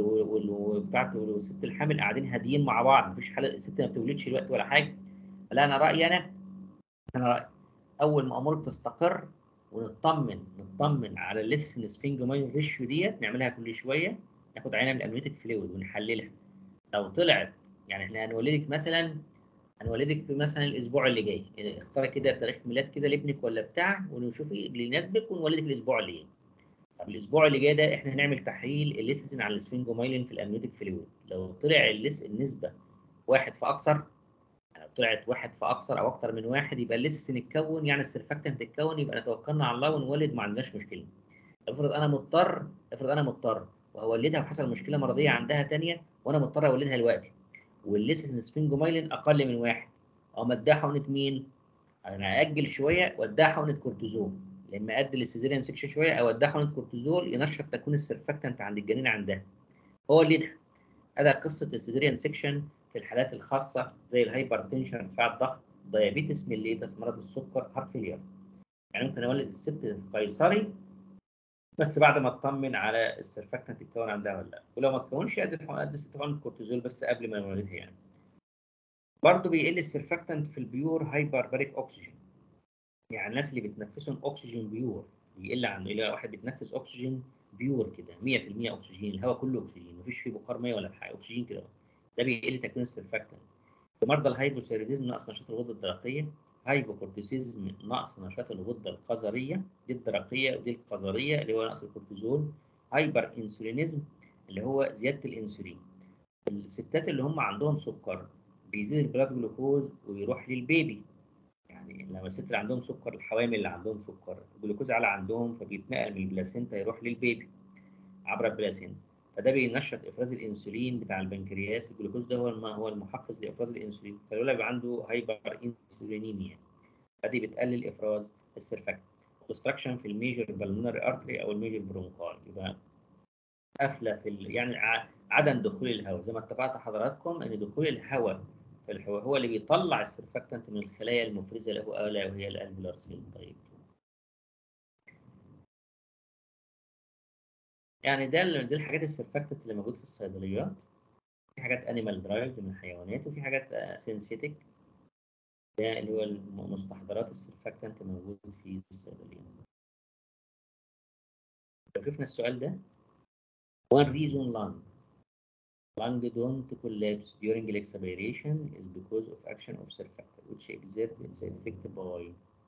وبتاعت والست الحامل قاعدين هاديين مع بعض مفيش حل الست ما بتولدش الوقت ولا حاجه لا انا رايي انا انا رايي اول ما امورك تستقر ونطمن نطمن على الليسن سفنجماين ريشيو ديت نعملها كل شويه ناخد عينه من الامنيوتيك فلويد ونحللها لو طلعت يعني احنا هنولدك مثلا هنولدك في مثلا الاسبوع اللي جاي يعني اختاري كده تاريخ ميلاد كده لابنك ولا بتاع ونشوفي اللي يناسبك ونولدك الاسبوع اللي جاي طب الاسبوع اللي جاي ده احنا هنعمل تحليل الليسين على السفنجومايلين في الامنيوتيك فلويد لو طلع الليس النسبه واحد في اكثر لو طلعت واحد في اكثر او اكثر من واحد يبقى الليسين اتكون يعني السرفاكتنت اتكون يبقى توكلنا على الله ونولد ما عندناش مشكله افرض انا مضطر افرض انا مضطر وهولدها وحصل مشكله مرضيه عندها ثانيه وانا مضطر اولدها دلوقتي والليسين سفنجومايلين اقل من واحد او اديها حقنه مين؟ انا اجل شويه واديها حقنه كورتيزون لما ادي للسيزيريان سكشن شويه او اديها حقنه كورتيزول ينشط تكوين السرفاكتنت عند الجنين عندها هو اللي ده هذا قصه السيزيريان سكشن في الحالات الخاصه زي الهايبرتنشن ارتفاع الضغط دايابيتس ميليتس مرض السكر هارت فيلير يعني ممكن اولد الست قيصري بس بعد ما اطمن على السرفاكتنت تتكون عندها ولا لا ولو ما تكونش ادي ادي ست حقن كورتيزول بس قبل ما نولدها يعني برضه بيقل السرفاكتنت في البيور هايبرباريك اوكسجين يعني الناس اللي بتنفسهم اكسجين بيور بيقل عنه الى واحد بيتنفس اكسجين بيور كده 100% اكسجين الهواء كله اكسجين مفيش فيه بخار ميه ولا حاجه اكسجين كده ده بيقل تكوين السرفاكتنت في مرضى الهايبوثيروديزم نقص نشاط الغده الدرقيه هايبوكورتيزيزم نقص نشاط الغده القذريه دي الدرقيه ودي القذريه اللي هو نقص الكورتيزول هايبر انسولينيزم اللي هو زياده الانسولين الستات اللي هم عندهم سكر بيزيد البلاد جلوكوز ويروح للبيبي يعني لما الست اللي عندهم سكر الحوامل اللي عندهم سكر الجلوكوز عالي عندهم فبيتنقل من البلاسينتا يروح للبيبي عبر البلاسينتا فده بينشط افراز الانسولين بتاع البنكرياس الجلوكوز ده هو هو المحفز لافراز الانسولين فالولد بيبقى عنده هايبر انسولينيميا فدي بتقلل افراز السرفاكت obstruction في الميجر بالمونري ارتري او الميجر برونكاي يبقى قفله في ال... يعني عدم دخول الهواء زي ما اتفقت حضراتكم ان دخول الهواء في الهواء هو اللي بيطلع السرفاكتنت من الخلايا المفرزه له الا وهي الالفيولار سيل طيب يعني ده دي الحاجات السرفاكتنت اللي موجود في الصيدليات في حاجات انيمال درايفد من الحيوانات وفي حاجات سينسيتك ده اللي هو مستحضرات السرفاكتنت موجود في الصيدليات لو شفنا السؤال ده one reason lung lung don't collapse during expiration is because of action of surfactant which exert its effect by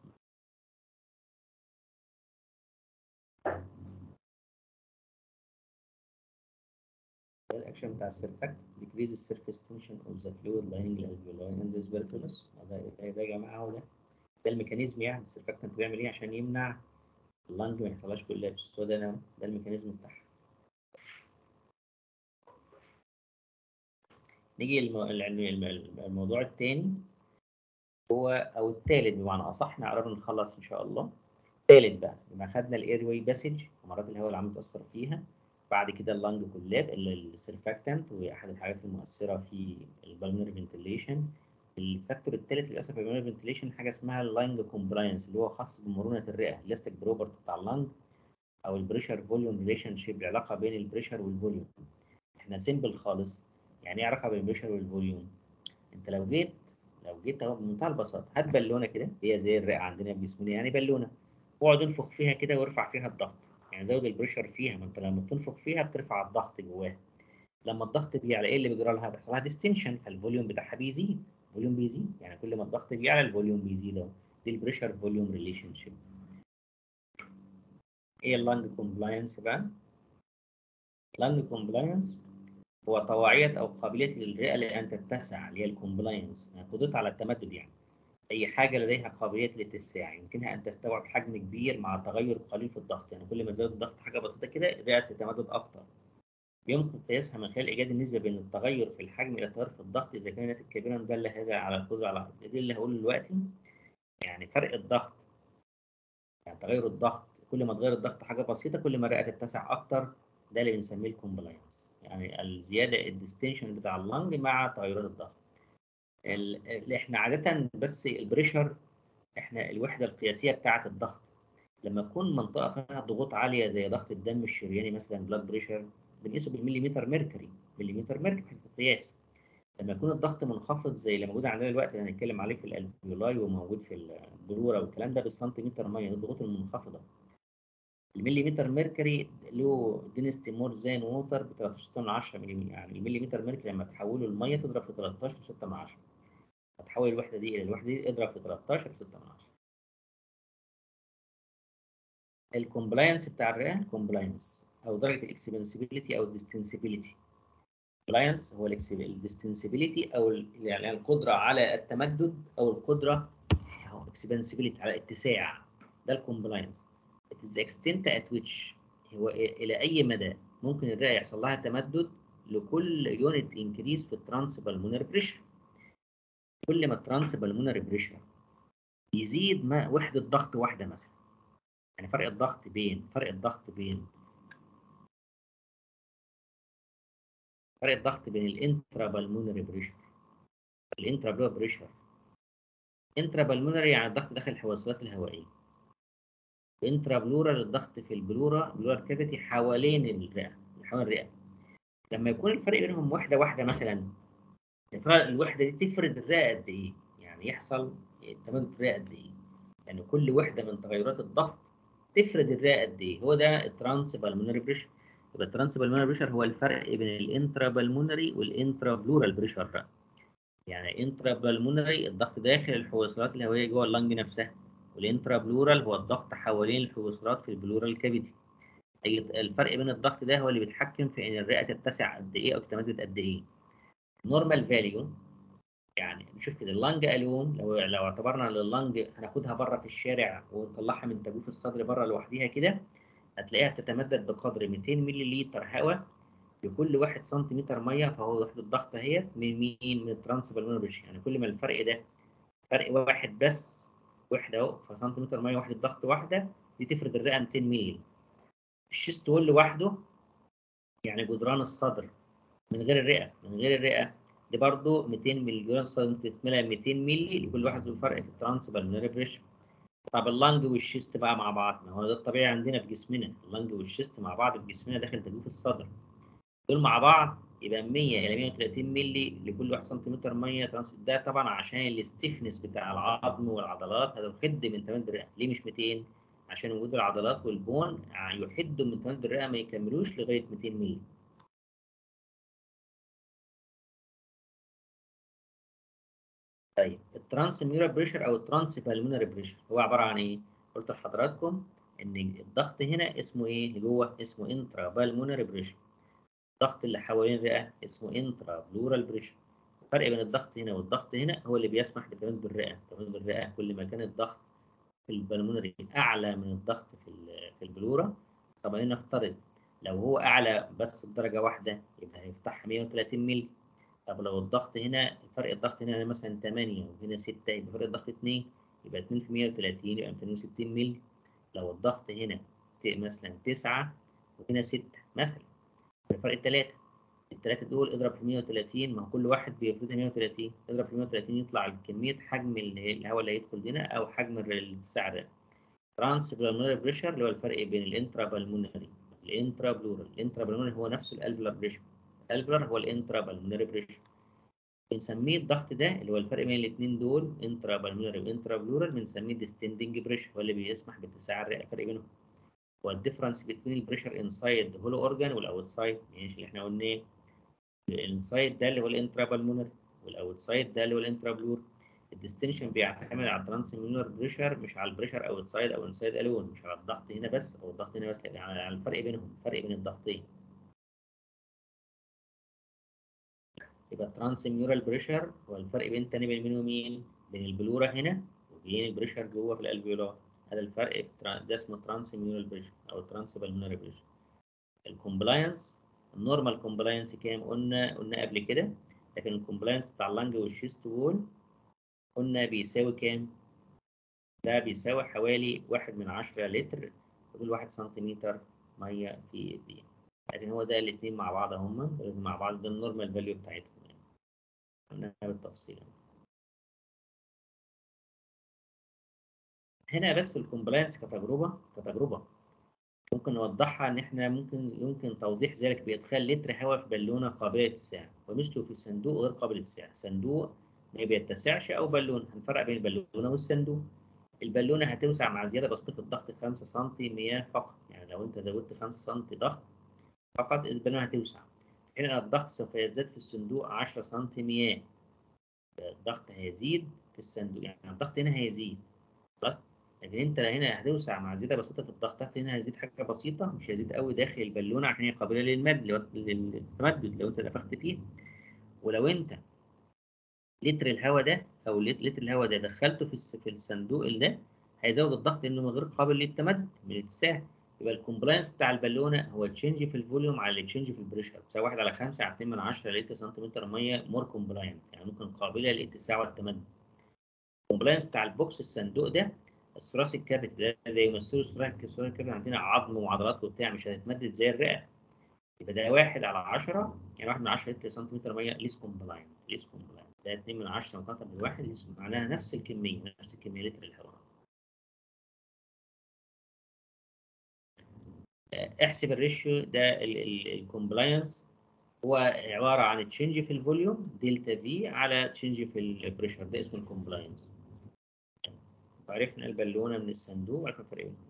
الاكشن بتاع السيرفاكت decrease the surface tension of the fluid lining alveoli and the spiritualus ده ده يا جماعه هو ده ده الميكانيزم يعني السيرفاكتنت بيعمل ايه عشان يمنع اللنج ما يحصلهاش كولابس هو ده ده الميكانيزم بتاعها نيجي الموضوع الثاني هو او الثالث بمعنى اصح احنا قربنا نخلص ان شاء الله الثالث بقى لما خدنا الاير واي باسج مرات الهواء اللي عم تاثر فيها بعد كده اللانج كولاب السيرفاكتنت وهي احد الحاجات المؤثره في البالمونري فنتيليشن الفاكتور الثالث للاسف في البالمونري فنتيليشن حاجه اسمها اللانج كومبلاينس اللي هو خاص بمرونه الرئه الاستيك بروبرتي بتاع اللانج او البريشر فوليوم ريليشن شيب العلاقه بين البريشر والفوليوم احنا سيمبل خالص يعني ايه علاقه بين البريشر والفوليوم انت لو جيت لو جيت اهو بمنتهى البساطه هات بالونه كده هي زي الرئه عندنا في جسمنا يعني بالونه واقعد انفخ فيها كده وارفع فيها الضغط يعني زود البريشر فيها ما انت لما بتنفخ فيها بترفع الضغط جواها لما الضغط بيعلى ايه اللي بيجرى لها بيحصل لها ديستنشن فالفوليوم بتاعها بيزيد الفوليوم بيزيد يعني كل ما الضغط بيعلى الفوليوم بيزيد اهو دي البريشر فوليوم ريليشن شيب ايه اللانج كومبلاينس بقى اللانج كومبلاينس هو طواعية أو قابلية للرئة لأن تتسع اللي هي الكومبلاينس يعني قدرت على التمدد يعني أي حاجة لديها قابلية للاتساع يمكنها أن تستوعب حجم كبير مع تغير قليل في الضغط يعني كل ما زاد الضغط حاجة بسيطة كده الرئة تتمدد أكتر يمكن قياسها من خلال إيجاد النسبة بين التغير في الحجم إلى التغير في الضغط إذا كانت الكبيرة دل هذا على القدرة على دي اللي هقوله دلوقتي يعني فرق الضغط يعني تغير الضغط كل ما تغير الضغط حاجة بسيطة كل ما الرئة تتسع أكتر ده اللي بنسميه الكومبلاينس يعني الزيادة الديستنشن بتاع اللنج مع تغيرات الضغط اللي احنا عادة بس البريشر احنا الوحدة القياسية بتاعة الضغط لما تكون منطقة فيها ضغوط عالية زي ضغط الدم الشرياني مثلا بلاد بريشر بنقيسه بالمليمتر ميركوري مليمتر ميركوري في القياس لما يكون الضغط منخفض زي اللي موجود عندنا دلوقتي اللي هنتكلم عليه في الالفيولاي وموجود في البلورة والكلام ده بالسنتيمتر ميه الضغوط المنخفضة المليمتر ميركوري له دينستي مور زان ووتر ب 13 من 10 ملم يعني المليمتر ميركوري لما تحوله لميه تضرب في 13 في 6 من 10 هتحول الوحده دي الى الوحده دي اضرب في 13 في 6 من 10 الكومبلاينس بتاع الرئه الكومبلاينس او درجه الاكسبنسبيلتي او الديستنسبيلتي الكومبلاينس هو الديستنسبيلتي او يعني القدره على التمدد او القدره او اكسبنسبيلتي على اتساع ده الكومبلاينس it is the extent at which هو إلى أي مدى ممكن الرئة يحصل لها تمدد لكل يونت انكريز في الترانس بالمونري بريشر كل ما الترانس بالمونري بريشر يزيد ما وحدة ضغط واحدة مثلا يعني فرق الضغط بين فرق الضغط بين فرق الضغط بين الانترا بالمونري بريشر الانترا بريشر انترا بالمونري يعني الضغط داخل الحواسات الهوائيه انترا بلورال الضغط في البلورا بلورال كافيتي حوالين الرئه حوالين الرئه لما يكون الفرق بينهم واحده واحده مثلا الوحده دي تفرد الرئه قد ايه يعني يحصل تمدد الرئه قد ايه يعني كل وحده من تغيرات الضغط تفرد الرئه قد ايه هو ده الترانس بالمونري بريشر يبقى الترانس بالمونري بريشر هو الفرق بين الانترا بالمونري والانترا بلورال بريشر يعني انترا بالمونري الضغط داخل الحويصلات الهوائيه جوه اللنج نفسها والانترا بلورال هو الضغط حوالين الحويصلات في البلورال كافيتي الفرق بين الضغط ده هو اللي بيتحكم في ان الرئه تتسع قد ايه او تتمدد قد ايه نورمال فاليو يعني نشوف كده اللنج الون لو لو اعتبرنا ان اللنج هناخدها بره في الشارع ونطلعها من تجويف الصدر بره لوحدها كده هتلاقيها بتتمدد بقدر 200 مللي لتر هواء لكل 1 سنتيمتر ميه فهو وحده الضغط اهيت من مين من الترانس بالمونري يعني كل ما الفرق ده فرق واحد بس وحده اهو فسنتيمتر ميه وحده ضغط واحده دي تفرد الرئه 200 مللي الشيست وول لوحده يعني جدران الصدر من غير الرئه من غير الرئه دي برضه 200 مللي جدران الصدر تتملى 200 مللي لكل واحد له فرق في الترانس بالمونري بريشر طب اللنج والشيست بقى مع بعض ما هو ده الطبيعي عندنا في جسمنا اللنج والشيست مع بعض في جسمنا داخل تجويف الصدر دول مع بعض يبقى 100 الى 130 مللي لكل 1 سنتيمتر ميه ترانس ده طبعا عشان الاستفنس بتاع العظم والعضلات هتحد من تمدد الرئه ليه مش 200 عشان وجود العضلات والبون يحدوا من تمدد الرئه ما يكملوش لغايه 200 مللي طيب الترانس ميورال بريشر او الترانس بالمونري بريشر هو عباره عن ايه؟ قلت لحضراتكم ان الضغط هنا اسمه ايه؟ جوه اسمه انترا بالمونري بريشر الضغط اللي حوالين الرئه اسمه انترا بلورال بريشر الفرق بين الضغط هنا والضغط هنا هو اللي بيسمح بتمدد الرئه تمدد الرئه كل ما كان الضغط في البلمونري اعلى من الضغط في في البلورا طبعا نفترض لو هو اعلى بس بدرجه واحده يبقى هيفتحها 130 مللي طب لو الضغط هنا فرق الضغط هنا مثلا 8 وهنا 6 يبقى فرق الضغط 2 يبقى 2 في 130 يبقى 260 مللي لو الضغط هنا مثلا 9 وهنا 6 مثلا الفرق الثلاثه الثلاثه دول اضرب في 130 ما هو كل واحد بيفرضها 130 اضرب في 130 يطلع كميه حجم الهواء اللي هيدخل هنا او حجم الاتساع ده ترانس بالمونري بريشر اللي هو الفرق بين الانترا بالمونري الانترا بلورال الانترا بالمونري هو نفسه الالفلر بريشر الالفلر هو الانترا بالمونري بريشر بنسميه الضغط ده اللي هو الفرق بين الاثنين دول انترا بالمونري وانترا بلورال بنسميه ديستندنج بريشر هو اللي بيسمح باتساع الرئه الفرق بينهم هو الديفرنس بين البريشر انسايد هولو اورجان والاوتسايد ماشي اللي احنا قلناه الانسايد ده اللي هو الانترا بالمونري والاوتسايد ده اللي هو الانترا بلور الديستنشن بيعتمد على الترانسميولر بريشر مش على البريشر اوتسايد او انسايد الون مش على الضغط هنا بس او الضغط هنا بس لكن على الفرق بينهم الفرق بين الضغطين يبقى الترانسميورال بريشر هو الفرق بين تاني بين مين ومين بين البلورة هنا وبين البريشر جوه في الالفيولار هذا الفرق ده اسمه ترانسميورال بريشر او ترانسبلمونري بريشر الكومبلاينس النورمال كومبلاينس كام قلنا قلنا قبل كده لكن الكومبلاينس بتاع اللنج والشيست وول قلنا بيساوي كام ده بيساوي حوالي واحد من عشرة لتر كل واحد سنتيمتر مية في الدقيقة لكن هو ده الاتنين مع بعض هما مع بعض ده النورمال فاليو بتاعتهم يعني قلناها بالتفصيل هنا بس الكومبلاينس كتجربة كتجربة ممكن نوضحها ان احنا ممكن يمكن توضيح ذلك بادخال لتر هواء في بالونه قابله للاتساع ومثله في الصندوق غير قابل للاتساع صندوق ما بيتسعش او بالونه هنفرق بين البالونه والصندوق البالونه هتوسع مع زياده بسيطه في الضغط 5 سم مياه فقط يعني لو انت زودت 5 سم ضغط فقط البالونه هتوسع هنا الضغط سوف يزداد في الصندوق 10 سم مياه الضغط هيزيد في الصندوق يعني الضغط هنا هيزيد خلاص لكن انت هنا هتوسع مع زياده بسيطه في الضغط تحت هنا هيزيد حاجه بسيطه مش هيزيد قوي داخل البالونه عشان هي قابله للمد للتمدد لو انت نفخت فيه ولو انت لتر الهواء ده او لتر الهواء ده دخلته في في الصندوق ده هيزود الضغط لانه غير قابل للتمدد من الاتساع يبقى الكومبلاينس بتاع البالونه هو تشينج في الفوليوم على التشينج في البريشر بتساوي 1 على 5 على 2 من 10 لتر سنتيمتر ميه مور كومبلاينت يعني ممكن قابله للاتساع والتمدد الكومبلاينس بتاع البوكس الصندوق ده الثراسيك كابيت ده زي يمثلوا الثراسيك كابيت عندنا عظم وعضلات وبتاع مش هتتمدد زي الرئه يبقى ده 1 على 10 يعني 1 من 10 لتر سنتيمتر ميه ليس كومبلاينت ليس كومبلاينت ده 2 من 10 مقاطع بالواحد معناها نفس الكميه نفس الكميه لتر الهواء احسب الريشيو ده الكومبلاينس هو عباره عن تشينج في الفوليوم دلتا في على تشينج في البريشر ده اسمه الكومبلاينس عرفنا البالونه من الصندوق عرفنا الفرق بينهم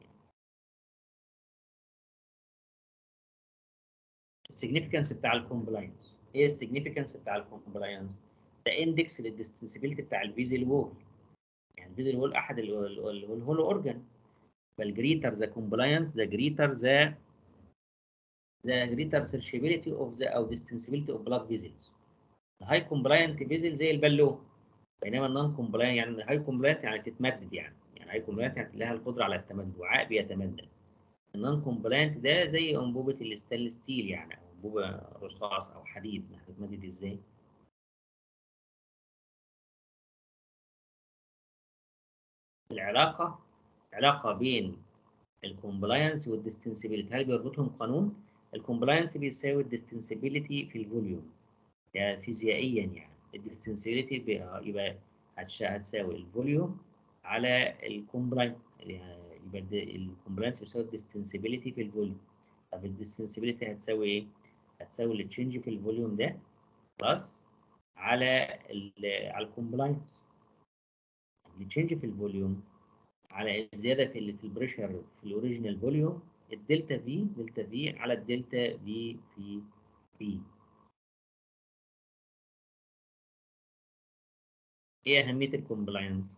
السيجنيفيكانس بتاع الكومبلاينس ايه السيجنيفيكانس بتاع الكومبلاينس ده اندكس للديستنسبيلتي بتاع الفيزل وول يعني الفيزل وول احد الهولو اورجان فالجريتر ذا كومبلاينس ذا جريتر ذا ذا جريتر سيرشيبيليتي اوف ذا او ديستنسبيلتي اوف بلاد فيزلز الهاي كومبلاينت فيزل زي البالون بينما النون كومبلاينت يعني الهاي كومبلاينت يعني تتمدد يعني يعني هاي كومبلاينت يعني لها القدره على التمدد وعاء بيتمدد النون كومبلاينت ده زي انبوبه الستانلس ستيل يعني او انبوبه رصاص او حديد هتتمدد ازاي؟ العلاقه علاقه بين الكومبلاينس والديستنسبيلتي هل بيربطهم قانون؟ الكومبلاينس بيساوي الديستنسبيلتي في الفوليوم ده فيزيائيا يعني الديستنسبيلتي يبقى هتساوي الفوليوم على الكومبلاينس يبقى الكومبلاينس بيساوي الديستنسبيلتي في الفوليوم طب الديستنسبيلتي هتساوي ايه؟ هتساوي التشينج في الفوليوم ده خلاص على ال على الكومبلاينس التشينج في الفوليوم على الزياده في في البريشر في الاوريجينال فوليوم الدلتا في دلتا في على الدلتا في في في ايه اهميه الكومبلاينس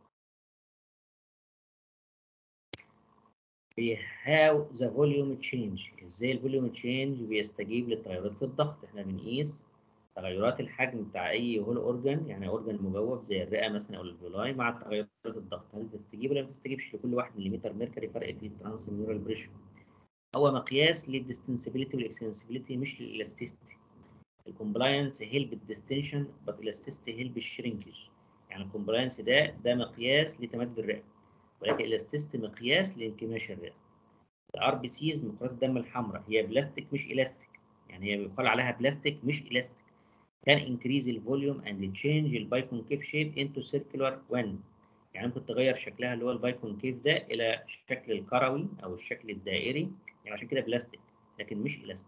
في how the volume change ازاي الفوليوم تشينج بيستجيب للتغيرات في الضغط احنا بنقيس تغيرات الحجم بتاع اي هول اورجان يعني اورجان مجوف زي الرئه مثلا او الفيلاي مع تغيرات الضغط هل تستجيب ولا ما تستجيبش لكل 1 ملم ميركوري فرق في الترانسميورال بريشر هو مقياس للديستنسبيلتي والاكستنسبيلتي مش للاستيستي الكومبلاينس هيلب الديستنشن بس الاستيستي هيلب الشرينكج يعني الكومبلاينس ده ده مقياس لتمدد الرئه ولكن الاستيست مقياس لانكماش الرئه الار بي سيز مقرات الدم الحمراء هي بلاستيك مش الاستيك يعني هي بيقال عليها بلاستيك مش الاستيك can increase the volume and change the bicon shape into circular when يعني ممكن تغير شكلها اللي هو البايكون كيف ده الى الشكل الكروي او الشكل الدائري يعني عشان كده بلاستيك لكن مش الاستيك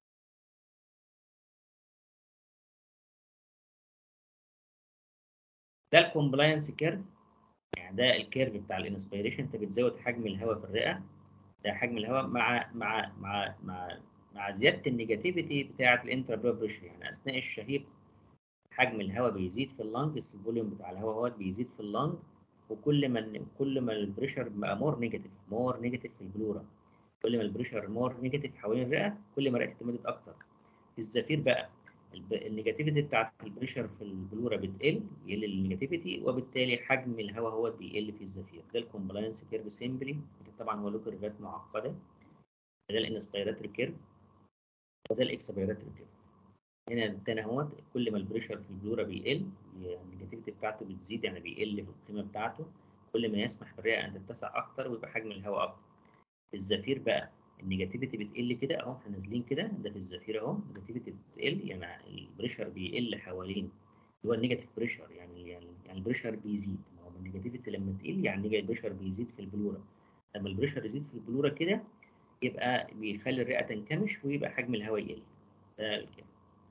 ده الكومبلاينس كيرف يعني ده الكيرف بتاع الانسبيريشن انت بتزود حجم الهواء في الرئه ده حجم الهواء مع مع مع مع مع زياده النيجاتيفيتي بتاعه الانترا بريشر يعني اثناء الشهيق حجم الهواء بيزيد في اللنج الفوليوم بتاع الهواء هو بيزيد في اللنج وكل ما كل ما البريشر بقى مور نيجاتيف مور نيجاتيف في البلورا كل ما البريشر مور نيجاتيف حوالين الرئه كل ما الرئه تتمدد اكتر في الزفير بقى النيجاتيفيتي بتاعت البريشر في البلورا بتقل يقل النيجاتيفيتي وبالتالي حجم الهواء هو بيقل في الزفير ده الكومبلاينس كيرف سيمبلي طبعا هو له كيرفات معقده ده الانسبيراتوري كيرف وده الاكسبيراتوري كيرف هنا تاني اهوت كل ما البريشر في البلورا بيقل النيجاتيفيتي بتاعته بتزيد يعني بيقل في القيمه بتاعته كل ما يسمح بالرئه ان تتسع اكتر ويبقى حجم الهواء اكتر في الزفير بقى النيجاتيفيتي بتقل كده اهو احنا نازلين كده ده في الزفير اهو النيجاتيفيتي بتقل يعني البريشر بيقل حوالين اللي هو النيجاتيف بريشر يعني يعني يعني البريشر بيزيد ما هو النيجاتيفيتي لما تقل يعني البريشر بيزيد في البلورا لما البريشر يزيد في البلورا كده يبقى بيخلي الرئه تنكمش ويبقى حجم الهواء يقل ده كده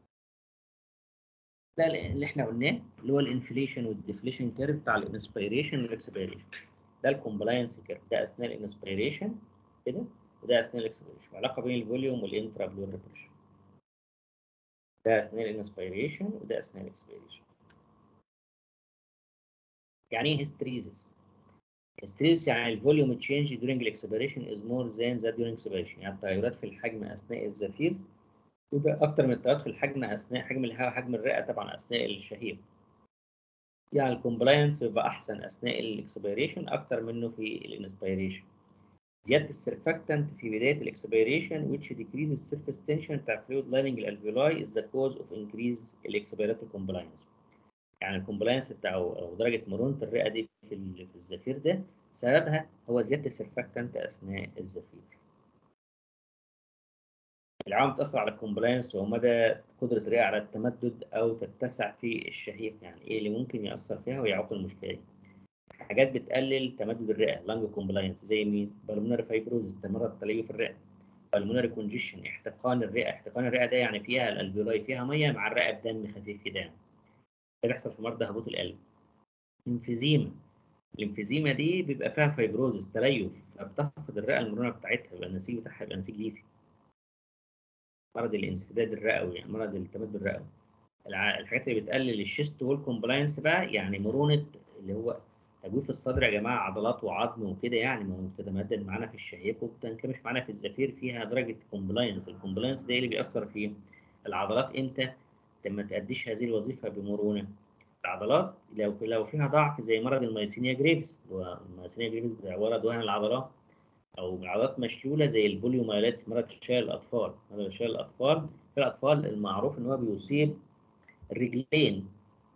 ده اللي احنا قلناه اللي هو الانفليشن والديفليشن كيرف بتاع الانسبيريشن والاكسبيريشن ده الكومبلاينس كيرف ده اثناء الانسبيريشن كده وده اثناء الاكسبيريشن علاقه بين الفوليوم والانترا بلورال بريشر ده اثناء الانسبيريشن وده اثناء الاكسبيريشن يعني ايه هيستريزس هيستريزس يعني الفوليوم تشينج during الاكسبيريشن is more than that during expiration يعني التغيرات في الحجم اثناء الزفير يبقى اكتر من التغيرات في الحجم اثناء حجم الهواء حجم الرئه طبعا اثناء الشهيق يعني الكومبلاينس بيبقى احسن اثناء الاكسبيريشن اكتر منه في الانسبيريشن زياده السرفاكتنت في بدايه الاكسبيريشن which decreases surface tension بتاع fluid lining الالفيولاي is the cause of increase الاكسبيراتوري compliance يعني الكومبلاينس بتاعه او درجه مرونه الرئه دي في في الزفير ده سببها هو زياده السرفاكتنت اثناء الزفير العوامل بتأثر على الكومبلاينس ومدى قدرة الرئة على التمدد أو تتسع في الشهيق يعني إيه اللي ممكن يأثر فيها ويعوق المشكلة دي حاجات بتقلل تمدد الرئة لانج كومبلاينس زي مين؟ بالمونري فايبروزس ده مرض تليف الرئة بالمونري كونجيشن احتقان الرئة احتقان الرئة ده يعني فيها الالفيولاي فيها مية مع الرئة بدم خفيف في دم ده بيحصل في مرضى هبوط القلب انفيزيما الانفيزيما دي بيبقى فيها فايبروزس تليف فبتفقد الرئة المرونة بتاعتها يبقى النسيج بتاعها يبقى نسيج ليفي مرض الانسداد الرئوي يعني مرض التمدد الرئوي الحاجات اللي بتقلل الشيست والكومبلاينس بقى يعني مرونه اللي هو تجويف الصدر يا جماعه عضلات وعظم وكده يعني ما هو بتتمدد معانا في الشهيق وبتنكمش معانا في الزفير فيها درجه كومبلاينس الكومبلاينس ده اللي بيأثر فيه العضلات امتى لما تأديش هذه الوظيفه بمرونه العضلات لو لو فيها ضعف زي مرض المايسينيا جريفز المايسينيا جريفز بتاع ولد وهن العضلات او عضلات مشلوله زي البوليومايلات مرض شلل الاطفال مرض شلل الاطفال في الاطفال المعروف ان هو بيصيب الرجلين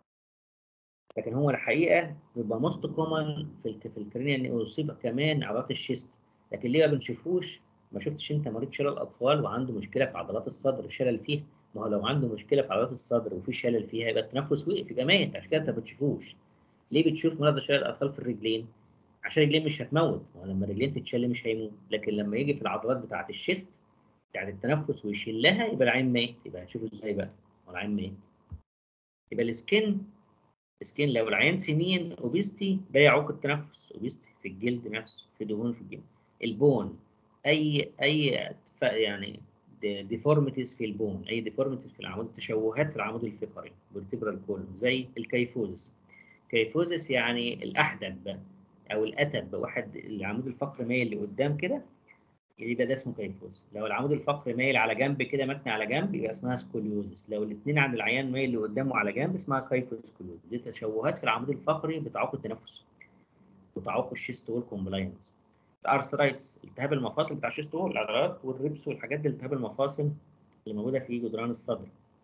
لكن هو الحقيقه بيبقى موست كومن في في الكرينيا ان يصيب كمان عضلات الشيست لكن ليه ما بنشوفوش ما شفتش انت مريض شلل اطفال وعنده مشكله في عضلات الصدر شلل فيها ما هو لو عنده مشكله في عضلات الصدر وفي شلل فيها يبقى التنفس وقف يبقى ميت عشان كده انت ما بتشوفوش ليه بتشوف مرضى شلل الاطفال في الرجلين عشان رجلين مش هتموت ولما رجلين تتشل مش هيموت لكن لما يجي في العضلات بتاعه الشيست بتاعه التنفس ويشلها يبقى العين ميت يبقى هتشوفه ازاي بقى هو العين ميت يبقى السكن السكن لو العين سمين اوبيستي ده يعوق التنفس اوبيستي في الجلد نفسه في دهون في الجلد البون اي اي يعني ديفورميتيز في البون اي ديفورميتيز في العمود تشوهات في العمود الفقري فيرتبرال كولوم زي الكيفوزس كيفوزس يعني الاحدب بقى او الاتب واحد العمود الفقري مايل لقدام كده يبقى ده اسمه كيفوز لو العمود الفقري مايل على جنب كده متني على جنب يبقى اسمها سكوليوزس لو الاثنين عند العيان مايل لقدام وعلى جنب اسمها كيفوسكوليوز دي تشوهات في العمود الفقري بتعوق التنفس وتعوق الشيست والكومبلاينس الارثرايتس التهاب المفاصل بتاع الشيست وول العضلات والربس والحاجات دي التهاب المفاصل اللي موجوده في جدران الصدر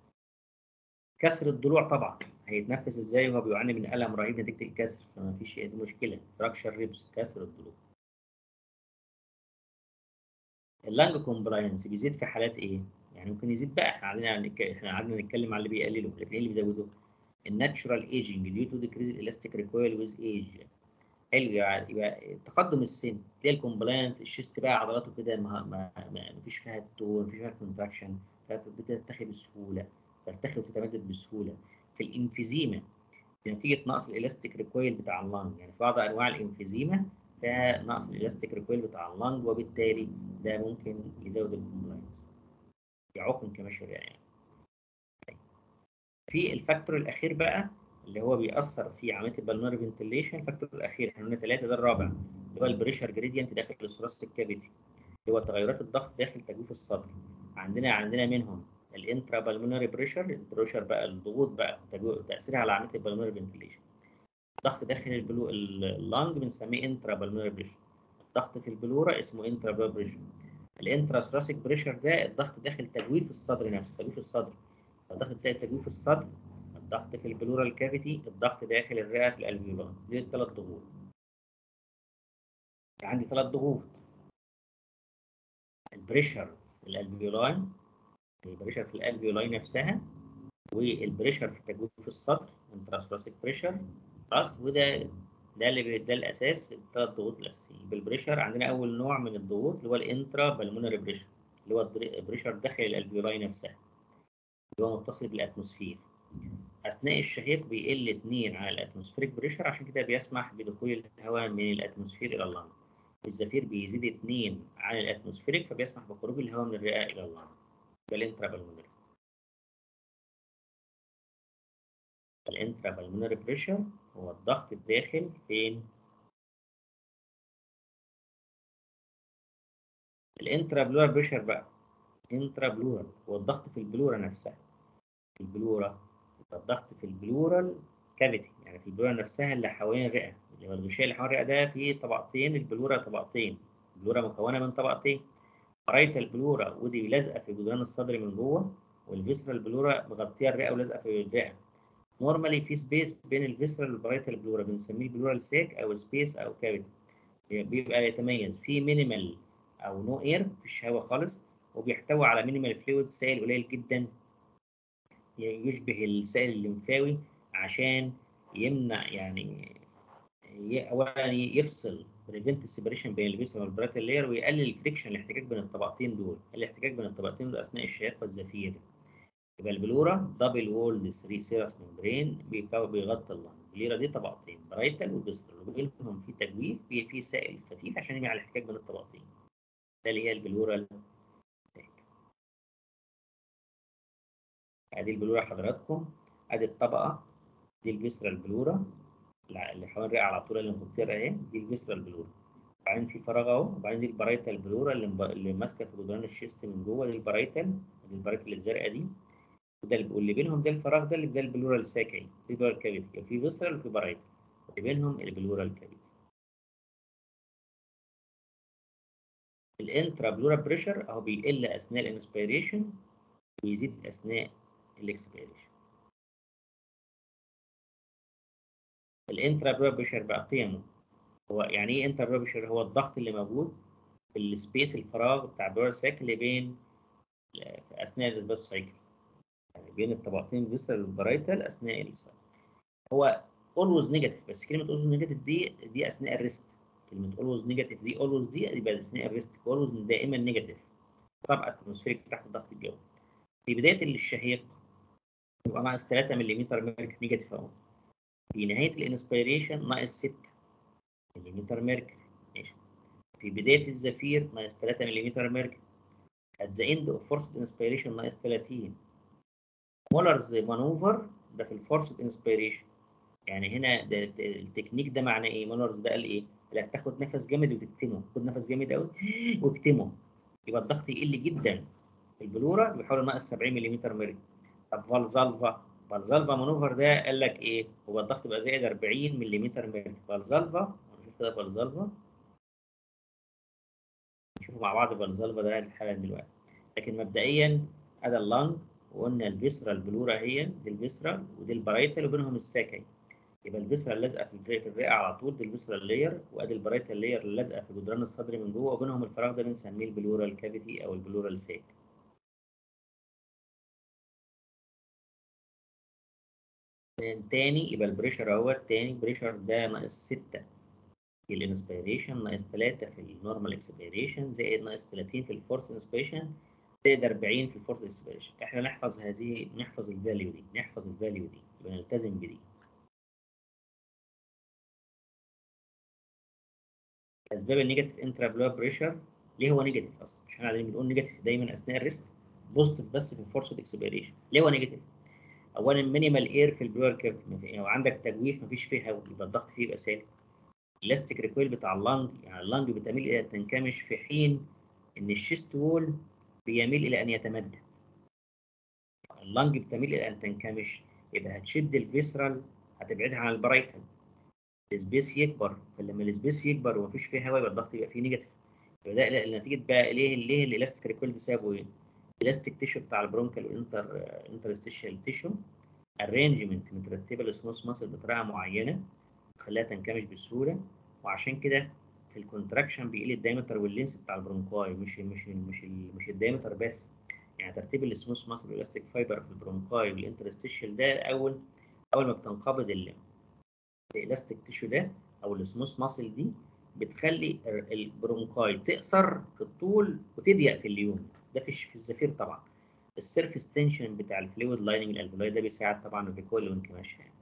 كسر الضلوع طبعا هيتنفس ازاي وهو بيعاني من الم رهيب نتيجه الكسر فما فيش دي مشكله فراكشر ريبس كسر الضلوع اللانج كومبلاينس بيزيد في حالات ايه يعني ممكن يزيد بقى احنا قعدنا نك- احنا قعدنا نتكلم على اللي بيقلله لكن ايه اللي بيزوده؟ الناتشرال ايجنج ديو تو ديكريز الالاستيك ريكويل ويز ايج حلو يعني يبقى تقدم السن تلاقي الكومبلاينس الشيست بقى عضلاته كده ما ما ما مفيش فيها التون مفيش فيها كونتراكشن بترتخي بسهوله ترتخي وتتمدد بسهوله في الانفيزيما نتيجه نقص الالاستيك ريكويل بتاع اللنج يعني في بعض انواع الانفيزيما فيها نقص الالاستيك ريكويل بتاع اللنج وبالتالي ده ممكن يزود الكومبلاينس يعوق انكماش يعني في الفاكتور الاخير بقى اللي هو بيأثر في عمليه البلمونري فنتيليشن الفاكتور الاخير احنا قلنا ثلاثه ده الرابع اللي هو البريشر جريدينت داخل الثوراسيك كافيتي اللي هو تغيرات الضغط داخل تجويف الصدر عندنا عندنا منهم الانترا بالمونري بريشر البريشر بقى الضغوط بقى تجو- تاثيرها على عمليه البلمونري فنتيليشن الضغط داخل البلو اللانج بنسميه انترا بالمونري بريشر الضغط في البلورا اسمه انترا بريشر الانترا ثوراسيك بريشر ده الضغط داخل تجويف الصدر نفسه تجويف الصدر الضغط بتاع تجويف الصدر الضغط في البلورال كافيتي الضغط داخل الرئه في الالفيولار دي الثلاث ضغوط عندي ثلاث ضغوط البريشر في الالفيولاي البريشر في الالفيولاي نفسها والبريشر في تجويف الصدر انتراسوراسيك بريشر خلاص وده ده اللي بي- ده الاساس الثلاث ضغوط الاساسيين بالبريشر عندنا اول نوع من الضغوط اللي هو الانترا بالمونري بريشر اللي هو الدري- البريشر داخل الالفيولاي نفسها اللي هو متصل بالاتموسفير اثناء الشهيق بيقل 2 على الاتموسفيريك بريشر عشان كده بيسمح بدخول الهواء من الاتموسفير الى اللنج الزفير بيزيد 2 عن الاتموسفيريك فبيسمح بخروج الهواء من الرئه الى اللنج ده الانترا بالمونري الانترا بالمونري بريشر هو الضغط الداخل فين الانترا بلورال بريشر بقى انترا بلورال هو الضغط في البلورا نفسها في البلورا يبقى الضغط في البلورال كافيتي يعني في البلورا نفسها اللي حوالين الرئه اللي هو الغشاء اللي حوالين الرئه ده فيه طبقتين البلورا طبقتين البلورا مكونه من طبقتين قرايه البلورا ودي لازقه في جدران الصدر من جوه والفيسرال البلورا مغطيه الرئه ولازقه في الرئه نورمالي في سبيس بين الفيسرال وبرايت البلورا بنسميه البلورال ساك او سبيس او كافيتي بيبقى يتميز في مينيمال او نو اير مفيش هواء خالص وبيحتوي على مينيمال فلويد سائل قليل جدا يشبه السائل الليمفاوي عشان يمنع يعني ي- اولا يفصل بريفنت السيبريشن بين الفيسرال والبرايت لاير ويقلل الفريكشن الاحتكاك بين الطبقتين دول الاحتكاك بين الطبقتين دول اثناء الشهيق والزفير يبقى البلورا دبل وولد 3 سيرس ممبرين بيكو- بيغطي اللنج البليرا دي طبقتين برايتال وبيسترال وبينهم في تجويف في في سائل خفيف عشان يمنع الاحتكاك بين الطبقتين ده اللي هي البلورال ادي البلورا حضراتكم ادي الطبقه دي الفيسرال البلورا اللي حوالين الرئه على طول اللي مغطيه اهي دي الفيسرال البلورا وبعدين في فراغ اهو وبعدين دي البرايتال البلورا اللي مب... اللي ماسكه في جدران الشيست من جوه دي البرايتال دي البرايتال الزرقاء دي وده اللي- واللي بينهم ده الفراغ ده اللي ده البلورا الساكي في بلورال كافيتي في فيسرال وفي برايتال اللي بينهم البلورا الكافيتي الانترا بلورا بريشر اهو بيقل اثناء الانسبيريشن ويزيد اثناء الاكسبيريشن الانترا بلورا بريشر بقى قيمه هو يعني ايه انترا بلورا بريشر هو الضغط اللي موجود في السبيس الفراغ بتاع البلورا سايكل اللي بين في اثناء الاسباس سايكل يعني بين الطبقتين فيسرال والبرايتال اثناء الاسباس هو اولويز نيجاتيف بس كلمه اولويز نيجاتيف دي دي اثناء الريست كلمه اولويز نيجاتيف دي اولويز دي يبقى اثناء الريست اولويز دائما نيجاتيف طبقه اتموسفيريك تحت ضغط الجو في بدايه الشهيق يبقى ناقص 3 ملم ميركوري نيجاتيف اهو في نهايه الانسبيريشن ناقص 6 ملم ميركوري ماشي في بدايه الزفير ناقص 3 ملم ميركوري at the end of forced inspiration ناقص 30 مولرز مانوفر ده في الفورسد انسبيريشن يعني هنا ده ده التكنيك ده معناه ايه مولرز ده قال ايه لا تاخد نفس جامد وتكتمه خد نفس جامد قوي واكتمه يبقى الضغط يقل جدا في البلورا بيحاول ناقص 70 ملم ميركوري طب فالزالفا فالزالفا مانوفر ده قال لك ايه هو الضغط بقى زائد 40 ملم ميركوري فالزالفا نشوف كده فالزالفا نشوف مع بعض فالزالفا ده الحاله دلوقتي لكن مبدئيا ادي اللنج وقلنا الفيسرا البلورا هي دي الفيسرا ودي البرايتال وبينهم الساكي يبقى الفيسرا اللازقه في الرئه في الرئه على طول دي الفيسرا لاير وادي البرايتال لاير اللي لازقه في جدران الصدر من جوه وبينهم الفراغ ده بنسميه البلورال كافيتي او البلورال ساك تاني يبقى البريشر اهو تاني بريشر ده ناقص 6 في الانسبيريشن ناقص 3 في النورمال اكسبيريشن زائد ناقص 30 في الفورس انسبيريشن زائد 40 في الفورس اكسبيريشن احنا نحفظ هذه نحفظ الفاليو دي نحفظ الفاليو دي يبقى نلتزم بدي اسباب النيجاتيف انترا بلوار بريشر ليه هو نيجاتيف اصلا مش احنا قاعدين بنقول نيجاتيف دايما اثناء الريست بوزيتيف بس في الفورس اكسبيريشن ليه هو نيجاتيف اولا مينيمال اير في البلوار كيرف لو عندك تجويف مفيش فيه هواء يبقى الضغط فيه يبقى سالب الاستيك ريكويل بتاع اللنج يعني اللنج بتميل الى ان تنكمش في حين ان الشيست وول بيميل الى ان يتمدد اللنج بتميل الى ان تنكمش يبقى هتشد الفيسرال هتبعدها عن البرايتال السبيس يكبر فلما السبيس يكبر ومفيش فيه هواء يبقى الضغط يبقى فيه نيجاتيف يبقى ده نتيجه بقى ليه ليه الالاستيك ريكويل ده سابه ايه؟ الالاستيك تيشو بتاع البرونكال والانتر انترستيشال تيشو ارينجمنت مترتبه للسموث ماسل بطريقه معينه تخليها تنكمش بسهوله وعشان كده في الكونتراكشن بيقل الدايمتر واللينس بتاع البرونكاي مش مش مش مش الدايمتر بس يعني ترتيب السموث ماسل والاستيك فايبر في البرونكاي والانترستيشال ده اول اول ما بتنقبض الالاستيك تيشو ده او السموث ماسل دي بتخلي البرونكاي تقصر في الطول وتضيق في اليوم ده في في الزفير طبعا السيرفيس تنشن بتاع الفلويد لايننج الالفولاي ده بيساعد طبعا الريكويل والانكماش يعني.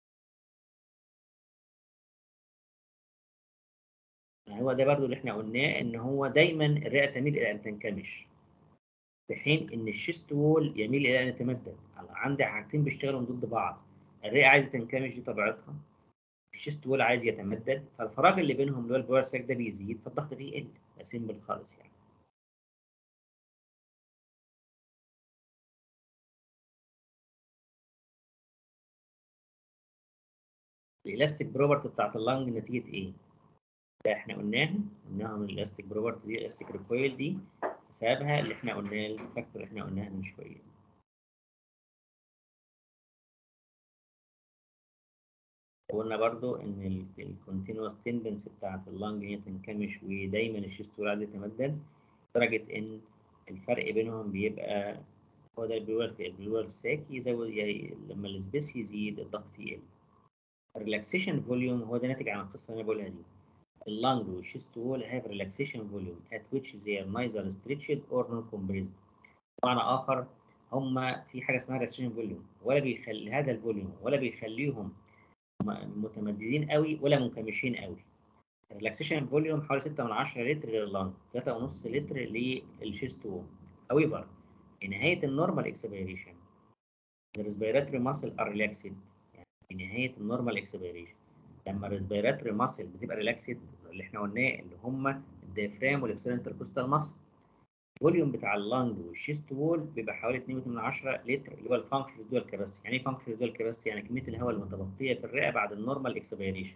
هو ده برضو اللي احنا قلناه ان هو دايما الرئه تميل الى ان تنكمش في حين ان الشيست وول يميل الى ان يتمدد عندي حاجتين بيشتغلوا ضد بعض الرئه عايزه تنكمش دي طبيعتها الشيست وول عايز يتمدد فالفراغ اللي بينهم اللي هو البوير ساك ده بيزيد فالضغط فيه يقل سيمبل خالص يعني الالاستيك بروبرتي بتاعت اللنج نتيجه ايه؟ ده احنا قلناها قلناها من الالاستيك بروبرتي دي الاستيك ريكويل دي سببها اللي احنا قلناه الفاكتور اللي احنا قلناها من شويه قلنا برضو ان الكونتينوس تندنس بتاعت اللنج هي تنكمش ودايما الشيست عايز يتمدد لدرجه ان الفرق بينهم بيبقى هو ده البلور البلور ساك يزود يعني لما السبيس يزيد الضغط يقل الريلاكسيشن فوليوم هو ده ناتج عن القصه اللي انا بقولها دي اللنج والشيست وول have relaxation volume at which they are neither stretched or non compressed بمعنى اخر هم في حاجه اسمها relaxation volume ولا بيخلي هذا الفوليوم ولا بيخليهم متمددين قوي ولا منكمشين قوي الريلاكسيشن فوليوم حوالي 6 من 10 لتر لللنج 3.5 لتر للشيست وول however في نهايه النورمال اكسبيريشن the respiratory muscle are relaxed في نهايه النورمال اكسبيريشن لما الريسبيراتوري ماسل بتبقى ريلاكسد اللي احنا قلناه اللي هم الديافرام والاكسلنتال كوستال ماسل الفوليوم بتاع اللنج والشيست وول بيبقى حوالي 2.2 لتر اللي هو الفانكشنز دول كباستي يعني ايه فانكشنز دول كباستي يعني كميه الهواء المتبقيه في الرئه بعد النورمال اكسبيريشن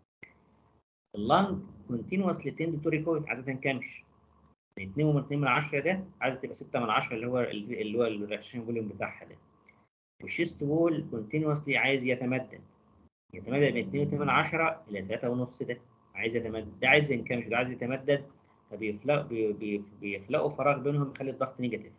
اللنج كونتينوسلي تند تو ريكويل عايزه تنكمش 2.2 ده عايزه تبقى 6 من 10 اللي هو اللي هو الريلاكسيشن فوليوم بتاعها ده والشيست وول كونتينوسلي عايز يتمدد يتمدد من 2.8 الى 3.5 ده عايز يتمدد ده عايز ينكمش ده عايز يتمدد فبيخلق بيخلقوا فراغ بينهم يخلي الضغط نيجاتيف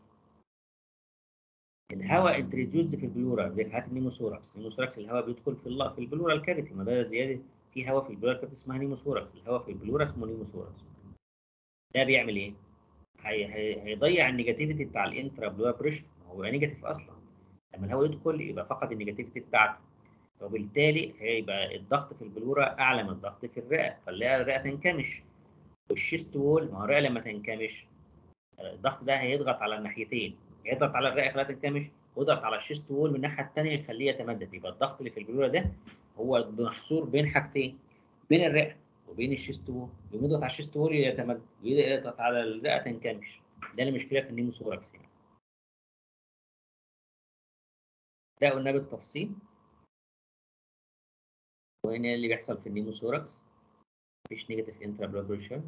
الهواء انتريديوسد في البلورا زي في حالة النيموثوركس النيموثوركس الهواء بيدخل في الله في البلورا الكافيتي ما ده زياده في هواء في البلورا الكافيتي اسمها نيموثوركس الهواء في البلورا اسمه نيموثوركس ده بيعمل ايه؟ هي هي هيضيع النيجاتيفيتي بتاع الانترا بلورا بريشر هو نيجاتيف اصلا لما الهواء يدخل يبقى فقد النيجاتيفيتي بتاعته وبالتالي هيبقى الضغط في البلورة أعلى من الضغط في الرئة فنلاقي الرئة تنكمش والشيست وول ما هو الرئة لما تنكمش الضغط ده هيضغط على الناحيتين يضغط على الرئة يخليها تنكمش ويضغط على الشيست وول من الناحية الثانية يخليه يتمدد يبقى الضغط اللي في البلورة ده هو محصور بين حاجتين بين الرئة وبين الشيست وول يقوم يضغط على الشيست وول يتمدد ويضغط على الرئة تنكمش ده المشكلة في النيموثوركس يعني ده قلنا بالتفصيل وهنا اللي بيحصل في النيموثوركس مفيش نيجاتيف انترا بريشر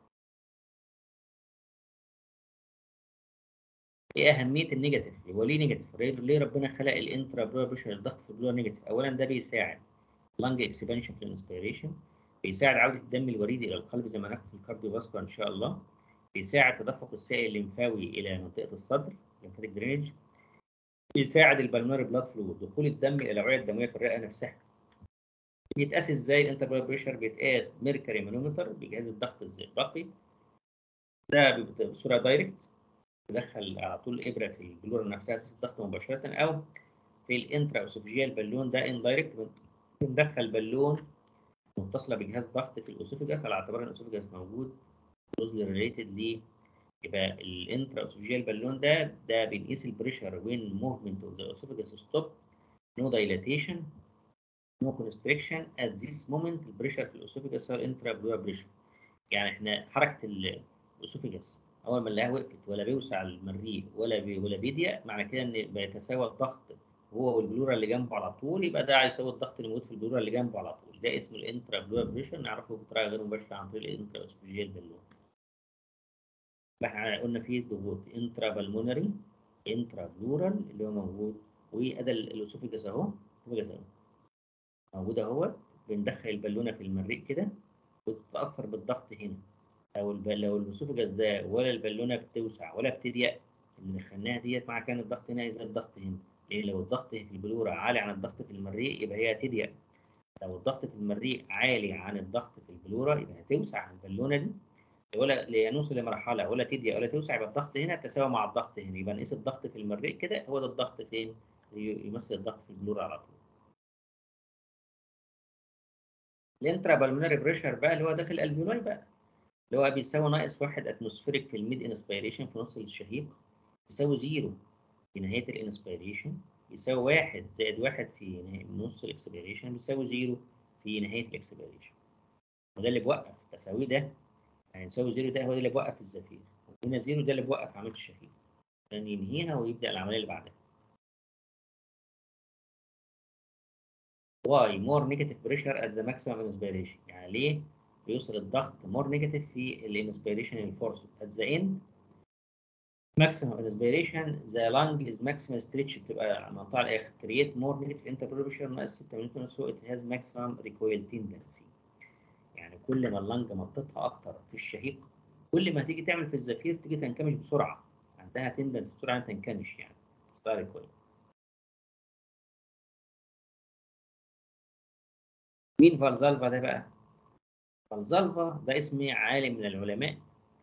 ايه اهميه النيجاتيف هو ليه نيجاتيف ليه ربنا خلق الانترا بريشر الضغط في البلور نيجاتيف اولا ده بيساعد لانج اكسبانشن في الانسبيريشن بيساعد عوده الدم الوريدي الى القلب زي ما هناخد في الكارديو فاسكولار ان شاء الله بيساعد تدفق السائل الليمفاوي الى منطقه الصدر ليمفاتيك درينج بيساعد البلمونري بلاد فلو دخول الدم الى الاوعيه الدمويه في الرئه نفسها بيتقاس ازاي الانتربال بريشر بيتقاس ميركوري مانومتر بجهاز الضغط الزئبقي ده بيبقى بصوره دايركت تدخل على طول ابره في البلوره نفسها تقيس الضغط مباشره او في الانترا اوسوفيجيال بالون ده اندايركت بندخل بالون متصله بجهاز ضغط في الاسوفيجاس على اعتبار ان الاسوفيجاس موجود كلوزلي ريليتد ليه يبقى الانترا اوسوفيجيال بالون ده ده بنقيس البريشر وين موفمنت اوف ذا اسوفيجاس ستوب نو دايلاتيشن نو كونستريكشن ات ذيس مومنت البريشر في الاسوفيجاس هو الانترا بلويا بريشر يعني احنا حركه الاسوفيجاس اول ما نلاقيها وقفت ولا بيوسع المريء ولا بي ولا بيضيق معنى كده ان بيتساوى الضغط هو والبلورا اللي جنبه على طول يبقى ده هيساوي الضغط اللي موجود في البلورا اللي جنبه على طول ده اسمه الانترا بلويا بريشر نعرفه بطريقه غير مباشره عن طريق الانترا اوسوفيجيال بالون احنا قلنا فيه ضغوط انترا بالمونري انترا بلورال اللي هو موجود وادى الاسوفيجاس اهو الاسوفيجاس اهو موجود اهو بندخل البالونه في المريء كده وتتاثر بالضغط هنا لو الب... لو الاسوفيجاس ده ولا البالونه بتوسع ولا بتضيق اللي دخلناها ديت مع كان الضغط هنا يزيد الضغط هنا ليه لو الضغط في البلوره عالي عن الضغط في المريء يبقى هي هتضيق لو الضغط في المريء عالي عن الضغط في البلوره يبقى هتوسع البالونه دي ولا لينوصل لمرحله ولا تضيق ولا توسع يبقى الضغط هنا تساوي مع الضغط هنا يبقى نقيس الضغط في المريء كده هو ده الضغط فين يمثل الضغط في البلوره على طول الانترا بالمونري بريشر بقى اللي هو داخل الالفيولاي بقى اللي هو بيساوي ناقص واحد اتموسفيريك في الميد انسبيريشن في نص الشهيق يساوي زيرو في نهايه الانسبيريشن يساوي واحد زائد واحد في نص الاكسبيريشن بيساوي زيرو في نهايه الاكسبيريشن وده اللي بوقف تساوي ده يعني يساوي زيرو ده هو ده اللي بوقف الزفير وهنا زيرو ده اللي بوقف عمليه الشهيق عشان ينهيها ويبدا العمليه اللي بعدها واي مور نيجاتيف بريشر ات ذا ماكسيمم انسبيريشن يعني ليه بيوصل الضغط مور نيجاتيف في الانسبيريشن الفورس ات ذا اند maximum inspiration the lung is maximum stretch بتبقى منطقة على الآخر create more negative interpressure ناقص 6 مليون ناقص it has maximum recoil tendency يعني كل ما اللنج مطتها أكتر في الشهيق كل ما تيجي تعمل في الزفير تيجي تنكمش بسرعة عندها تندنس بسرعة تنكمش يعني recoil مين فالزالفا ده بقى؟ فالزالفا ده اسم عالم من العلماء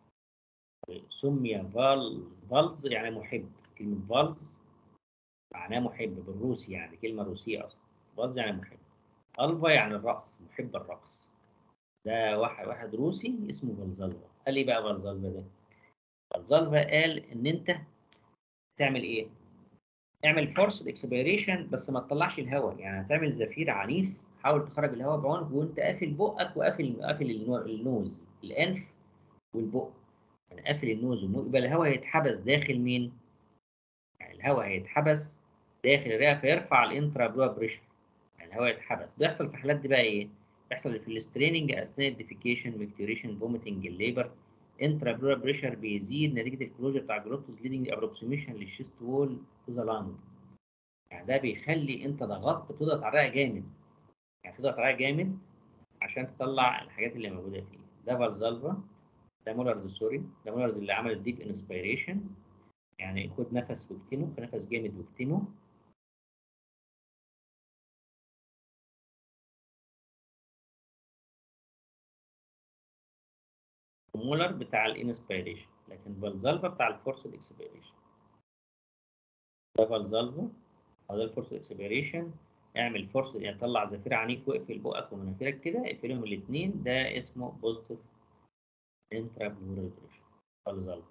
سمي فال فالز يعني محب كلمة فالز معناه محب بالروسي يعني كلمة روسية أصلا فالز يعني محب ألفا يعني الرقص محب الرقص ده واحد واحد روسي اسمه فالزالفا قال ايه بقى فالزالفا ده؟ فالزالفا قال إن أنت تعمل إيه؟ اعمل فورس اكسبيريشن بس ما تطلعش الهواء يعني هتعمل زفير عنيف حاول تخرج الهواء بعنف وانت قافل بقك وقافل قافل النوز الانف والبق يعني قافل النوز يبقى الهواء هيتحبس داخل مين؟ يعني الهواء هيتحبس داخل الرئه فيرفع الانترا بلوى بريشر يعني الهواء يتحبس بيحصل في الحالات دي بقى ايه؟ بيحصل في الستريننج اثناء الديفيكيشن ميكتوريشن فوميتنج الليبر انترا بلوى بريشر بيزيد نتيجه الكلوجر بتاع جلوتوس ليدنج ابروكسيميشن للشيست وول تو ذا لانج يعني ده بيخلي انت ضغطت بتضغط على الرئه جامد يعني تضغط عليها جامد عشان تطلع الحاجات اللي موجوده فيه ده فالزالفا ده مولرز سوري ده مولرز اللي عمل الديب انسبيريشن يعني خد نفس واكتمه خد نفس جامد واكتمه مولر بتاع الانسبيريشن لكن فالزالفا بتاع الفورس اكسبيريشن ده فالزالفا او ده الفورس اكسبيريشن اعمل فرصه يعني طلع زفير عنيف واقفل بقك ومناخيرك كده اقفلهم الاثنين ده اسمه بوزيتيف انترا بلورال بريشر فالزالفا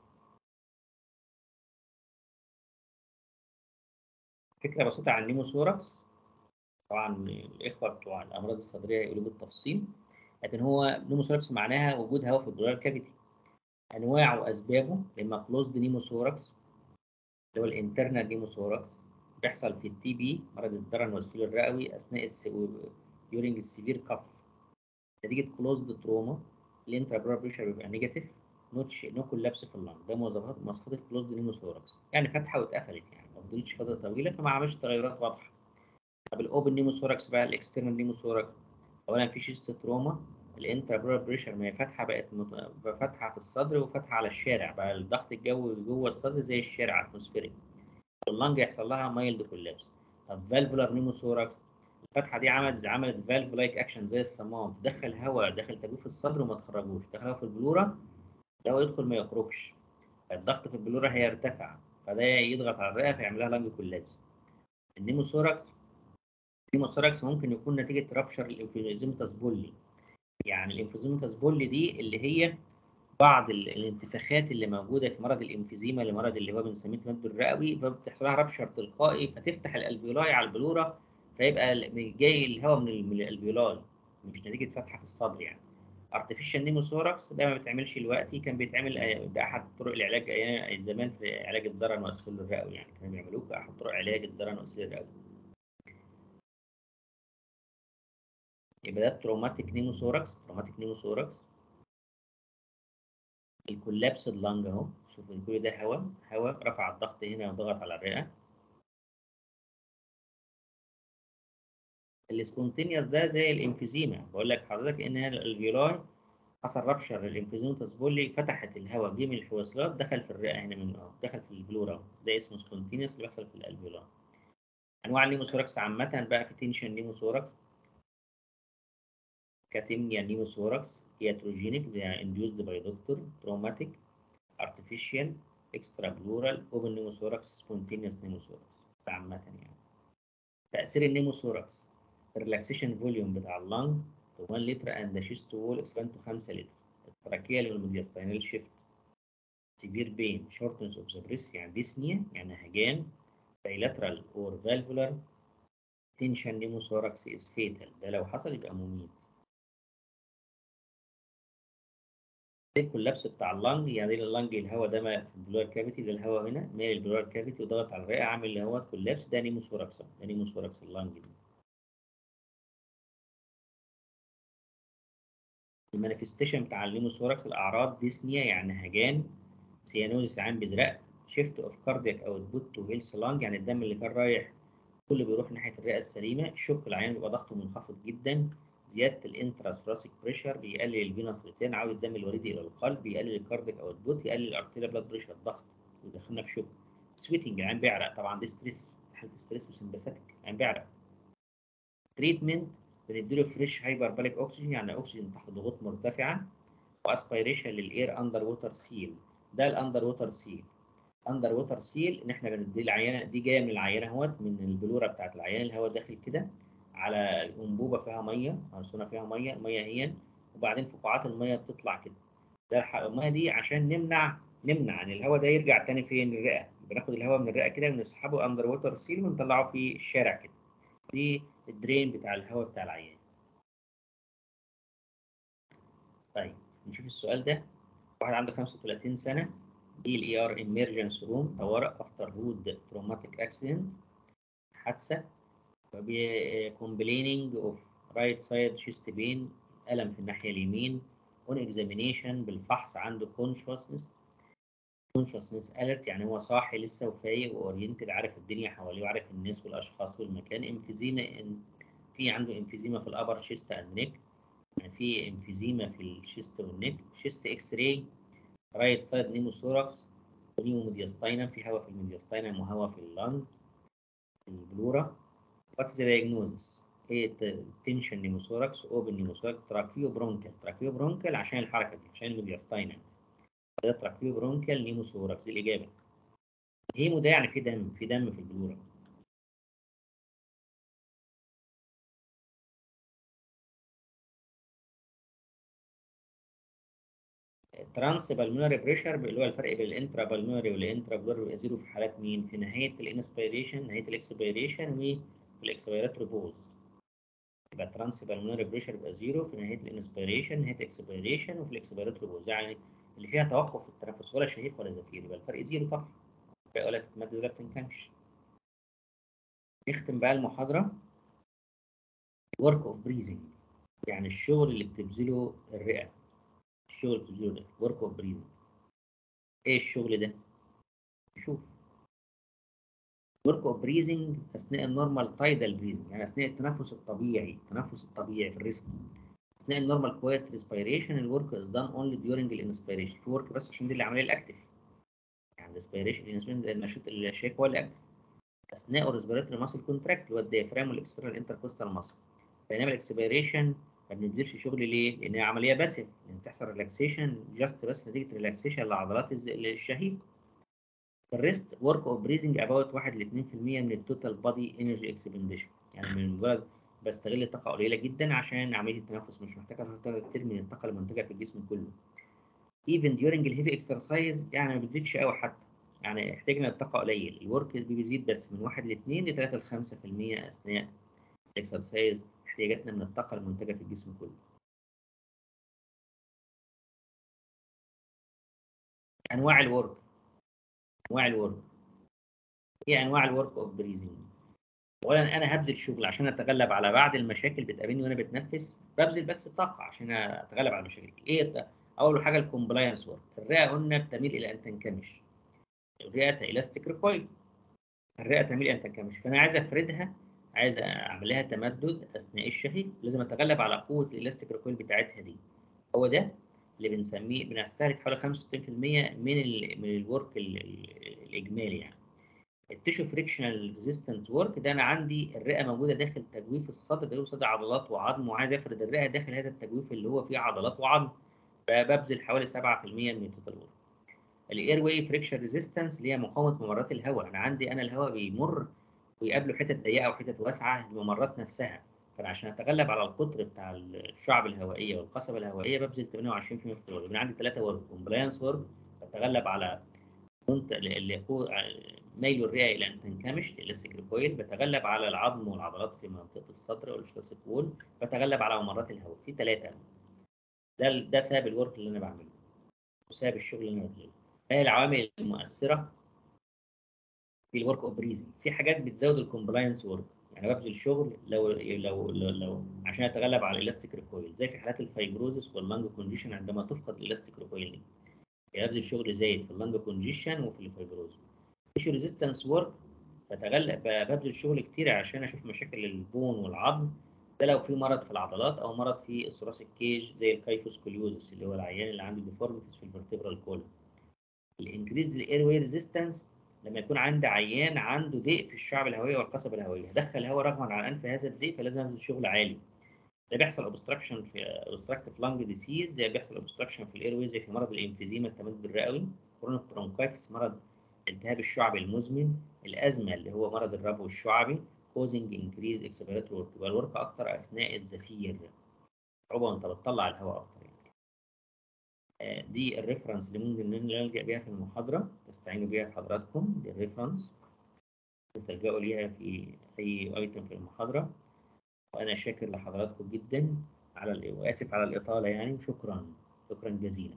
فكره بسيطه عن النيموثوركس طبعا الاخوه بتوع الامراض الصدريه يقولوا بالتفصيل لكن هو نيموثوركس معناها وجود هواء في البلورال كافيتي انواع واسبابه اما كلوزد نيموثوركس اللي هو الانترنال نيموثوركس بيحصل في التي بي مرض الدرن والسيول الرئوي اثناء يورينج السيفير كف نتيجه كلوزد تروما الانترا بريشر بيبقى نيجاتيف نوتش نو كولابس في اللنج ده مواصفات مواصفات الكلوزد نيموثوركس يعني فتحه واتقفلت يعني ما فضلتش فتره طويله فما عملش تغيرات واضحه طب الاوبن نيموثوركس بقى الاكسترنال نيموثوركس اولا في شيست تروما الانترا بريشر ما هي فاتحه بقت مت... فاتحه في الصدر وفاتحه على الشارع بقى الضغط الجوي جوه الصدر زي الشارع اتموسفيريك واللنج يحصل لها مايلد كولابس طب فالفولار نيموثوركس الفتحه دي عملت عملت فالف لايك اكشن زي الصمام تدخل هواء داخل تجويف الصدر وما تخرجوش تدخل في البلوره الهواء يدخل ما يخرجش الضغط في البلوره هيرتفع فده يضغط على الرئه فيعمل لها لانج كولابس النيموثوركس النيموثوركس ممكن يكون نتيجه رابشر الانفيزيمتاس بولي يعني الانفيزيمتاس بولي دي اللي هي بعض الانتفاخات اللي موجوده في مرض الانفيزيما المرض اللي هو بنسميه التمدد الرئوي فبتحصل لها رابشر تلقائي فتفتح الالفيولاي على البلوره فيبقى جاي الهواء من الالفيولاي مش نتيجه فتحه في الصدر يعني ارتفيشال نيموثوركس ده ما بيتعملش دلوقتي كان بيتعمل ده احد طرق العلاج زمان في علاج الضرر والسل الرئوي يعني كانوا بيعملوه كاحد طرق علاج الضرر والسل الرئوي يبقى ده تروماتيك نيموثوركس تروماتيك نيموثوركس الكولابس اللنج اهو شوف كل ده هواء هواء رفع الضغط هنا وضغط على الرئه السبونتينيوس ده زي الانفيزيما بقول لك حضرتك ان الفيولاي حصل رابشر الانفيزيما تسبولي فتحت الهواء جه من الحويصلات دخل في الرئه هنا من اه دخل في البلورا ده اسمه سبونتينيوس اللي بيحصل في الالفيولاي انواع النيموثوركس عامه بقى في تنشن نيموثوركس كاتيميا نيموثوركس هيتروجينيك they are induced by doctor traumatic artificial extrapleural open pneumothorax spontaneous pneumothorax عامة يعني تأثير النيموثوركس الريلاكسيشن فوليوم بتاع اللنج 1 لتر اند شيست وول اكسباند تو 5 لتر التراكيال والميدياستاينال شيفت سيفير بين شورتنس اوف ذا بريس يعني ديسنيا يعني هجان bilateral or valvular tension pneumothorax is fatal ده لو حصل يبقى مميت الكولابس بتاع اللنج يعني اللنج الهواء ده في البلور كافيتي ده الهواء هنا مال البلور كافيتي وضغط على الرئه عامل اللي هو كولابس ده نيموثوركس ده نيموثوركس اللنج دي المانيفستيشن بتاع النيموثوركس الاعراض ديسنيا يعني هجان سيانوزيس عين بزرق شيفت اوف كاردياك اوتبوت تو هيلث لانج يعني الدم اللي كان رايح كله بيروح ناحيه الرئه السليمه شوك العيان بيبقى ضغطه منخفض جدا زياده الانتراسوراسيك بريشر بيقلل الفينوس ريتيرن عوده الدم الوريدي الى القلب بيقلل الكاردياك اوتبوت يقلل الارتيريا بلاد بريشر الضغط ويدخلنا في شوك سويتنج العين بيعرق طبعا دي ستريس حاله ستريس وسمباثيك العين بيعرق تريتمنت بنديله فريش هايبرباليك اوكسجين يعني اكسجين تحت ضغوط مرتفعه واسبيريشن للاير اندر ووتر سيل ده الاندر ووتر سيل اندر ووتر سيل ان احنا بندي العينه دي جايه من العينه اهوت من البلوره بتاعت العيان الهواء داخل كده على انبوبه فيها ميه مرسومه فيها ميه الميه هي وبعدين فقاعات الميه بتطلع كده ده الميه دي عشان نمنع نمنع ان الهواء ده يرجع تاني فين الرئه بناخد الهواء من الرئه كده بنسحبه اندر ووتر سيل ونطلعه في الشارع كده دي الدرين بتاع الهواء بتاع العيان طيب نشوف السؤال ده واحد عنده 35 سنه دي الاي ار ايمرجنس روم طوارئ افتر هود تروماتيك اكسيدنت حادثه كومبليننج اوف رايت سايد شيست بين الم في الناحيه اليمين اون اكزامينيشن بالفحص عنده كونشوسنس كونشوسنس اليرت يعني هو صاحي لسه وفايق واورينتد عارف الدنيا حواليه وعارف الناس والاشخاص والمكان امفيزيما في عنده امفيزيما في الابر شيست اند نيك يعني في امفيزيما في الشيست والنيك شيست اكس راي رايت سايد نيموثوركس ونيمو ميدياستاينم في هواء في الميدياستاينم وهواء في اللنج في البلورا واتس ذا دايجنوزس هي تنشن نيموثوركس اوبن نيموثوركس تراكيو برونكال تراكيو برونكال عشان الحركه دي عشان الميدياستاينم ده تراكيو برونكال نيموثوركس دي الاجابه هيمو ده يعني في دم في دم في البلورا ترانس بالمونري بريشر اللي هو الفرق بين الانترا بالمونري والانترا بلوري بيبقى زيرو في حالات مين؟ في نهايه الانسبيريشن نهايه الاكسبيريشن وفي الاكسبيراتوري بوز يبقى ترانس بالمونري بريشر بيبقى زيرو في نهايه الانسبيريشن نهايه الاكسبيريشن وفي الاكسبيراتوري بوز يعني اللي فيها توقف في التنفس ولا شهيق ولا زفير يبقى الفرق زيرو طبعا يقول لك الماده دي ما بتنكمش نختم بقى المحاضره ورك اوف بريزنج يعني الشغل اللي بتبذله الرئه الشغل بتبذله ده ورك اوف بريزنج ايه الشغل ده؟ شوف ورك اوف بريزنج اثناء النورمال تايدال بريزنج يعني اثناء التنفس الطبيعي التنفس الطبيعي في الريسك اثناء النورمال كويت ريسبيريشن الورك از دان اونلي ديورنج الانسبيريشن في ورك بس عشان دي العمليه الاكتف يعني الانسبيريشن النشاط الشيك هو الاكتف اثناء الريسبيراتوري ماسل كونتراكت اللي هو الديافرام والاكسترنال انتركوستال ماسل بينما الاكسبيريشن ما بنبذلش شغل ليه؟ لان هي عمليه باسف لان بتحصل ريلاكسيشن جاست بس نتيجه ريلاكسيشن لعضلات الز- الشهيق الريست ورك اوف بريزنج اباوت 1 ل 2% من التوتال بادي انرجي اكسبنديشن يعني من مجرد بستغل طاقه قليله جدا عشان عمليه التنفس مش محتاجه تحتاج كتير من الطاقه المنتجه في الجسم كله even during الهيفي اكسرسايز يعني ما بتزيدش قوي حتى يعني احتاجنا الطاقه قليل الورك بيزيد بس من 1 ل 2 ل 3 ل 5% اثناء الاكسرسايز احتياجاتنا من الطاقه المنتجه في الجسم كله انواع الورك انواع الورك ايه انواع الورك اوف بريزنج اولا انا هبذل شغل عشان اتغلب على بعض المشاكل بتقابلني وانا بتنفس ببذل بس الطاقه عشان اتغلب على المشاكل ايه الت- اول حاجه الكومبلاينس ورك الرئه قلنا بتميل الى ان تنكمش الرئه الاستيك ريكويل الرئه تميل الى ان تنكمش فانا عايز افردها عايز اعمل لها تمدد اثناء الشهيق لازم اتغلب على قوه الالاستيك ريكويل بتاعتها دي هو ده اللي بنسميه بنستهلك حوالي 65% من ال من الورك ال- ال- الاجمالي يعني التيشو فريكشنال ريزيستنت ورك ده انا عندي الرئه موجوده داخل تجويف الصدر تجويف الصدر عضلات وعظم وعايز افرد الرئه داخل هذا التجويف اللي هو فيه عضلات وعظم فببذل حوالي 7% من التوتال ورك الاير واي فريكشن ريزيستنس اللي هي مقاومه ممرات الهواء انا عندي انا الهواء بيمر ويقابله حتت ضيقه وحتت واسعه الممرات نفسها فانا عشان اتغلب على القطر بتاع الشعب الهوائيه والقصبه الهوائيه ببذل 28% من التوتال ورك. يبقى عندي ثلاثه ورك كومبلاينس ورك بتغلب على منت- اللي هو ميل الرئه الى ان تنكمش الاستيك ريكويل بتغلب على العظم والعضلات في منطقه الصدر والشتاسيك وول بتغلب على ممرات الهواء في ثلاثه ده ده سبب الورك اللي انا بعمله وسبب الشغل اللي انا ببذله هي العوامل المؤثره في الورك اوف بريزنج في حاجات بتزود الكومبلاينس ورك يعني ببذل شغل لو لو لو, لو عشان اتغلب على الالاستيك ريكويل زي في حالات الفايبروزس واللانج كونديشن عندما تفقد الالاستيك ريكويل دي يعني ببذل شغل زايد في اللانج كونديشن وفي الفايبروز تيشو ريزيستنس ورك بتغلب ببذل شغل كتير عشان اشوف مشاكل البون والعظم ده لو في مرض في العضلات او مرض في الثراسيك كيج زي الكايفوسكوليوزس اللي هو العيان اللي عنده ديفورميتيز في الفرتبرال كولم الانكريز الاير واي ريزيستنس لما يكون عندي عيان عنده ضيق في الشعب الهوائيه والقصبه الهوائيه هدخل هواء رغما عن انف هذا الضيق فلازم ابذل شغل عالي ده بيحصل اوبستراكشن في اوبستراكتيف لانج ديسيز زي بيحصل اوبستراكشن في الاير زي في مرض الانفيزيما التمدد الرئوي كرونيك برونكايتس مرض التهاب الشعب المزمن الازمه اللي هو مرض الربو الشعبي كوزنج انكريز اكسبيراتوري ورك يبقى الورك اكتر اثناء الزفير صعوبه انت بتطلع الهواء اكتر يعني. آه، دي الريفرنس اللي ممكن نلجا بيها في المحاضره تستعينوا بيها في حضراتكم دي الريفرنس تلجأوا ليها في اي ايتم في المحاضره وانا شاكر لحضراتكم جدا على ال- واسف على الاطاله يعني شكرا شكرا جزيلا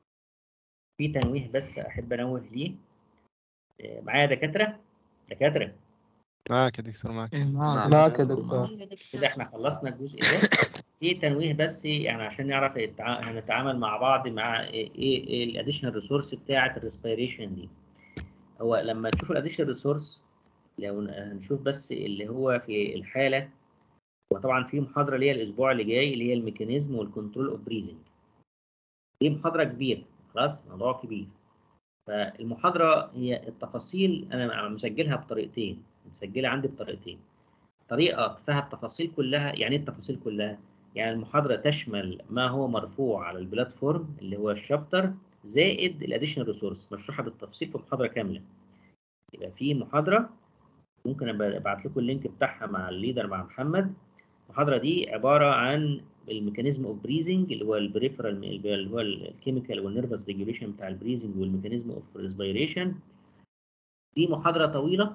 في تنويه بس احب انوه ليه آه، معايا دكاتره دكاتره معاك يا دكتور معاك معك يا دكتور كده احنا خلصنا الجزء ده في تنويه بس يعني عشان نعرف التع- هنتعامل مع بعض مع ايه ايه الاديشنال ريسورس بتاعه الريسبيريشن دي هو لما تشوفوا الاديشنال ريسورس لو هنشوف بس اللي هو في الحاله وطبعا في محاضره ليا الاسبوع اللي جاي اللي هي الميكانيزم والكنترول اوف بريزنج دي محاضره كبيره خلاص موضوع كبير فالمحاضره هي التفاصيل انا مسجلها بطريقتين مسجلها عندي بطريقتين طريقه فيها التفاصيل كلها يعني ايه التفاصيل كلها يعني المحاضره تشمل ما هو مرفوع على البلاتفورم اللي هو الشابتر زائد الاديشنال ريسورس مشروحه بالتفصيل في محاضره كامله يبقى في محاضره ممكن أبقى ابعت لكم اللينك بتاعها مع الليدر مع محمد المحاضره دي عباره عن الميكانيزم اوف بريزنج اللي هو البريفرال اللي هو الكيميكال والنيرفس ريجوليشن بتاع البريزنج والميكانيزم اوف ريسبيريشن دي محاضره طويله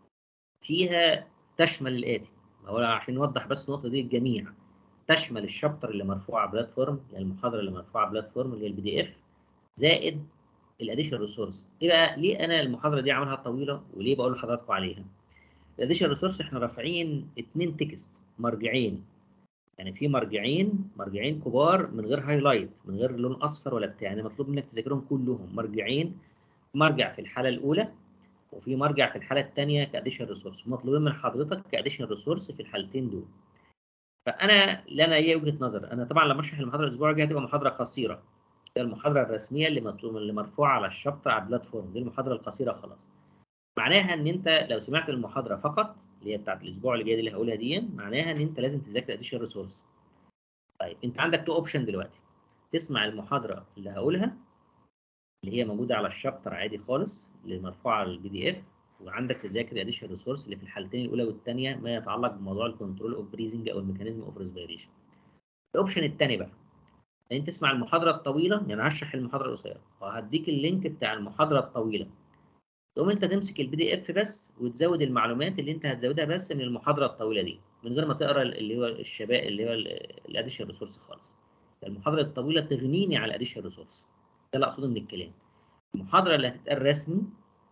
فيها تشمل الاتي هو عشان نوضح بس النقطه دي للجميع تشمل الشابتر اللي مرفوع على بلاتفورم يعني المحاضره اللي مرفوعه على بلاتفورم اللي هي البي دي اف زائد الاديشنال ريسورس ايه بقى ليه انا المحاضره دي عاملها طويله وليه بقول لحضراتكم عليها الاديشنال ريسورس احنا رافعين اتنين تكست مرجعين يعني في مرجعين مرجعين كبار من غير هايلايت من غير لون اصفر ولا بتاع يعني مطلوب منك تذاكرهم كلهم مرجعين مرجع في الحاله الاولى وفي مرجع في الحاله الثانيه كاديشن ريسورس مطلوبين من حضرتك كاديشن ريسورس في الحالتين دول فانا اللي انا ايه وجهه نظر انا طبعا لما اشرح المحاضره الاسبوع الجاي هتبقى محاضره قصيره هي المحاضره الرسميه اللي مطلوب اللي مرفوعه على الشابتر على البلاتفورم دي المحاضره القصيره خلاص معناها ان انت لو سمعت المحاضره فقط اللي هي بتاعت الاسبوع اللي جاي دي اللي هقولها دي معناها ان انت لازم تذاكر اديشنال ريسورس طيب انت عندك تو اوبشن دلوقتي تسمع المحاضره اللي هقولها اللي هي موجوده على الشابتر عادي خالص اللي مرفوعه على البي دي اف وعندك تذاكر اديشنال ريسورس اللي في الحالتين الاولى والثانيه ما يتعلق بموضوع الكنترول اوف بريزنج او الميكانيزم اوف ريسبيريشن الاوبشن الثاني بقى ان انت تسمع المحاضره الطويله يعني هشرح المحاضره القصيره وهديك اللينك بتاع المحاضره الطويله تقوم انت تمسك البي دي اف بس وتزود المعلومات اللي انت هتزودها بس من المحاضره الطويله دي من غير ما تقرا اللي هو الشباب اللي هو الاديشن ريسورس خالص المحاضره الطويله تغنيني على الاديشن ريسورس ده اللي اقصده من الكلام المحاضره اللي هتتقال رسمي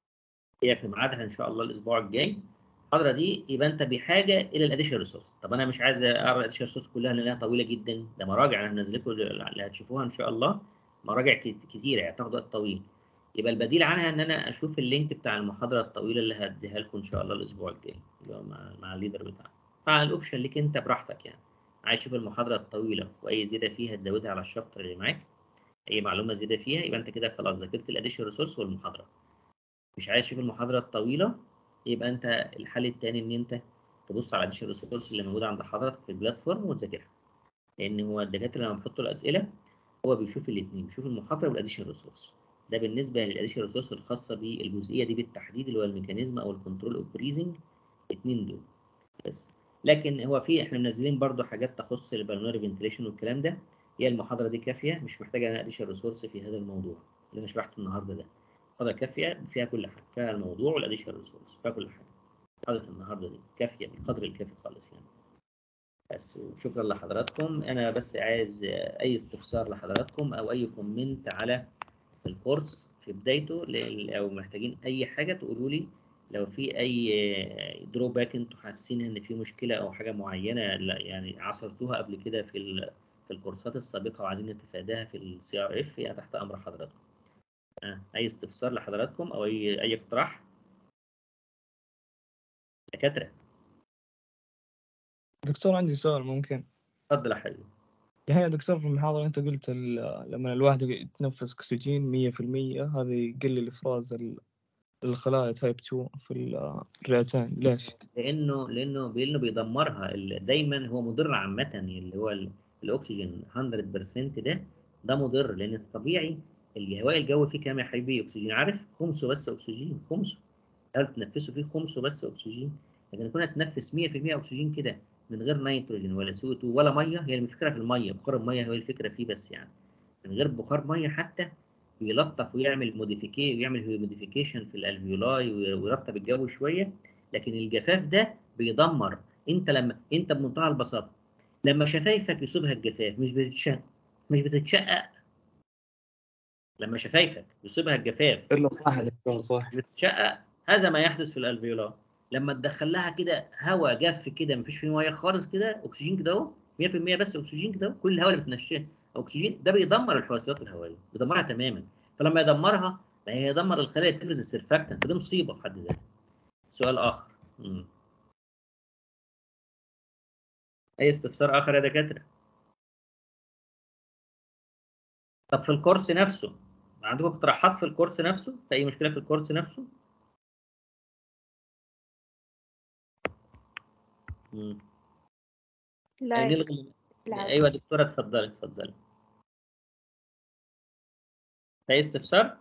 هي في ميعادها ان شاء الله الاسبوع الجاي المحاضره دي يبقى انت بحاجه الى الاديشن ريسورس طب انا مش عايز اقرا الاديشن ريسورس كلها لانها طويله جدا ده مراجع انا هنزل لكم اللي هتشوفوها ان شاء الله مراجع كتيره يعني تاخد وقت طويل يبقى البديل عنها ان انا اشوف اللينك بتاع المحاضره الطويله اللي هديها لكم ان شاء الله الاسبوع الجاي اللي هو مع, مع الليدر بتاعك فالاوبشن ليك انت براحتك يعني عايز تشوف المحاضره الطويله واي زياده فيها تزودها على الشابتر اللي معاك اي معلومه زياده فيها يبقى انت كده خلاص ذاكرت الاديشن ريسورس والمحاضره مش عايز تشوف المحاضره الطويله يبقى انت الحل الثاني ان انت تبص على الاديشن ريسورس اللي موجوده عند حضرتك في البلاتفورم وتذاكرها لان هو الدكاتره لما بيحطوا الاسئله هو بيشوف الاثنين بيشوف المحاضره والاديشن ريسورس ده بالنسبه للاديشن ريسورس الخاصه بالجزئيه دي بالتحديد اللي هو الميكانيزم او الكنترول اوف بريزنج الاثنين دول بس لكن هو في احنا منزلين برضو حاجات تخص البلمونري فنتليشن والكلام ده هي المحاضره دي كافيه مش محتاجه انا اديشن ريسورس في هذا الموضوع اللي انا شرحته النهارده ده محاضره كافيه فيها كل حاجه فيها الموضوع والاديشن ريسورس فيها كل حاجه محاضره النهارده دي كافيه بالقدر الكافي خالص يعني بس وشكرا لحضراتكم انا بس عايز اي استفسار لحضراتكم او اي كومنت على الكورس في بدايته لو محتاجين اي حاجه تقولوا لي لو في اي دروباك انتوا حاسين ان في مشكله او حاجه معينه لا يعني عصرتوها قبل كده في في الكورسات السابقه وعايزين نتفاداها في السي ار اف هي تحت امر حضراتكم آه. اي استفسار لحضراتكم او اي اي اقتراح دكاتره دكتور عندي سؤال ممكن اتفضل يا حبيبي الحين يا دكتور في المحاضرة أنت قلت لما الواحد يتنفس أكسجين مية في المية هذا يقلل إفراز الخلايا تايب 2 في الرئتين ليش؟ لأنه لأنه لأنه بيدمرها دايما هو مضر عامة اللي هو الأكسجين 100% ده ده مضر لأن طبيعي الهواء الجوي فيه كام يا حبيبي أكسجين عارف؟ خمسه بس أكسجين خمسه هل تنفسه فيه خمسه بس أكسجين لكن يكون هتنفس 100% أكسجين كده من غير نيتروجين ولا سي 2 ولا ميه هي الفكره في الميه بخار الميه هي الفكره فيه بس يعني من غير بخار ميه حتى بيلطف ويعمل موديفيكي ويعمل هيوميديفيكيشن في الالفيولاي ويرطب الجو شويه لكن الجفاف ده بيدمر انت لما انت بمنتهى البساطه لما شفايفك يصيبها الجفاف مش بتتشقق مش بتتشقق لما شفايفك يصيبها الجفاف الا صح دكتور صح بتتشقق هذا ما يحدث في الالفيولاي لما تدخل لها كده هواء جاف كده مفيش فيه ميه خالص كده اكسجين كده اهو 100% بس اكسجين كده كل الهواء اللي بتنشاه اكسجين ده بيدمر الحواسيات الهوائيه بيدمرها تماما فلما يدمرها ما هي يدمر الخلايا اللي بتفرز السيرفاكتنت فدي مصيبه في حد ذاتها سؤال اخر مم. اي استفسار اخر يا دكاتره طب في الكورس نفسه عندكم اقتراحات في الكورس نفسه في اي مشكله في الكورس نفسه مم. لا يا دكتور نلغي بالعكس. ايوه دكتوره اتفضلي اتفضلي في استفسار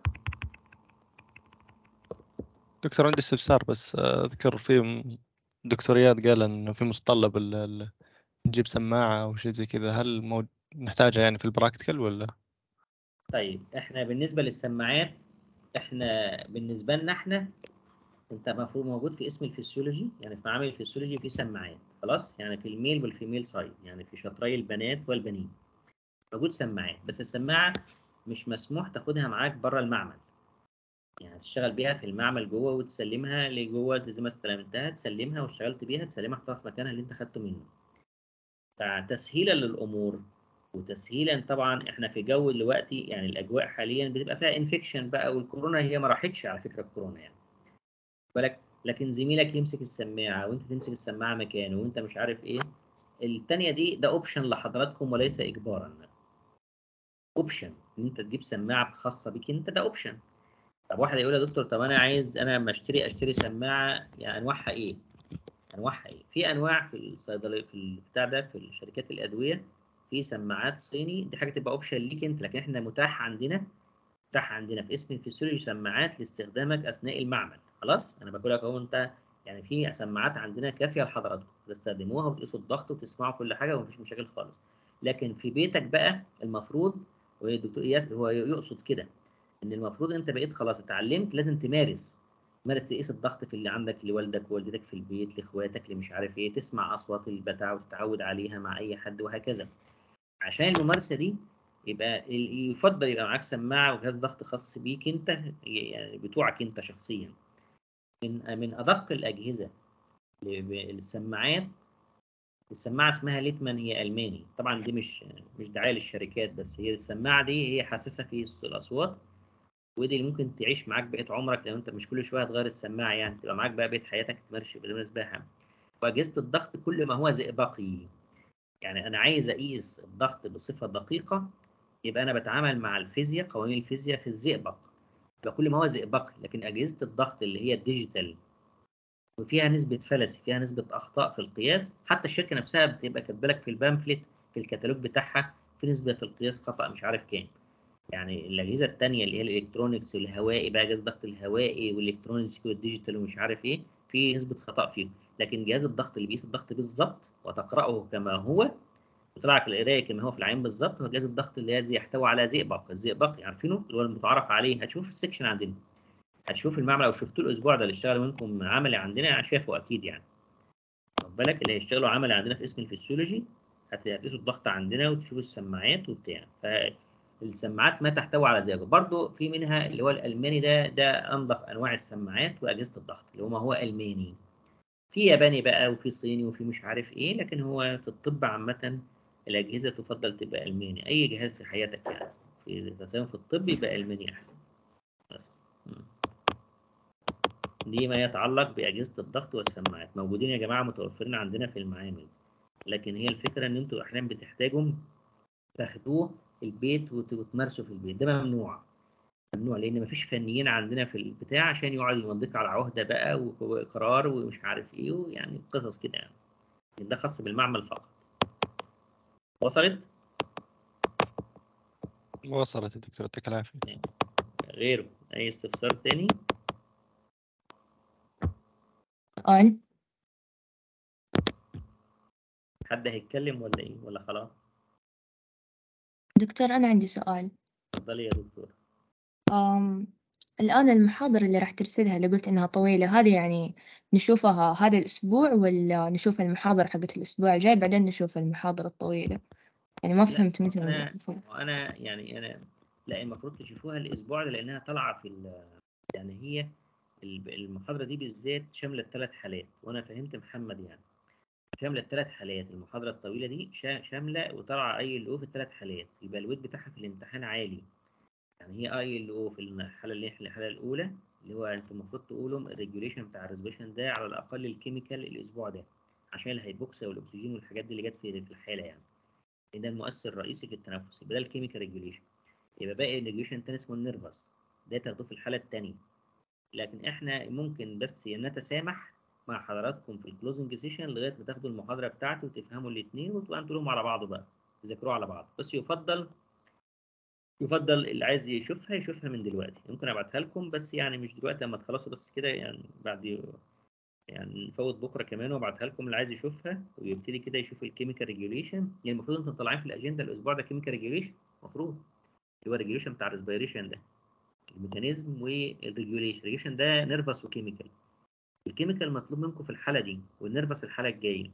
دكتور عندي استفسار بس آه، اذكر في م- دكتور اياد قال انه في متطلب ال- ال- نجيب سماعه او شيء زي كذا هل مو... نحتاجها يعني في البراكتيكال ولا طيب احنا بالنسبه للسماعات احنا بالنسبه لنا احنا انت المفروض موجود في اسم الفسيولوجي يعني في معامل الفسيولوجي في سماعات خلاص يعني في الميل والفيميل سايد يعني في شطري البنات والبنين موجود سماعات بس السماعه مش مسموح تاخدها معاك بره المعمل يعني تشتغل بيها في المعمل جوه وتسلمها لجوه زي ما استلمتها تسلمها واشتغلت بيها تسلمها تحطها في مكانها اللي انت خدته منه فتسهيلا للامور وتسهيلا طبعا احنا في جو دلوقتي يعني الاجواء حاليا بتبقى فيها انفكشن بقى والكورونا هي ما راحتش على فكره الكورونا يعني بالك لكن زميلك يمسك السماعه وانت تمسك السماعه مكانه وانت مش عارف ايه التانية دي ده اوبشن لحضراتكم وليس اجبارا اوبشن ان انت تجيب سماعه خاصه بيك انت ده اوبشن طب واحد يقول يا دكتور طب انا عايز انا لما اشتري اشتري سماعه يعني انواعها ايه؟ انواعها ايه؟ في انواع في الصيدليه في البتاع ده في شركات الادويه في سماعات صيني دي حاجه تبقى اوبشن ليك انت لكن احنا متاح عندنا متاح عندنا في اسم الفسيولوجي سماعات لاستخدامك اثناء المعمل خلاص انا بقول لك اهو انت يعني في سماعات عندنا كافيه لحضراتكم تستخدموها وتقيسوا الضغط وتسمعوا كل حاجه ومفيش مشاكل خالص لكن في بيتك بقى المفروض والدكتور اياس هو يقصد كده ان المفروض انت بقيت خلاص اتعلمت لازم تمارس تمارس تقيس الضغط في اللي عندك لوالدك ووالدتك في البيت لاخواتك اللي مش عارف ايه تسمع اصوات البتاع وتتعود عليها مع اي حد وهكذا عشان الممارسه دي يبقى يفضل يبقى معاك سماعه وجهاز ضغط خاص بيك انت يعني بتوعك انت شخصيا من من ادق الاجهزه للسماعات السماعه اسمها ليتمان هي الماني طبعا دي مش مش دعايه للشركات بس هي السماعه دي هي حساسه في الاصوات ودي اللي ممكن تعيش معاك بقيه عمرك لو انت مش كل شويه هتغير السماعه يعني تبقى معاك بقى بقيه حياتك تمارس تمارس بيها واجهزه الضغط كل ما هو زئبقي يعني انا عايز اقيس الضغط بصفه دقيقه يبقى انا بتعامل مع الفيزياء قوانين الفيزياء في الزئبق يبقى كل ما هو زئبقي لكن اجهزه الضغط اللي هي الديجيتال وفيها نسبه فلسي فيها نسبه اخطاء في القياس حتى الشركه نفسها بتبقى كاتبه لك في البامفلت في الكتالوج بتاعها في نسبه في القياس خطا مش عارف كام يعني الاجهزه الثانيه اللي هي الالكترونكس والهوائي بقى جهاز الضغط الهوائي والالكترونكس والديجيتال ومش عارف ايه في نسبه خطا فيه لكن جهاز الضغط اللي بيقيس الضغط بالظبط وتقراه كما هو وطلع لك القرايه كما هو في العين بالظبط هو جهاز الضغط اللي الذي يحتوي على زئبق الزئبق عارفينه اللي هو المتعارف عليه هتشوف السكشن عندنا هتشوف المعمل لو شفتوه الاسبوع ده اللي اشتغل منكم عملي عندنا شافه اكيد يعني خد بالك اللي هيشتغلوا عملي عندنا في اسم الفسيولوجي هتقيسوا الضغط عندنا وتشوفوا السماعات وبتاع فالسماعات ما تحتوي على زئبق برضه في منها اللي هو الالماني ده ده انظف انواع السماعات واجهزه الضغط اللي هو ما هو الماني في ياباني بقى وفي صيني وفي مش عارف ايه لكن هو في الطب عامه الاجهزه تفضل تبقى الماني اي جهاز في حياتك يعني في تساهم في الطب يبقى الماني احسن بس دي ما يتعلق باجهزه الضغط والسماعات موجودين يا جماعه متوفرين عندنا في المعامل لكن هي الفكره ان انتوا احيانا بتحتاجوا تاخدوه البيت وتمارسوا في البيت ده ممنوع ممنوع لان مفيش فنيين عندنا في البتاع عشان يقعد يمضيك على عهده بقى وقرار ومش عارف ايه ويعني قصص كده يعني ده خاص بالمعمل فقط وصلت؟ وصلت يا دكتور يعطيك العافيه غيره اي استفسار تاني؟ سؤال حد هيتكلم ولا ايه ولا خلاص؟ دكتور أنا عندي سؤال اتفضلي يا دكتور أم الآن المحاضرة اللي راح ترسلها اللي قلت إنها طويلة هذه يعني نشوفها هذا الأسبوع ولا نشوف المحاضرة حقت الأسبوع الجاي بعدين نشوف المحاضرة الطويلة يعني ما لا، فهمت مثل أنا المفروض. وانا يعني انا لا المفروض تشوفوها الاسبوع ده لانها طالعه في ال- يعني هي ال- المحاضره دي بالذات شامله ثلاث حالات وانا فهمت محمد يعني شامله ثلاث حالات المحاضره الطويله دي شا- شامله وطالعه اي ال او في الثلاث حالات يبقى الويت بتاعها في الامتحان عالي يعني هي اي ال او في الحاله اللي احنا الحاله الاولى اللي هو انتوا المفروض تقولوا الريجوليشن بتاع الريزوليوشن ده على الاقل الكيميكال الاسبوع ده عشان الهيبوكسيا والاكسجين والحاجات دي اللي جت في في الحاله يعني لأن ده المؤثر الرئيسي في التنفس يبقى ده الكيميكال ريجوليشن يبقى باقي الريجوليشن التاني اسمه النيرفس ده تاخدوه في الحالة التانية لكن احنا ممكن بس نتسامح مع حضراتكم في الكلوزنج سيشن لغاية ما تاخدوا المحاضرة بتاعتي وتفهموا الاتنين وتبقى انتوا لهم على بعض بقى تذاكروا على بعض بس يفضل يفضل اللي عايز يشوفها يشوفها من دلوقتي ممكن ابعتها لكم بس يعني مش دلوقتي اما تخلصوا بس كده يعني بعد يعني نفوت بكره كمان وابعتها لكم اللي عايز يشوفها ويبتدي كده يشوف الكيميكال ريجوليشن يعني المفروض انتم طالعين في الاجنده الاسبوع ده كيميكال ريجوليشن المفروض اللي هو الريجوليشن بتاع الريسبيريشن ده الميكانيزم والريجوليشن الريجوليشن ده نيرفس وكيميكال الكيميكال مطلوب منكم في الحاله دي والنيرفس الحاله الجايه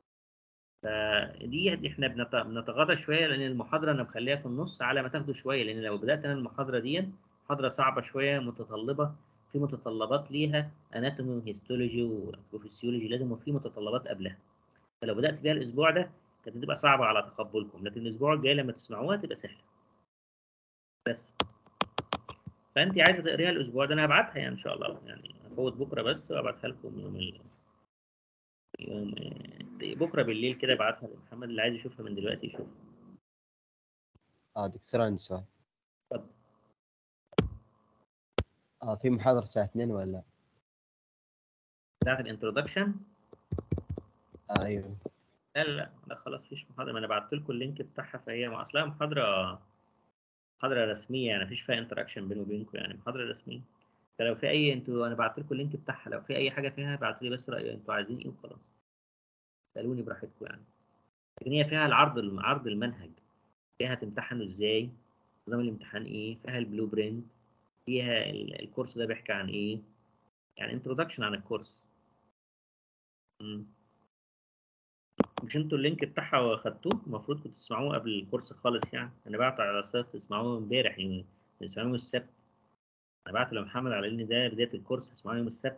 فدي دي احنا بنت- بنتغاضى شويه لان المحاضره انا مخليها في النص على ما تاخدوا شويه لان لو بدات انا المحاضره دي محاضره صعبه شويه متطلبه في متطلبات ليها اناتومي وهيستولوجي وفسيولوجي لازم وفي متطلبات قبلها فلو بدات بيها الاسبوع ده كانت هتبقى صعبه على تقبلكم لكن الاسبوع الجاي لما تسمعوها تبقى سهله بس فانت عايزه تقريها الاسبوع ده انا هبعتها يعني ان شاء الله يعني افوت بكره بس وابعتها لكم يوم ال... يوم بكره بالليل كده ابعتها لمحمد اللي عايز يشوفها من دلوقتي يشوفها اه دكتور عندي سؤال اتفضل اه في محاضرة الساعة 2 ولا بتاعت الانترودكشن آه ايوه لا لا لا لا خلاص مفيش محاضرة ما انا بعت لكم اللينك بتاعها فهي ما اصلها محاضرة محاضرة رسمية يعني مفيش فيها انتراكشن بيني وبينكم يعني محاضرة رسمية فلو في اي انتوا انا بعت لكم اللينك بتاعها لو في اي حاجة فيها ابعتوا لي بس رأي انتوا عايزين ايه وخلاص اسألوني براحتكم يعني لكن هي فيها العرض عرض المنهج فيها تمتحنوا ازاي نظام الامتحان ايه فيها البلو برنت فيها ال- الكورس ده بيحكي عن ايه يعني انترودكشن عن الكورس مم. مش انتوا اللينك بتاعها خدتوه المفروض كنتوا تسمعوه قبل الكورس خالص يعني انا بعت على السبت تسمعوه امبارح يعني تسمعوه يوم السبت انا بعت لمحمد على ان ده بدايه الكورس تسمعوه يوم السبت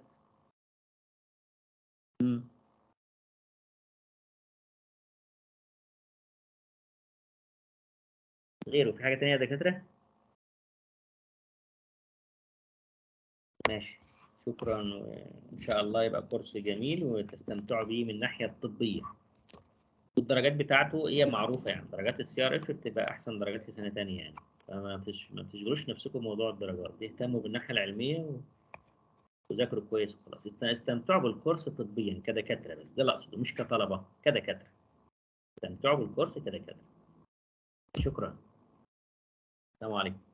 مم. غيره في حاجه تانية يا دكاتره ماشي شكرا وان شاء الله يبقى كورس جميل وتستمتعوا بيه من الناحيه الطبيه والدرجات بتاعته هي معروفه يعني درجات السي ار اف بتبقى احسن درجات في سنه تانية يعني فما تش... ما تشغلوش نفسكم بموضوع الدرجات اهتموا بالناحيه العلميه و... وذاكروا كويس وخلاص است- استمتعوا بالكورس طبيا كدكاتره بس ده اللي اقصده مش كطلبه كدكاتره استمتعوا بالكورس كدكاتره شكرا السلام عليكم